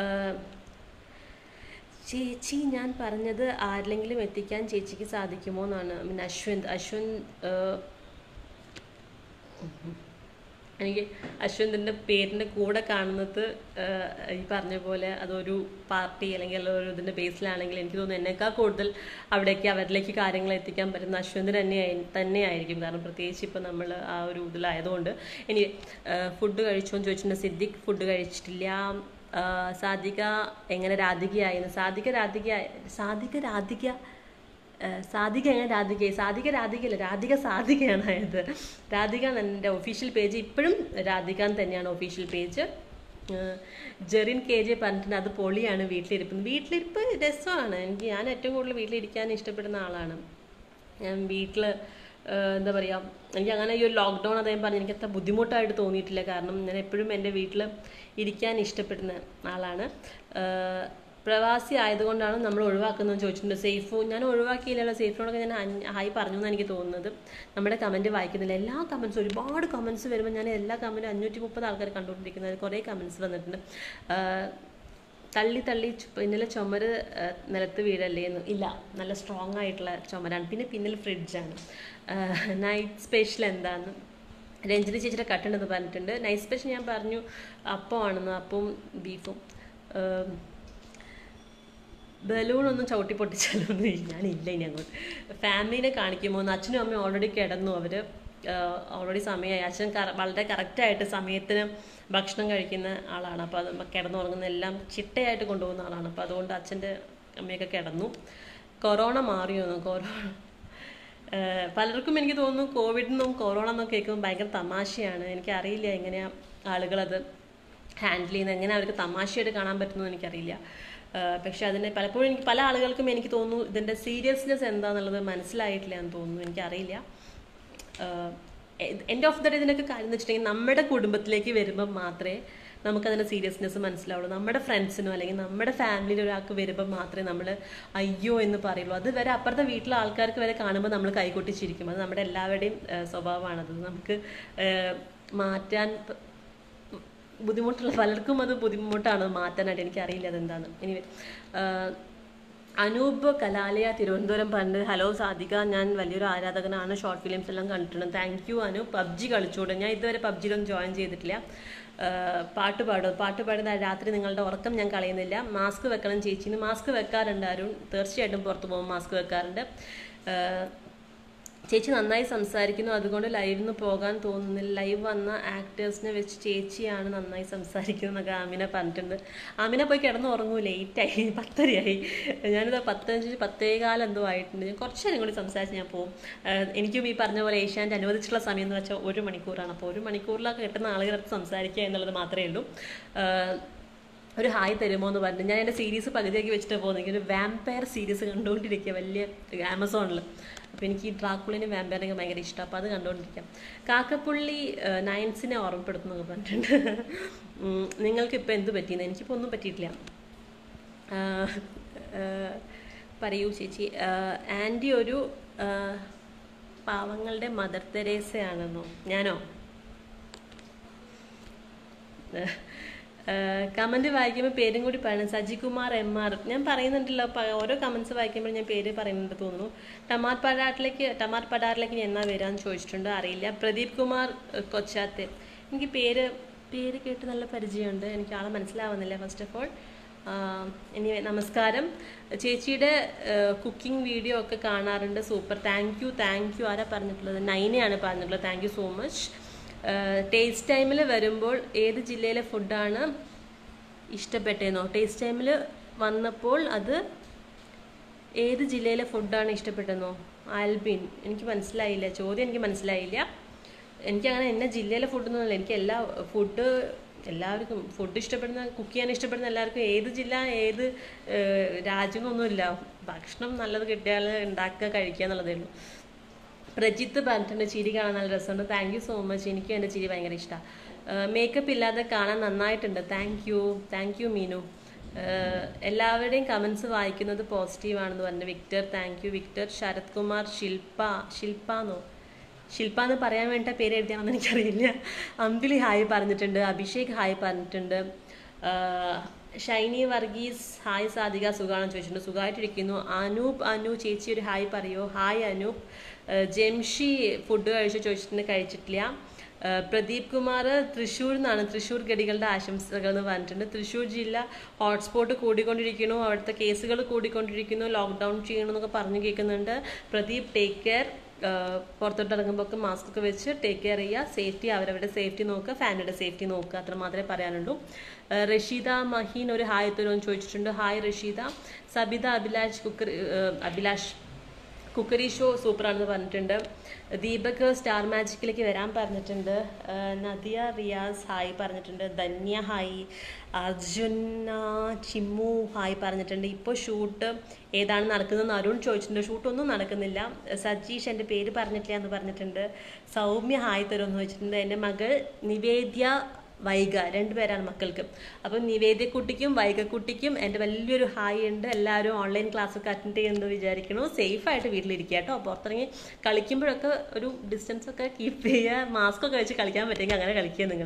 ചേച്ചി ഞാൻ പറഞ്ഞത് ആരിലെങ്കിലും എത്തിക്കാൻ ചേച്ചിക്ക് സാധിക്കുമോ എന്നാണ് മീൻ അശ്വന്ത് അശ്വന്ത് ആഹ് എനിക്ക് അശ്വന്തിൻ്റെ പേരിൻ്റെ കൂടെ കാണുന്നത് ആഹ് ഈ പറഞ്ഞ പോലെ അതൊരു പാർട്ടി അല്ലെങ്കിൽ ഒരു ഇതിൻ്റെ ബേസിലാണെങ്കിൽ എനിക്ക് തോന്നുന്നു എന്നേക്കാൾ കൂടുതൽ അവിടേക്ക് അവരിലേക്ക് കാര്യങ്ങൾ എത്തിക്കാൻ പറ്റുന്ന അശ്വന്ത് തന്നെയായി തന്നെയായിരിക്കും കാരണം പ്രത്യേകിച്ച് ഇപ്പോൾ നമ്മൾ ആ ഒരു ഇതിലായതുകൊണ്ട് ഇനി ഫുഡ് കഴിച്ചോ എന്ന് ചോദിച്ചിട്ടുണ്ട് സിദ്ദിഖ് ഫുഡ് കഴിച്ചിട്ടില്ല ആഹ് സാധിക എങ്ങനെ രാധികയായിരുന്നു സാധിക രാധിക സാധിക രാധിക ഏഹ് സാധിക എങ്ങനെ രാധിക സാധിക രാധികയല്ല രാധിക സാധികയാണ് ആയത് രാധിക എൻ്റെ ഒഫീഷ്യൽ പേജ് ഇപ്പോഴും രാധിക എന്ന് തന്നെയാണ് official page Jerin K J പറഞ്ഞിട്ടുണ്ട് അത് പൊളിയാണ് വീട്ടിലിരിപ്പ് വീട്ടിലിരിപ്പ് രസമാണ് എനിക്ക് ഞാൻ ഏറ്റവും കൂടുതൽ വീട്ടിലിരിക്കാൻ ഇഷ്ടപ്പെടുന്ന ആളാണ് ഞാൻ വീട്ടിൽ എന്താ പറയുക എനിക്ക് അങ്ങനെ ഈ ഒരു ലോക്ക്ഡൗൺ അദ്ദേഹം പറഞ്ഞ് എനിക്ക് അത്ര ബുദ്ധിമുട്ടായിട്ട് തോന്നിയിട്ടില്ല കാരണം ഞാൻ എപ്പോഴും എൻ്റെ വീട്ടിൽ ഇരിക്കാൻ ഇഷ്ടപ്പെടുന്ന ആളാണ് ഏഹ് പ്രവാസി ആയതുകൊണ്ടാണ് നമ്മൾ ഒഴിവാക്കുന്നതെന്ന് ചോദിച്ചിട്ടുണ്ട് സേഫു ഞാൻ ഒഴിവാക്കിയില്ലല്ലോ സേഫിനോടൊക്കെ ഞാൻ അൻ- ഹായ് പറഞ്ഞു എന്നാണ് എനിക്ക് തോന്നുന്നത് നമ്മുടെ കമൻറ്റ് വായിക്കുന്നില്ല എല്ലാ കമൻസും ഒരുപാട് കമൻസ് വരുമ്പോൾ ഞാൻ എല്ലാ കമൻറ്റും അഞ്ഞൂറ്റി മുപ്പത് ആൾക്കാർ കണ്ടുകൊണ്ടിരിക്കുന്നത് കുറേ കമൻസ് വന്നിട്ടുണ്ട് ഏഹ് തള്ളി തള്ളി ചു- പിന്നിലെ ചുമര് ആ, നിലത്ത് വീഴല്ലേ എന്ന് ഇല്ല നല്ല സ്ട്രോങ് ആയിട്ടുള്ള ചുമരാണ് പിന്നെ പിന്നിൽ ഫ്രിഡ്ജാണ് നൈറ്റ് സ്പെഷ്യൽ എന്താന്ന് രഞ്ജിനി ചേച്ചിയുടെ കട്ടുണ്ടെന്ന് പറഞ്ഞിട്ടുണ്ട് നൈറ്റ് സ്പെഷ്യൽ ഞാൻ പറഞ്ഞു അപ്പമാണെന്ന് അപ്പവും ബീഫും ബലൂണൊന്നും ചവിട്ടി പൊട്ടിച്ചാലൊന്നും ഞാനില്ല ഇനി അങ്ങോട്ട് ഫാമിലിനെ കാണിക്കുമ്പോൾ ഒന്ന് അച്ഛനും അമ്മയും ഓൾറെഡി കിടന്നു അവർ ഓൾറെഡി സമയമായി അച്ഛൻ കറ- വളരെ കറക്റ്റായിട്ട് സമയത്തിന് ഭക്ഷണം കഴിക്കുന്ന ആളാണ് അപ്പോൾ അത് കിടന്നുറങ്ങുന്ന എല്ലാം ചിട്ടയായിട്ട് കൊണ്ടുപോകുന്ന ആളാണ് അപ്പോൾ അതുകൊണ്ട് അച്ഛൻ്റെ അമ്മയൊക്കെ കിടന്നു കൊറോണ മാറിയോന്നു കൊറോണ ഏഹ് പലർക്കും എനിക്ക് തോന്നുന്നു കോവിഡ് എന്നും കൊറോണ എന്നും കേൾക്കുമ്പോൾ ഭയങ്കര തമാശയാണ് എനിക്കറിയില്ല എങ്ങനെയാണ് ആളുകളത് ഹാൻഡിൽ ചെയ്യുന്നത് എങ്ങനെ അവർക്ക് തമാശയായിട്ട് കാണാൻ പറ്റുന്നു എനിക്കറിയില്ല ഏഹ് പക്ഷെ അതിനെ പലപ്പോഴും എനിക്ക് പല ആളുകൾക്കും എനിക്ക് തോന്നുന്നു ഇതിൻ്റെ സീരിയസ്നെസ് എന്താണെന്നുള്ളത് മനസ്സിലായിട്ടില്ല എന്ന് തോന്നുന്നു എനിക്കറിയില്ല എൻഡ് ഓഫ് ദ ഡേ ഇതിനൊക്കെ കാര്യം എന്ന് വെച്ചിട്ടുണ്ടെങ്കിൽ നമ്മുടെ കുടുംബത്തിലേക്ക് വരുമ്പോൾ മാത്രമേ നമുക്കതിൻ്റെ സീരിയസ്നെസ് മനസ്സിലാവുള്ളൂ നമ്മുടെ ഫ്രണ്ട്സിനോ അല്ലെങ്കിൽ നമ്മുടെ ഫാമിലിയിൽ ഒരാൾക്ക് വരുമ്പോൾ മാത്രമേ നമ്മൾ അയ്യോ എന്ന് പറയുള്ളൂ അത് വരെ അപ്പുറത്തെ വീട്ടിലെ ആൾക്കാർക്ക് വരെ കാണുമ്പോൾ നമ്മൾ കൈകൊട്ടിച്ചിരിക്കും അത് നമ്മുടെ എല്ലാവരുടെയും ഏഹ്, സ്വഭാവമാണത് നമുക്ക് ഏഹ്, മാറ്റാൻ പ- ബുദ്ധിമുട്ടുള്ള പലർക്കും അത് ബുദ്ധിമുട്ടാണ് മാറ്റാനായിട്ട് എനിക്കറിയില്ല അതെന്താന്ന് ഇനി അനൂപ് കലാലയ തിരുവനന്തപുരം പറഞ്ഞ് ഹലോ സാധിക ഞാൻ വലിയൊരു ആരാധകനാണ് ഷോർട്ട് ഫിലിംസ് എല്ലാം കണ്ടിട്ടുണ്ട് താങ്ക് യു അനു പബ്ജി കളിച്ചോട് ഞാൻ ഇതുവരെ പബ്ജിയിലൊന്നും ജോയിൻ ചെയ്തിട്ടില്ല ആ, പാട്ട് പാടും പാട്ട് പാടുന്ന രാത്രി നിങ്ങളുടെ ഉറക്കം ഞാൻ കളയുന്നില്ല മാസ്ക് വെക്കണം ചേച്ചിന്ന് മാസ്ക് വെക്കാറുണ്ട് അരുൺ തീർച്ചയായിട്ടും പുറത്ത് പോകുമ്പോൾ മാസ്ക് വെക്കാറുണ്ട് ആ, ചേച്ചി നന്നായി സംസാരിക്കുന്നു അതുകൊണ്ട് ലൈവിന് പോകാൻ തോന്നുന്നില്ല ലൈവ് വന്ന ആക്ടേഴ്സിനെ വെച്ച് ചേച്ചിയാണ് നന്നായി സംസാരിക്കുന്നത് എന്നൊക്കെ ആമിന പറഞ്ഞിട്ടുണ്ട് ആമിന പോയി കിടന്ന് ഉറങ്ങൂ ലേറ്റായി പത്തരയായി ഞാനിത് പത്തഞ്ച് പത്തേകാലം എന്തോ ആയിട്ടുണ്ട് ഞാൻ കുറച്ച് നേരം കൂടി സംസാരിച്ച് ഞാൻ പോകും ആഹ് എനിക്കും ഈ പറഞ്ഞ പോലെ ഏഷ്യാൻ്റെ അനുവദിച്ചിട്ടുള്ള സമയം എന്ന് വെച്ചാൽ ഒരു മണിക്കൂറാണ് അപ്പോൾ ഒരു മണിക്കൂറിലൊക്കെ കിട്ടുന്ന ആളുകളടുത്ത് സംസാരിക്കുക എന്നുള്ളത് മാത്രമേ ഉള്ളൂ ആഹ് ഒരു ഹായ് തരുമോ എന്ന് പറഞ്ഞു ഞാൻ എൻ്റെ സീരീസ് പകുതിയാക്കി വെച്ചിട്ട് പോകുന്നത് എനിക്കൊരു വാമ്പയർ സീരീസ് കണ്ടുകൊണ്ടിരിക്കുക വലിയ ആമസോണിൽ അപ്പോൾ എനിക്ക് ഈ ഡ്രാക്കുളിനെ വാമ്പയറിനൊക്കെ ഭയങ്കര ഇഷ്ടം അപ്പോൾ അത് കണ്ടുകൊണ്ടിരിക്കാം കാക്കപ്പുള്ളി ഏഹ്, നയൻസിനെ ഓർമ്മപ്പെടുത്തുന്നൊക്കെ പറഞ്ഞിട്ടുണ്ട് ഉം, നിങ്ങൾക്ക് ഇപ്പോൾ എന്ത് പറ്റിയെന്ന് എനിക്കിപ്പോൾ ഒന്നും പറ്റിയിട്ടില്ല ആഹ്, ആഹ്, പറയൂ ചേച്ചി ആഹ്, ആൻറ്റി ഒരു ആഹ്, പാവങ്ങളുടെ മദർ തെരേസയാണെന്നോ ഞാനോ കമന്റ് വായിക്കുമ്പോൾ പേരും കൂടി പറയണം സജികുമാർ എം ആർ ഞാൻ പറയുന്നുണ്ടല്ലോ പ- ഓരോ കമന്റ്സ് വായിക്കുമ്പോൾ ഞാൻ പേര് പറയുന്നുണ്ട് തോന്നുന്നു ടമാർ പടാറിലേക്ക് ടമാർ പടാറിലേക്ക് ഞാൻ എന്നാ വരാന്ന് ചോദിച്ചിട്ടുണ്ട് അറിയില്ല പ്രദീപ് കുമാർ ഏഹ്, കൊച്ചാത്തെ എനിക്ക് പേര് പേര് കേട്ട് നല്ല പരിചയമുണ്ട് എനിക്ക് ആളെ മനസ്സിലാവുന്നില്ല ഫസ്റ്റ് ഓഫ് ഓൾ ഇനി നമസ്കാരം ചേച്ചിയുടെ കുക്കിംഗ് വീഡിയോ ഒക്കെ കാണാറുണ്ട് super thank you thank you ആരാ പറഞ്ഞിട്ടുള്ളത് നൈനയാണ് പറഞ്ഞിട്ടുള്ളത് thank you so much taste ടൈമിൽ വരുമ്പോൾ ഏത് ജില്ലയിലെ ഫുഡാണ് ഇഷ്ടപ്പെട്ടതെന്നോ ടേസ്റ്റ് ടൈമിൽ വന്നപ്പോൾ അത് ഏത് ജില്ലയിലെ ഫുഡാണ് ഇഷ്ടപ്പെട്ടതെന്നോ ആൽബിൻ എനിക്ക് മനസ്സിലായില്ല ചോദ്യം എനിക്ക് മനസ്സിലായില്ല എനിക്കങ്ങനെ എന്നെ ജില്ലയിലെ ഫുഡൊന്നുമില്ല എനിക്ക് എല്ലാ ഫുഡ് എല്ലാവർക്കും ഫുഡ് ഇഷ്ടപ്പെടുന്ന കുക്ക് ചെയ്യാൻ ഇഷ്ടപ്പെടുന്ന എല്ലാവർക്കും ഏത് ജില്ല ഏത് ഏഹ്, രാജ്യം എന്നൊന്നുമില്ല ഭക്ഷണം നല്ലത് കിട്ടിയാൽ ഉണ്ടാക്കുക കഴിക്കുക എന്നുള്ളതേ ഉള്ളൂ പ്രജിത്ത് പറഞ്ഞിട്ടുണ്ട് ചിരി കാണാൻ നല്ല രസമുണ്ട് താങ്ക് യു സോ മച്ച് എനിക്കും എൻ്റെ ചിരി ഭയങ്കര ഇഷ്ടമാണ് മേക്കപ്പ് ഇല്ലാതെ കാണാൻ നന്നായിട്ടുണ്ട് thank you thank you Meenu ഏഹ് എല്ലാവരുടെയും കമൻസ് വായിക്കുന്നത് പോസിറ്റീവ് ആണെന്ന് പറഞ്ഞു Victor thank you Victor Sarath Kumar Shilpa Shilpa എന്നോ ശില്പ എന്ന് പറയാൻ വേണ്ട പേര് എഴുതിയാണെന്ന് എനിക്കറിയില്ല അമ്പിളി ഹായ് പറഞ്ഞിട്ടുണ്ട് അഭിഷേക് ഹായ് പറഞ്ഞിട്ടുണ്ട് ആഹ് ഷൈനി വർഗീസ് ഹായ് സാധിക സുഖാണെന്ന് ചോദിച്ചിട്ടുണ്ട് സുഖമായിട്ടിരിക്കുന്നു അനൂപ് അനു ചേച്ചി ഒരു ഹായ് പറയോ ഹായ് അനൂപ് ആഹ് ജംഷി ഫുഡ് കഴിച്ചു ചോദിച്ചിട്ടുണ്ട് കഴിച്ചിട്ടില്ല ആഹ് പ്രദീപ് കുമാർ തൃശ്ശൂർ നിന്നാണ് തൃശ്ശൂർ ഗഡികളുടെ ആശംസകൾ എന്ന് പറഞ്ഞിട്ടുണ്ട് തൃശ്ശൂർ ജില്ല ഹോട്ട്സ്പോട്ട് കൂടിക്കൊണ്ടിരിക്കുന്നു അവിടുത്തെ കേസുകൾ കൂടിക്കൊണ്ടിരിക്കുന്നു ലോക്ക്ഡൗൺ ചെയ്യണമെന്നൊക്കെ പറഞ്ഞു കേൾക്കുന്നുണ്ട് പ്രദീപ് ടേക്ക് കെയർ പുറത്തോട്ട് ഇറങ്ങുമ്പോൾ ഒക്കെ മാസ്ക് ഒക്കെ വെച്ച് ടേക്ക് കെയർ ചെയ്യുക സേഫ്റ്റി അവരവരുടെ സേഫ്റ്റി നോക്കുക ഫാമിലിയുടെ സേഫ്റ്റി നോക്കുക അത്ര മാത്രമേ പറയാനുള്ളൂ ആഹ് റഷീദ മഹീൻ ഒരു ഹായ് തരുമെന്ന് ചോദിച്ചിട്ടുണ്ട് hi Rasheeda Sabitha Abhilash cooker Abhilash cookery show സൂപ്പറാണെന്ന് പറഞ്ഞിട്ടുണ്ട് ദീപക് സ്റ്റാർ മാജിക്കിലേക്ക് വരാൻ പറഞ്ഞിട്ടുണ്ട് ആ, നദിയ റിയാസ് ഹായ് പറഞ്ഞിട്ടുണ്ട് ധന്യ ഹായ് അർജുന ചിമ്മു ഹായ് പറഞ്ഞിട്ടുണ്ട് ഇപ്പോൾ ഷൂട്ട് ഏതാണ് നടക്കുന്നതെന്ന് അരുൺ ചോദിച്ചിട്ടുണ്ട് ഷൂട്ടൊന്നും നടക്കുന്നില്ല സജീഷ് എൻ്റെ പേര് പറഞ്ഞിട്ടില്ല എന്ന് പറഞ്ഞിട്ടുണ്ട് സൗമ്യ ഹായ് തരുമെന്ന് ചോദിച്ചിട്ടുണ്ട് എൻ്റെ മകൾ നിവേദ്യ വൈഗ രണ്ടുപേരാണ് മക്കൾക്ക് അപ്പം നിവേദ്യക്കുട്ടിക്കും വൈഗക്കുട്ടിക്കും എൻ്റെ വലിയൊരു ഹായ് ഉണ്ട് എല്ലാവരും ഓൺലൈൻ ക്ലാസ് ഒക്കെ അറ്റൻഡ് ചെയ്യുന്നത് വിചാരിക്കണു സേഫായിട്ട് വീട്ടിലിരിക്കുക കേട്ടോ പുറത്തിറങ്ങി കളിക്കുമ്പോഴൊക്കെ ഒരു ഡിസ്റ്റൻസ് ഒക്കെ കീപ്പ് ചെയ്യുക മാസ്ക് ഒക്കെ വെച്ച് കളിക്കാൻ പറ്റുമെങ്കിൽ അങ്ങനെ കളിക്കുക നിങ്ങൾ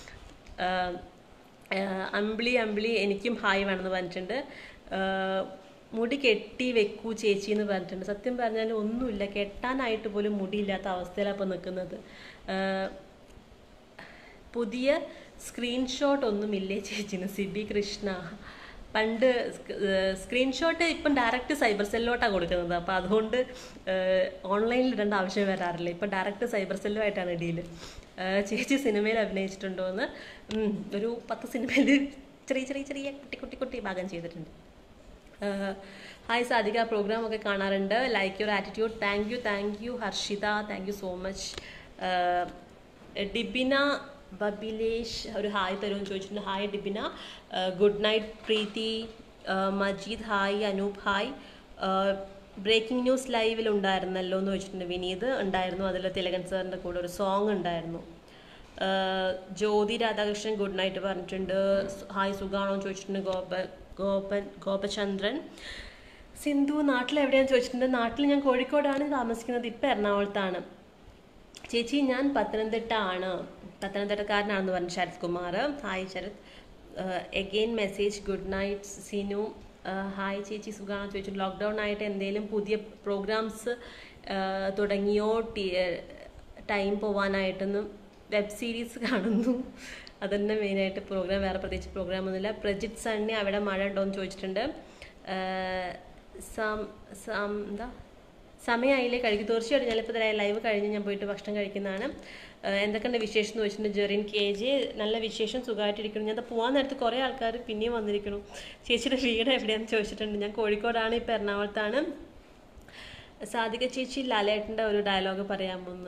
അമ്പിളി അമ്പിളി എനിക്കും ഹായ് വേണമെന്ന് പറഞ്ഞിട്ടുണ്ട് ആഹ് മുടി കെട്ടി വെക്കൂ ചേച്ചി എന്ന് പറഞ്ഞിട്ടുണ്ട് സത്യം പറഞ്ഞാൽ ഒന്നുമില്ല കെട്ടാനായിട്ട് പോലും മുടിയില്ലാത്ത അവസ്ഥയിലാണ് ഇപ്പോൾ നിൽക്കുന്നത് ആഹ് പുതിയ സ്ക്രീൻഷോട്ട് ഒന്നുമില്ലേ ചേച്ചിന് സിബി കൃഷ്ണ പണ്ട് സ്ക്രീൻഷോട്ട് ഇപ്പം ഡയറക്റ്റ് സൈബർ സെല്ലോട്ടാണ് കൊടുക്കുന്നത് അപ്പോൾ അതുകൊണ്ട് ഓൺലൈനിൽ ഇടേണ്ട ആവശ്യം വരാറില്ല ഇപ്പം ഡയറക്റ്റ് സൈബർ സെല്ലുമായിട്ടാണ് ഡീല് ചേച്ചി സിനിമയിൽ അഭിനയിച്ചിട്ടുണ്ടോ എന്ന് ഉം, ഒരു പത്ത് സിനിമയിൽ ചെറിയ ചെറിയ ചെറിയ കുട്ടി കുട്ടി കുട്ടി ഭാഗം ചെയ്തിട്ടുണ്ട് ഹായ് സാധിക പ്രോഗ്രാം ഒക്കെ കാണാറുണ്ട് like your attitude thank you thank you Harshitha thank you so much Dibina Babilesh ഒരു ഹായ് തരുമെന്ന് ചോദിച്ചിട്ടുണ്ട് hi Dibina good night Preethi ആഹ് Majeed hi Anoop hi breaking news ലൈവിൽ ഉണ്ടായിരുന്നല്ലോ എന്ന് ചോദിച്ചിട്ടുണ്ട് വിനീത് ഉണ്ടായിരുന്നു അതിൽ തിലകൻ സാറിൻ്റെ കൂടെ ഒരു സോങ് ഉണ്ടായിരുന്നു ആഹ് ജ്യോതി രാധാകൃഷ്ണൻ ഗുഡ് നൈറ്റ് പറഞ്ഞിട്ടുണ്ട് ഹായ് സുഖാണോ എന്ന് ചോദിച്ചിട്ടുണ്ട് ഗോപ ഗോപൻ ഗോപചന്ദ്രൻ സിന്ധു നാട്ടിൽ എവിടെയാണെന്ന് ചോദിച്ചിട്ടുണ്ട് നാട്ടിൽ ഞാൻ കോഴിക്കോടാണ് താമസിക്കുന്നത് ഇപ്പം എറണാകുളത്താണ് ചേച്ചി ഞാൻ പത്തനംതിട്ട ആണ് പത്തനംതിട്ടക്കാരനാണെന്ന് പറഞ്ഞു Sarath Kumar hi Sarath again message good night Sinu hi ചേച്ചി സുഖമാണോ ചോദിച്ചു ലോക്ക്ഡൗൺ ആയിട്ട് എന്തെങ്കിലും പുതിയ പ്രോഗ്രാംസ് തുടങ്ങിയോ ടൈം പോവാനായിട്ടൊന്ന് വെബ് സീരീസ് കാണുന്നു അതന്നെ മെയിനായിട്ട് പ്രോഗ്രാം വേറെ പ്രത്യേകിച്ച് പ്രോഗ്രാം ഒന്നുമില്ല പ്രജിത് സണ്ണി അവിടെ മഴ ഉണ്ടോ എന്ന് ചോദിച്ചിട്ടുണ്ട് ആഹ് സം സം എന്താ സമയമായില്ലേ കഴിക്കും തീർച്ചയായിട്ടും ഞാനിപ്പോൾ ലൈവ് കഴിഞ്ഞ് ഞാൻ പോയിട്ട് ഭക്ഷണം കഴിക്കുന്നതാണ് ആഹ് എന്തൊക്കെയുണ്ട് വിശേഷം എന്ന് ചോദിച്ചിട്ടുണ്ട് ജെറിൻ കെ ജെ നല്ല വിശേഷം സുഖമായിട്ടിരിക്കുന്നു ഞാൻ ദാ പോകാൻ നേരത്ത് കുറേ ആൾക്കാർ പിന്നെയും വന്നിരിക്കുന്നു ചേച്ചിയുടെ വീട് എവിടെയാണെന്ന് ചോദിച്ചിട്ടുണ്ട് ഞാൻ കോഴിക്കോടാണ് ഇപ്പോൾ എറണാകുളത്താണ് സാധിക ചേച്ചി ലാലേട്ടൻ്റെ ഒരു ഡയലോഗ് പറയാമോന്ന്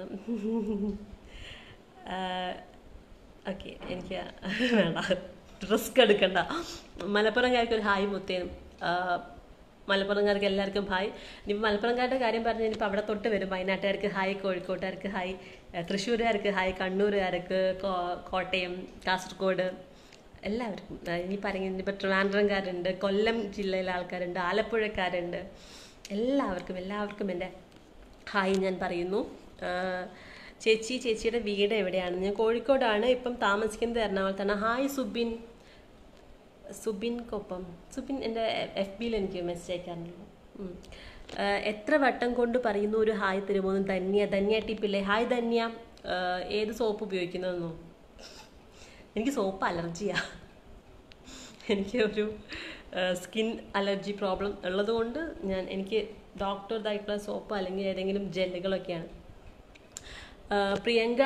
ഓക്കെ എനിക്ക് വേണ്ട റിസ്ക് എടുക്കണ്ട മലപ്പുറംകാർക്ക് ഒരു ഹായ് മുത്തേനും ആഹ് മലപ്പുറംകാർക്ക് എല്ലാവർക്കും ഹായ് ഇനിയിപ്പോൾ മലപ്പുറംകാരുടെ കാര്യം പറഞ്ഞു കഴിഞ്ഞപ്പോൾ അവിടെ തൊട്ട് വരും വയനാട്ടുകാർക്ക് ഹായ് കോഴിക്കോട്ടുകാർക്ക് ഹായ് ഏഹ് തൃശ്ശൂരുകാർക്ക് ഹായ് കണ്ണൂരുകാർക്ക് കോ- കോട്ടയം കാസർഗോഡ് എല്ലാവർക്കും ആഹ് ഇനി പറയുന്നത് ഇനിയിപ്പോൾ ട്രിവാൻഡ്രംകാരുണ്ട് കൊല്ലം ജില്ലയിലെ ആൾക്കാരുണ്ട് ആലപ്പുഴക്കാരുണ്ട് എല്ലാവർക്കും എല്ലാവർക്കും എൻ്റെ ഹായ് ഞാൻ പറയുന്നു ആഹ് ചേച്ചി ചേച്ചിയുടെ വീട് എവിടെയാണ് ഞാൻ കോഴിക്കോടാണ് ഇപ്പം താമസിക്കുന്നത് എറണാകുളത്താണ് ഹായ് സുബിൻ സുബിൻക്കൊപ്പം സുബിൻ എൻ്റെ എഫ് ബിയിൽ എനിക്ക് മെസ്സേജ് അയക്കാറുണ്ട് ഉം. ആഹ് എത്ര വട്ടം കൊണ്ട് പറയുന്നു ഒരു ഹായ് തരുമോന്ന് ധന്യ ധന്യ ടിപ്പില്ലേ ഹായ് ധന്യ ആഹ് ഏത് സോപ്പ് ഉപയോഗിക്കുന്നതെന്നോ എനിക്ക് സോപ്പ് അലർജിയാ എനിക്ക് ഒരു സ്കിൻ അലർജി പ്രോബ്ലം ഉള്ളതുകൊണ്ട് ഞാൻ എനിക്ക് ഡോക്ടറുടേതായിട്ടുള്ള സോപ്പ് അല്ലെങ്കിൽ ഏതെങ്കിലും ജെല്ലുകളൊക്കെയാണ് ആഹ് പ്രിയങ്ക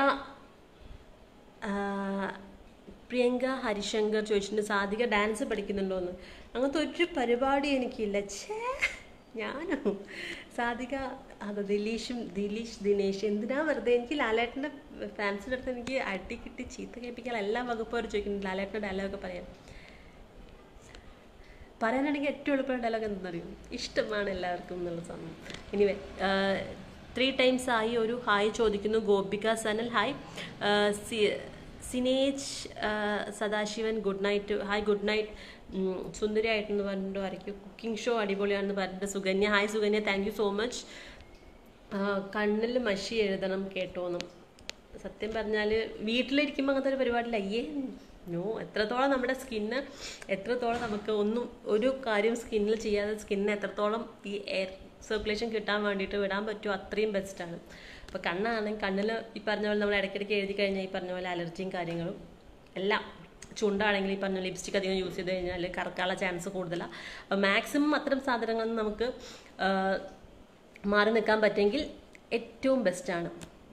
ആഹ് പ്രിയങ്ക ഹരിശങ്കർ ചോദിച്ചിട്ടുണ്ട് സാധിക ഡാൻസ് പഠിക്കുന്നുണ്ടോന്ന് അങ്ങനത്തെ ഒരു പരിപാടി എനിക്കില്ല ഛേ ഞാനോ സാധിക അത് ദിലീഷും ദിലീഷ് ദിനേശ് എന്തിനാ വെറുതെ എനിക്ക് ലാലേട്ടൻ്റെ ഫാൻസിൻ്റെ അടുത്ത് എനിക്ക് അടി കിട്ടി ചീത്ത കേൾപ്പിക്കാൻ എല്ലാ വകുപ്പുകാരും ചോദിക്കുന്നുണ്ട് ലാലേട്ടൻ്റെ ഡയലോഗൊക്കെ പറയാൻ പറയാനാണെങ്കിൽ ഏറ്റവും എളുപ്പമുള്ള ഡയലോഗ് എന്താണെന്നറിയും ഇഷ്ടമാണ് എല്ലാവർക്കും എന്നുള്ള സമയം ഇനിവേ ത്രീ ടൈംസ് ആയി ഒരു ഹായ് ചോദിക്കുന്നു ഗോപിക സനൽ ഹായ് ആ, സി- സിനേജ് ആ, Sadasivan good night hi good night സുന്ദരിയായിട്ടെന്ന് പറഞ്ഞിട്ട് വരയ്ക്കും കുക്കിംഗ് ഷോ അടിപൊളിയാണെന്ന് പറഞ്ഞിട്ട് Sukanya hi Sukanya thank you so much കണ്ണിൽ മഷി എഴുതണം കേട്ടോന്നും സത്യം പറഞ്ഞാൽ വീട്ടിലിരിക്കുമ്പോൾ അങ്ങനത്തെ ഒരു പരിപാടിയില്ല അയ്യേ നോ എത്രത്തോളം നമ്മുടെ സ്കിന്ന് എത്രത്തോളം നമുക്ക് ഒന്നും ഒരു കാര്യം സ്കിന്നിൽ ചെയ്യാതെ സ്കിന്നിന് എത്രത്തോളം ഈ എയർ സർക്കുലേഷൻ കിട്ടാൻ വേണ്ടിയിട്ട് വിടാൻ പറ്റുമോ അത്രയും ബെസ്റ്റാണ് അപ്പോൾ കണ്ണാണെങ്കിൽ കണ്ണിൽ ഈ പറഞ്ഞ പോലെ നമ്മൾ ഇടയ്ക്കിടയ്ക്ക് എഴുതി കഴിഞ്ഞാൽ ഈ പറഞ്ഞ പോലെ അലർജിയും കാര്യങ്ങളും എല്ലാം ചുണ്ടാണെങ്കിൽ ഈ പറഞ്ഞ ലിപ്സ്റ്റിക് അധികം യൂസ് ചെയ്ത് കഴിഞ്ഞാൽ കറക്കാനുള്ള ചാൻസ് കൂടുതലാണ് അപ്പോൾ മാക്സിമം അത്തരം സാധനങ്ങളിൽ നമുക്ക് ആ, മാറി നിൽക്കാൻ പറ്റുമെങ്കിൽ ഏറ്റവും ബെസ്റ്റാണ്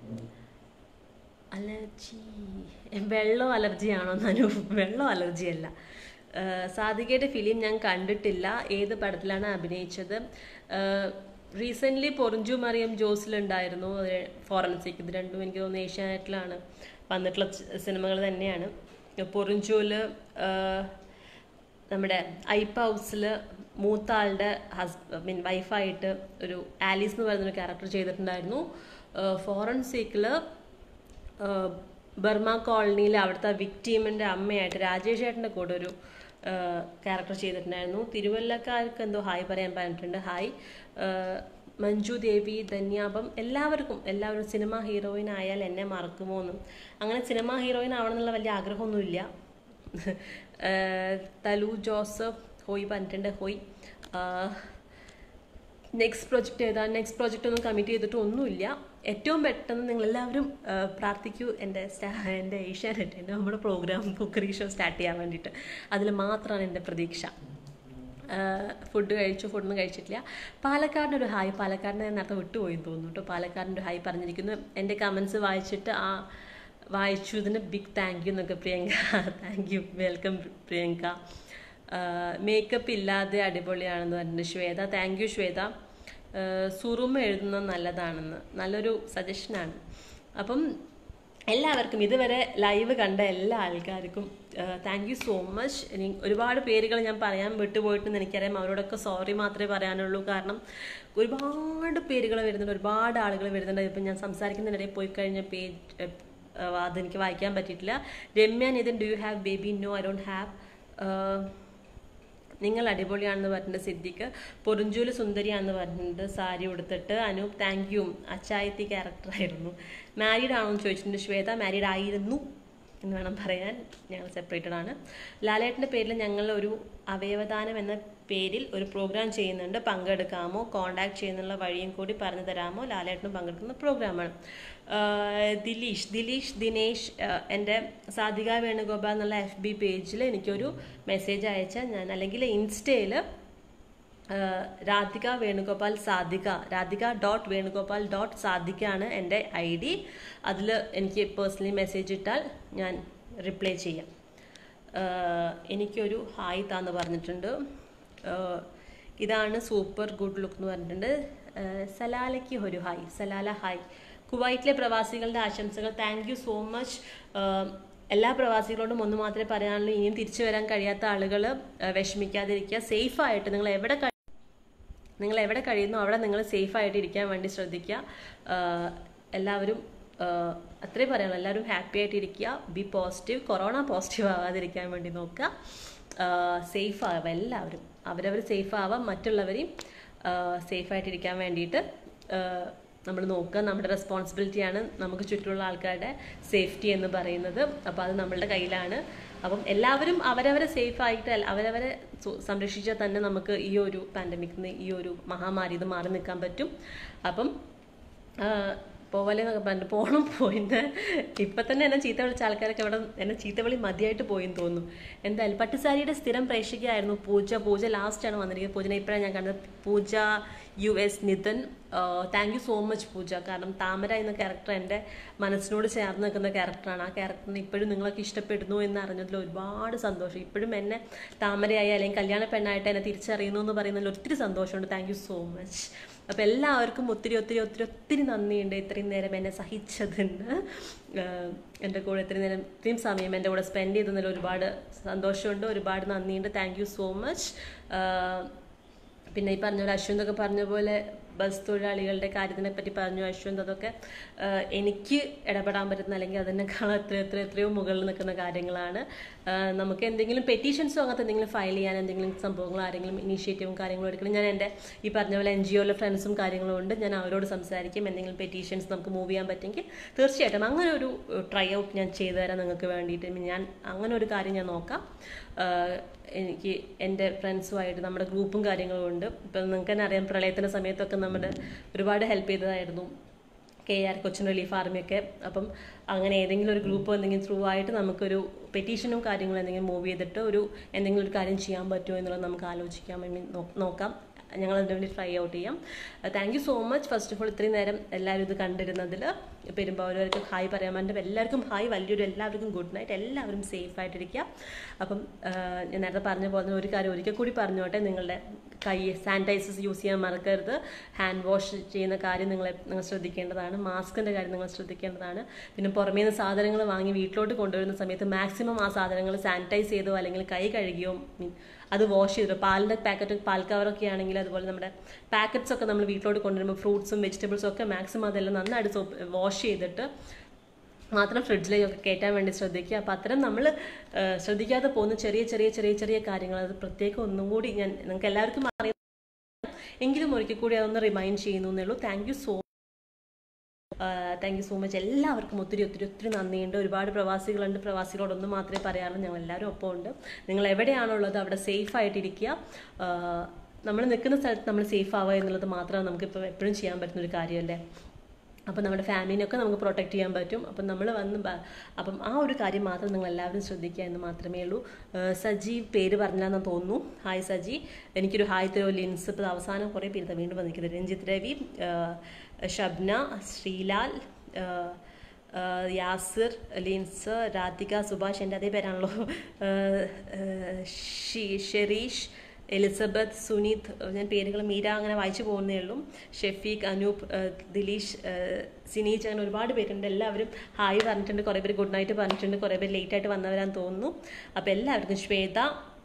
അലർജി വെള്ളം അലർജിയാണോ നനു വെള്ളം അലർജിയല്ല സാധികയുടെ ഫിലിം ഞാൻ കണ്ടിട്ടില്ല ഏത് പടത്തിലാണ് അഭിനയിച്ചത് റീസെൻ്റ്ലി പൊറിഞ്ചു മറിയം ജോസിലുണ്ടായിരുന്നു ഫോറൻസിക് ഇത് രണ്ടും എനിക്ക് തോന്നുന്നു ഏഷ്യാനെറ്റിലാണ് വന്നിട്ടുള്ള സിനിമകൾ തന്നെയാണ് പൊറിഞ്ചുവിൽ നമ്മുടെ ഐപ്പ് ഹൗസിൽ മൂത്ത ആളുടെ ഹസ് മീൻ വൈഫായിട്ട് ഒരു ആലീസ് എന്ന് പറയുന്നൊരു ക്യാരക്ടർ ചെയ്തിട്ടുണ്ടായിരുന്നു ഫോറൻസിക്കിൽ ബർമ കോളനിയിൽ അവിടുത്തെ വിക്ടീമിൻ്റെ അമ്മയായിട്ട് രാജേഷ് ചേട്ടൻ്റെ കൂടെ ഒരു ക്യാരക്ടർ ചെയ്തിട്ടുണ്ടായിരുന്നു തിരുവല്ലക്കാർക്ക് എന്തോ ഹായ് പറയാൻ പറഞ്ഞിട്ടുണ്ട് ഹായ് ആഹ് മഞ്ജു ദേവി ധന്യാപം എല്ലാവർക്കും എല്ലാവരും സിനിമ ഹീറോയിൻ ആയാൽ എന്നെ മറക്കുമോ എന്നും അങ്ങനെ സിനിമ ഹീറോയിൻ ആവണം എന്നുള്ള വലിയ ആഗ്രഹമൊന്നുമില്ല ആഹ് തലു ജോസഫ് ഹോയ് പറഞ്ഞിട്ടുണ്ട് ഹോയ് നെക്സ്റ്റ് പ്രൊജക്റ്റ് ഏതാ നെക്സ്റ്റ് പ്രൊജക്റ്റ് ഒന്നും കമ്മിറ്റ് ചെയ്തിട്ട് ഒന്നുമില്ല ഏറ്റവും പെട്ടെന്ന് നിങ്ങൾ എല്ലാവരും പ്രാർത്ഥിക്കൂ എൻ്റെ സ്റ്റാ എൻ്റെ ഏഷ്യാനെറ്റ് എൻ്റെ നമ്മുടെ പ്രോഗ്രാം കുക്കറി ഷോ സ്റ്റാർട്ട് ചെയ്യാൻ വേണ്ടിയിട്ട് അതിൽ മാത്രമാണ് എൻ്റെ പ്രതീക്ഷ ഫുഡ് കഴിച്ചു ഫുഡൊന്നും കഴിച്ചിട്ടില്ല പാലക്കാടിൻ്റെ ഒരു ഹായ് പാലക്കാടിനെ ഞാൻ നേരത്തെ വിട്ടുപോയി എന്ന് തോന്നുന്നു കേട്ടോ പാലക്കാടിൻ്റെ ഒരു ഹായ് പറഞ്ഞിരിക്കുന്നു എൻ്റെ കമൻസ് വായിച്ചിട്ട് ആ വായിച്ചു ഇതിന് ബിഗ് താങ്ക് യു എന്നൊക്കെ Priyanka thank you welcome Priyanka makeup ഇല്ലാതെ അടിപൊളിയാണെന്ന് പറഞ്ഞിട്ടുണ്ട് ശ്വേത താങ്ക് യു ശ്വേത സുറുമ എഴുതുന്നത് നല്ലതാണെന്ന് നല്ലൊരു സജഷനാണ് അപ്പം എല്ലാവർക്കും ഇതുവരെ ലൈവ് കണ്ട എല്ലാ ആൾക്കാർക്കും താങ്ക് യു സോ മച്ച് ഇനി ഒരുപാട് പേരുകൾ ഞാൻ പറയാൻ വിട്ടുപോയിട്ടെന്ന് എനിക്കറിയാം അവരോടൊക്കെ സോറി മാത്രമേ പറയാനുള്ളൂ കാരണം ഒരുപാട് പേരുകൾ വരുന്നുണ്ട് ഒരുപാട് ആളുകൾ വരുന്നുണ്ട് ഇപ്പം ഞാൻ സംസാരിക്കുന്നതിനിടയിൽ പോയി കഴിഞ്ഞ പേജ് അതെനിക്ക് വായിക്കാൻ പറ്റിയിട്ടില്ല Ramya Nithin do you have baby no I don't have നിങ്ങൾ അടിപൊളിയാണെന്ന് പറഞ്ഞിട്ട് സിദ്ദിഖ് പൊറിഞ്ചൂല് സുന്ദരിയാണെന്ന് പറഞ്ഞിട്ട് സാരി ഉടുത്തിട്ട് അനൂപ് താങ്ക് യു അച്ചായത്തി ക്യാരക്ടറായിരുന്നു മാരീഡ് ആണോ എന്ന് ചോദിച്ചിട്ടുണ്ട് ശ്വേത മാരീഡ് ആയിരുന്നു എന്ന് വേണം പറയാൻ ഞങ്ങൾ സെപ്പറേറ്റഡ് ആണ് ലാലേട്ടൻ്റെ പേരിൽ ഞങ്ങൾ ഒരു അവയവദാനം എന്ന പേരിൽ ഒരു പ്രോഗ്രാം ചെയ്യുന്നുണ്ട് പങ്കെടുക്കാമോ കോണ്ടാക്ട് ചെയ്യുന്നുള്ള വഴിയും കൂടി പറഞ്ഞു തരാമോ ലാലേട്ടനും പങ്കെടുക്കുന്ന പ്രോഗ്രാമാണ് ആഹ് ദിലീഷ് ദിലീഷ് ദിനേഷ് ആഹ് എൻ്റെ സാധിക വേണുഗോപാൽ എന്നുള്ള എഫ് ബി പേജിൽ എനിക്കൊരു മെസ്സേജ് അയച്ചാൽ ഞാൻ അല്ലെങ്കിൽ ഇൻസ്റ്റയിൽ രാധിക വേണുഗോപാൽ സാധിക രാധിക ഡോട്ട് വേണുഗോപാൽ ഡോട്ട് സാധിക ആണ് എൻ്റെ ഐ ഡി അതിൽ എനിക്ക് പേഴ്സണലി മെസ്സേജ് ഇട്ടാൽ ഞാൻ റിപ്ലൈ ചെയ്യാം ആഹ് എനിക്കൊരു ഹായ് താന്ന് പറഞ്ഞിട്ടുണ്ട് ആഹ് ഇതാണ് സൂപ്പർ ഗുഡ് ലുക്ക് എന്ന് പറഞ്ഞിട്ടുണ്ട് ആഹ് സലാലയ്ക്ക് ഒരു ഹായ് സലാല ഹായ് കുവൈറ്റിലെ പ്രവാസികളുടെ ആശംസകൾ താങ്ക് യു സോ മച്ച് എല്ലാ പ്രവാസികളോടും ഒന്ന് മാത്രമേ പറയാനുള്ളൂ ഇനിയും തിരിച്ചു വരാൻ കഴിയാത്ത ആളുകൾ വിഷമിക്കാതിരിക്കുക സേഫായിട്ട് നിങ്ങൾ എവിടെ കഴി- നിങ്ങൾ എവിടെ കഴിയുന്നോ അവിടെ നിങ്ങൾ സേഫായിട്ട് ഇരിക്കാൻ വേണ്ടി ശ്രദ്ധിക്കുക ആഹ് എല്ലാവരും ആഹ് അത്രേ പറയാനുള്ളൂ എല്ലാവരും ഹാപ്പി ആയിട്ട് ഇരിക്കുക ബി പോസിറ്റീവ് കൊറോണ പോസിറ്റീവ് ആവാതിരിക്കാൻ വേണ്ടി നോക്കുക സേഫ് ആവുക എല്ലാവരും അവരവർ സേഫ് ആവാം മറ്റുള്ളവരെയും സേഫായിട്ടിരിക്കാൻ വേണ്ടിയിട്ട് നമ്മൾ നോക്കുക നമ്മുടെ റെസ്പോൺസിബിലിറ്റിയാണ് നമുക്ക് ചുറ്റുമുള്ള ആൾക്കാരുടെ സേഫ്റ്റി എന്ന് പറയുന്നത് അപ്പോൾ അത് നമ്മളുടെ കയ്യിലാണ് അപ്പം എല്ലാവരും അവരവരെ സേഫ് ആയിട്ട് അല്ല- അവരവരെ സു- സംരക്ഷിച്ചാൽ തന്നെ നമുക്ക് ഈ ഒരു പാൻഡമിക്കിൽ നിന്ന് ഈ ഒരു മഹാമാരി ഇത് മാറി നിൽക്കാൻ പറ്റും അപ്പം പോവല്ലേ എന്നൊക്കെ പറഞ്ഞു പോണം പോയിന്ന് ഇപ്പം തന്നെ എന്നെ ചീത്ത വിളിച്ച ആൾക്കാരൊക്കെ ഇവിടെ എന്നെ ചീത്ത വിളി മതിയായിട്ട് പോയെന്ന് തോന്നുന്നു എന്തായാലും പട്ടുസാരിയുടെ സ്ഥിരം പ്രേക്ഷകയായിരുന്നു പൂജ പൂജ ലാസ്റ്റാണ് വന്നിരിക്കുന്നത് പൂജനെ ഇപ്പോഴാണ് ഞാൻ കണ്ടത് Pooja U S Nithin thank you so much Pooja കാരണം താമര എന്ന ക്യാരക്ടർ എൻ്റെ മനസ്സിനോട് ചേർന്ന് നിൽക്കുന്ന ക്യാരക്ടറാണ് ആ ക്യാരക്ടറിനെ ഇപ്പോഴും നിങ്ങളൊക്കെ ഇഷ്ടപ്പെടുന്നു എന്ന് അറിഞ്ഞതിൽ ഒരുപാട് സന്തോഷം ഇപ്പോഴും എന്നെ താമരയായി അല്ലെങ്കിൽ കല്യാണ പെണ്ണായിട്ട് എന്നെ തിരിച്ചറിയുന്നു എന്ന് പറയുന്നതിൽ ഒത്തിരി സന്തോഷമുണ്ട് താങ്ക് യു സോ മച്ച് അപ്പോൾ എല്ലാവർക്കും ഒത്തിരി ഒത്തിരി ഒത്തിരി ഒത്തിരി നന്ദിയുണ്ട് ഇത്രയും നേരം എന്നെ സഹിച്ചതിന് ആഹ് എൻ്റെ കൂടെ ഇത്രയും നേരം ഇത്രയും സമയം എൻ്റെ കൂടെ സ്പെൻഡ് ചെയ്തതിൽ ഒരുപാട് സന്തോഷമുണ്ട് ഒരുപാട് നന്ദിയുണ്ട് താങ്ക് യു സോ മച്ച് പിന്നെ ഈ പറഞ്ഞ പോലെ അശ്വിൻ എന്നൊക്കെ പറഞ്ഞ പോലെ ബസ് തൊഴിലാളികളുടെ കാര്യത്തിനെ പറ്റി പറഞ്ഞു അശ്വന്ത് അതൊക്കെ ആഹ് എനിക്ക് ഇടപെടാൻ പറ്റുന്ന അല്ലെങ്കിൽ അതിനേക്കാൾ എത്ര എത്ര എത്രയോ മുകളിൽ നിൽക്കുന്ന കാര്യങ്ങളാണ് ആഹ് നമുക്ക് എന്തെങ്കിലും പെറ്റീഷൻസോ അങ്ങനത്തെ എന്തെങ്കിലും ഫയൽ ചെയ്യാൻ എന്തെങ്കിലും സംഭവങ്ങളോ ആരെങ്കിലും ഇനീഷ്യേറ്റീവും കാര്യങ്ങളും എടുക്കണം ഞാൻ എൻ്റെ ഈ പറഞ്ഞ പോലെ എൻ ജി ഒയിലെ ഫ്രണ്ട്സും കാര്യങ്ങളും ഉണ്ട് ഞാൻ അവരോട് സംസാരിക്കും എന്തെങ്കിലും പെറ്റീഷൻസ് നമുക്ക് മൂവ് ചെയ്യാൻ പറ്റുമെങ്കിൽ തീർച്ചയായിട്ടും അങ്ങനെ ഒരു ട്രൈ ഔട്ട് ഞാൻ ചെയ്തു തരാം നിങ്ങൾക്ക് വേണ്ടിയിട്ട് ഞാൻ അങ്ങനെ ഒരു കാര്യം ഞാൻ നോക്കാം ആഹ് എനിക്ക് എൻ്റെ ഫ്രണ്ട്സുമായിട്ട് നമ്മുടെ ഗ്രൂപ്പും കാര്യങ്ങളും ഉണ്ട് ഇപ്പം നിങ്ങൾക്ക് തന്നെ അറിയാം പ്രളയത്തിൻ്റെ സമയത്തൊക്കെ നമ്മുടെ ഒരുപാട് ഹെൽപ്പ് ചെയ്തതായിരുന്നു കെ ആർ കൊച്ചിൻ റിലീഫ് ആർമിയൊക്കെ അപ്പം അങ്ങനെ ഏതെങ്കിലും ഒരു ഗ്രൂപ്പ് എന്തെങ്കിലും ത്രൂ ആയിട്ട് നമുക്കൊരു പെറ്റീഷനും കാര്യങ്ങളും എന്തെങ്കിലും മൂവ് ചെയ്തിട്ട് ഒരു എന്തെങ്കിലും ഒരു കാര്യം ചെയ്യാൻ പറ്റുമോ എന്നുള്ളത് നമുക്ക് ആലോചിക്കാം ഐ മീൻ നോക്കാം ഞങ്ങൾ അതിന് വേണ്ടി ട്രൈ ഔട്ട് ചെയ്യാം thank you so much first of all ഇത്രയും നേരം എല്ലാവരും ഇത് കണ്ടിരുന്നതിൽ പെരുമ്പാവൂരവർക്ക് ഹായ് പറയാൻ വേണ്ടി എല്ലാവർക്കും ഹായ് വലിയൊരു എല്ലാവർക്കും ഗുഡ് നൈറ്റ് എല്ലാവരും സേഫ് ആയിട്ടിരിക്കുക അപ്പം ആ, ഞാൻ നേരത്തെ പറഞ്ഞ പോലെ ഒരു കാര്യം ഒരിക്കൽ കൂടി പറഞ്ഞോട്ടെ നിങ്ങളുടെ കൈ സാനിറ്റൈസേഴ്സ് യൂസ് ചെയ്യാൻ മറക്കരുത് ഹാൻഡ് വാഷ് ചെയ്യുന്ന കാര്യം നിങ്ങൾ നിങ്ങൾ ശ്രദ്ധിക്കേണ്ടതാണ് മാസ്കിൻ്റെ കാര്യം നിങ്ങൾ ശ്രദ്ധിക്കേണ്ടതാണ് പിന്നെ പുറമേ നിന്ന് സാധനങ്ങൾ വാങ്ങി വീട്ടിലോട്ട് കൊണ്ടുവരുന്ന സമയത്ത് മാക്സിമം ആ സാധനങ്ങൾ സാനിറ്റൈസ് ചെയ്തോ അല്ലെങ്കിൽ കൈ കഴുകിയോ മീൻ അത് വാഷ് ചെയ്തിട്ടോ പാലിൻ്റെ പാക്കറ്റ് പാൽ കവറൊക്കെ ആണെങ്കിൽ അതുപോലെ നമ്മുടെ പാക്കറ്റ്സ് ഒക്കെ നമ്മൾ വീട്ടിലോട്ട് കൊണ്ടുവരുമ്പോൾ ഫ്രൂട്ട്സും വെജിറ്റബിൾസും ഒക്കെ മാക്സിമം അതെല്ലാം നന്നായിട്ട് സോപ്പ് വാഷ് ചെയ്തിട്ട് മാത്രം ഫ്രിഡ്ജിലേക്കൊക്കെ കയറ്റാൻ വേണ്ടി ശ്രദ്ധിക്കുക അപ്പം അത്തരം നമ്മൾ ശ്രദ്ധിക്കാതെ പോകുന്ന ചെറിയ ചെറിയ ചെറിയ ചെറിയ കാര്യങ്ങൾ അത് പ്രത്യേകം ഒന്നും കൂടി ഞാൻ നിങ്ങൾക്ക് എല്ലാവർക്കും അറിയാം എങ്കിലും ഒരിക്കൽ കൂടി അതൊന്ന് റിമൈൻഡ് ചെയ്യുന്നു എന്നേ ഉള്ളൂ thank you so thank you so much എല്ലാവർക്കും ഒത്തിരി ഒത്തിരി ഒത്തിരി നന്ദിയുണ്ട് ഒരുപാട് പ്രവാസികളുണ്ട് പ്രവാസികളോടൊന്നും മാത്രമേ പറയാറുള്ളൂ ഞങ്ങൾ എല്ലാവരും ഒപ്പം ഉണ്ട് നിങ്ങൾ എവിടെയാണുള്ളത് അവിടെ സേഫ് ആയിട്ടിരിക്കുക നമ്മൾ നിൽക്കുന്ന സ്ഥലത്ത് നമ്മൾ സേഫ് ആവുക എന്നുള്ളത് മാത്രമേ നമുക്കിപ്പോൾ എപ്പോഴും ചെയ്യാൻ പറ്റുന്ന ഒരു കാര്യമല്ലേ അപ്പം നമ്മുടെ ഫാമിലിനെയൊക്കെ നമുക്ക് പ്രൊട്ടക്റ്റ് ചെയ്യാൻ പറ്റും അപ്പം നമ്മൾ വന്ന് ബ- അപ്പം ആ ഒരു കാര്യം മാത്രം നിങ്ങൾ എല്ലാവരും ശ്രദ്ധിക്കുക എന്ന് മാത്രമേ ഉള്ളൂ ഏഹ് സജീവ് പേര് പറഞ്ഞാന്ന് തോന്നുന്നു ഹായ് സജി എനിക്കൊരു ഹായ് തരോ ലിൻസ് ഇപ്പോൾ അവസാനം കുറേ പേര് ദാ വീണ്ടും വന്നിരിക്കുന്നത് രഞ്ജിത്ത് രവി ഏഹ് ഷബ്ന ശ്രീലാൽ ഏഹ് ഏഹ് യാസിർ ലിൻസ് രാധിക സുഭാഷ് എൻ്റെ അതേ പേരാണല്ലോ ഏഹ് ഏഹ് ഷി- ഷെരീഷ് എലിസബത്ത് സുനീത് ഞാൻ പേരുകൾ മീര അങ്ങനെ വായിച്ചു പോകുന്നേ ഉള്ളൂ ഷെഫീഖ് അനൂപ് ഏഹ് ദിലീഷ് ഏഹ് സിനീജ് അങ്ങനെ ഒരുപാട് പേരുണ്ട് എല്ലാവരും ഹായ് പറഞ്ഞിട്ടുണ്ട് കുറേ പേര് ഗുഡ് നൈറ്റ് പറഞ്ഞിട്ടുണ്ട് കുറേ പേര് ലേറ്റ് ആയിട്ട് വന്നവരാന്ന് തോന്നുന്നു അപ്പോൾ എല്ലാവർക്കും ശ്വേത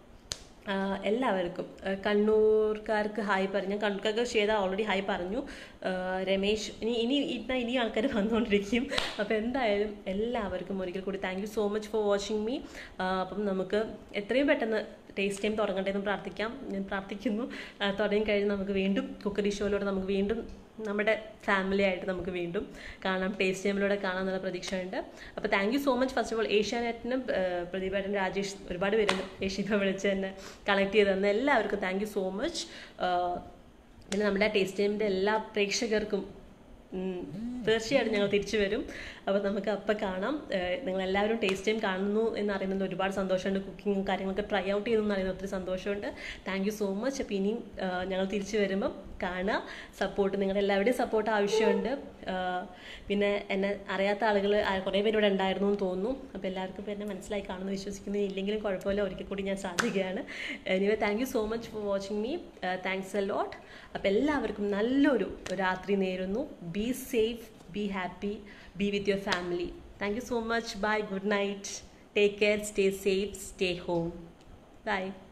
ആഹ് എല്ലാവർക്കും ആഹ് കണ്ണൂർക്കാർക്ക് ഹായ് പറഞ്ഞു കണ്ണൂർക്കാർക്ക് ശ്വേത ഓൾറെഡി ഹായ് പറഞ്ഞു ആഹ് രമേശ് ഇനി ഇനി ഇന്ന ഇനി ആൾക്കാർ വന്നുകൊണ്ടിരിക്കും അപ്പോൾ എന്തായാലും എല്ലാവർക്കും ഒരിക്കൽ കൂടി thank you so much for watching me അപ്പം നമുക്ക് എത്രയും പെട്ടെന്ന് ടേസ്റ്റ് ടൈം തുടങ്ങട്ടെ എന്ന് പ്രാർത്ഥിക്കാം ഞാൻ പ്രാർത്ഥിക്കുന്നു ആഹ് തുടങ്ങി കഴിഞ്ഞ് നമുക്ക് വീണ്ടും കുക്കറി ഷോയിലൂടെ നമുക്ക് വീണ്ടും നമ്മുടെ ഫാമിലി ആയിട്ട് നമുക്ക് വീണ്ടും കാണാം ടേസ്റ്റ് ടൈമിലൂടെ കാണാം എന്നുള്ള പ്രതീക്ഷയുണ്ട് അപ്പോൾ thank you so much first of all ഏഷ്യാനെറ്റിനും പ്രദീപേട്ടൻ രാജേഷ് ഒരുപാട് പേരുണ്ട് ഏഷ്യനെ വിളിച്ച് തന്നെ കണക്ട് ചെയ്ത് തന്ന എല്ലാവർക്കും താങ്ക് യു സോ മച്ച് പിന്നെ നമ്മുടെ ടേസ്റ്റ് ടൈമിൻ്റെ എല്ലാ പ്രേക്ഷകർക്കും ഉം, തീർച്ചയായിട്ടും ഞങ്ങൾ തിരിച്ചു വരും അപ്പോൾ നമുക്ക് അപ്പം കാണാം ഏഹ് നിങ്ങളെല്ലാവരും ടേസ്റ്റ് ടൈം കാണുന്നു എന്ന് അറിയുന്നത് ഒരുപാട് സന്തോഷമുണ്ട് കുക്കിങ്ങും കാര്യങ്ങളൊക്കെ ട്രൈ ഔട്ട് ചെയ്യുന്നു എന്ന് അറിയുന്നത് ഒത്തിരി സന്തോഷമുണ്ട് താങ്ക് യു സോ മച്ച് അപ്പോൾ ഇനിയും ഏഹ് ഞങ്ങൾ തിരിച്ചു വരുമ്പം കാണുക സപ്പോർട്ട് നിങ്ങളുടെ എല്ലാവരുടെയും സപ്പോർട്ട് ആവശ്യമുണ്ട് ഏഹ് പിന്നെ എന്നെ അറിയാത്ത ആളുകൾ കുറേ പേര് ഇവിടെ ഉണ്ടായിരുന്നു എന്ന് തോന്നുന്നു അപ്പോൾ എല്ലാവർക്കും ഇപ്പോൾ എന്നെ മനസ്സിലായി കാണുമെന്ന് വിശ്വസിക്കുന്നു ഇല്ലെങ്കിലും കുഴപ്പമില്ല ഒരിക്കൽ കൂടി ഞാൻ സാധിക്കുകയാണ് anyway thank you so much for watching me thanks a lot അപ്പോൾ എല്ലാവർക്കും നല്ലൊരു രാത്രി നേരുന്നു be safe be happy be with your family thank you so much bye good night take care stay safe stay home by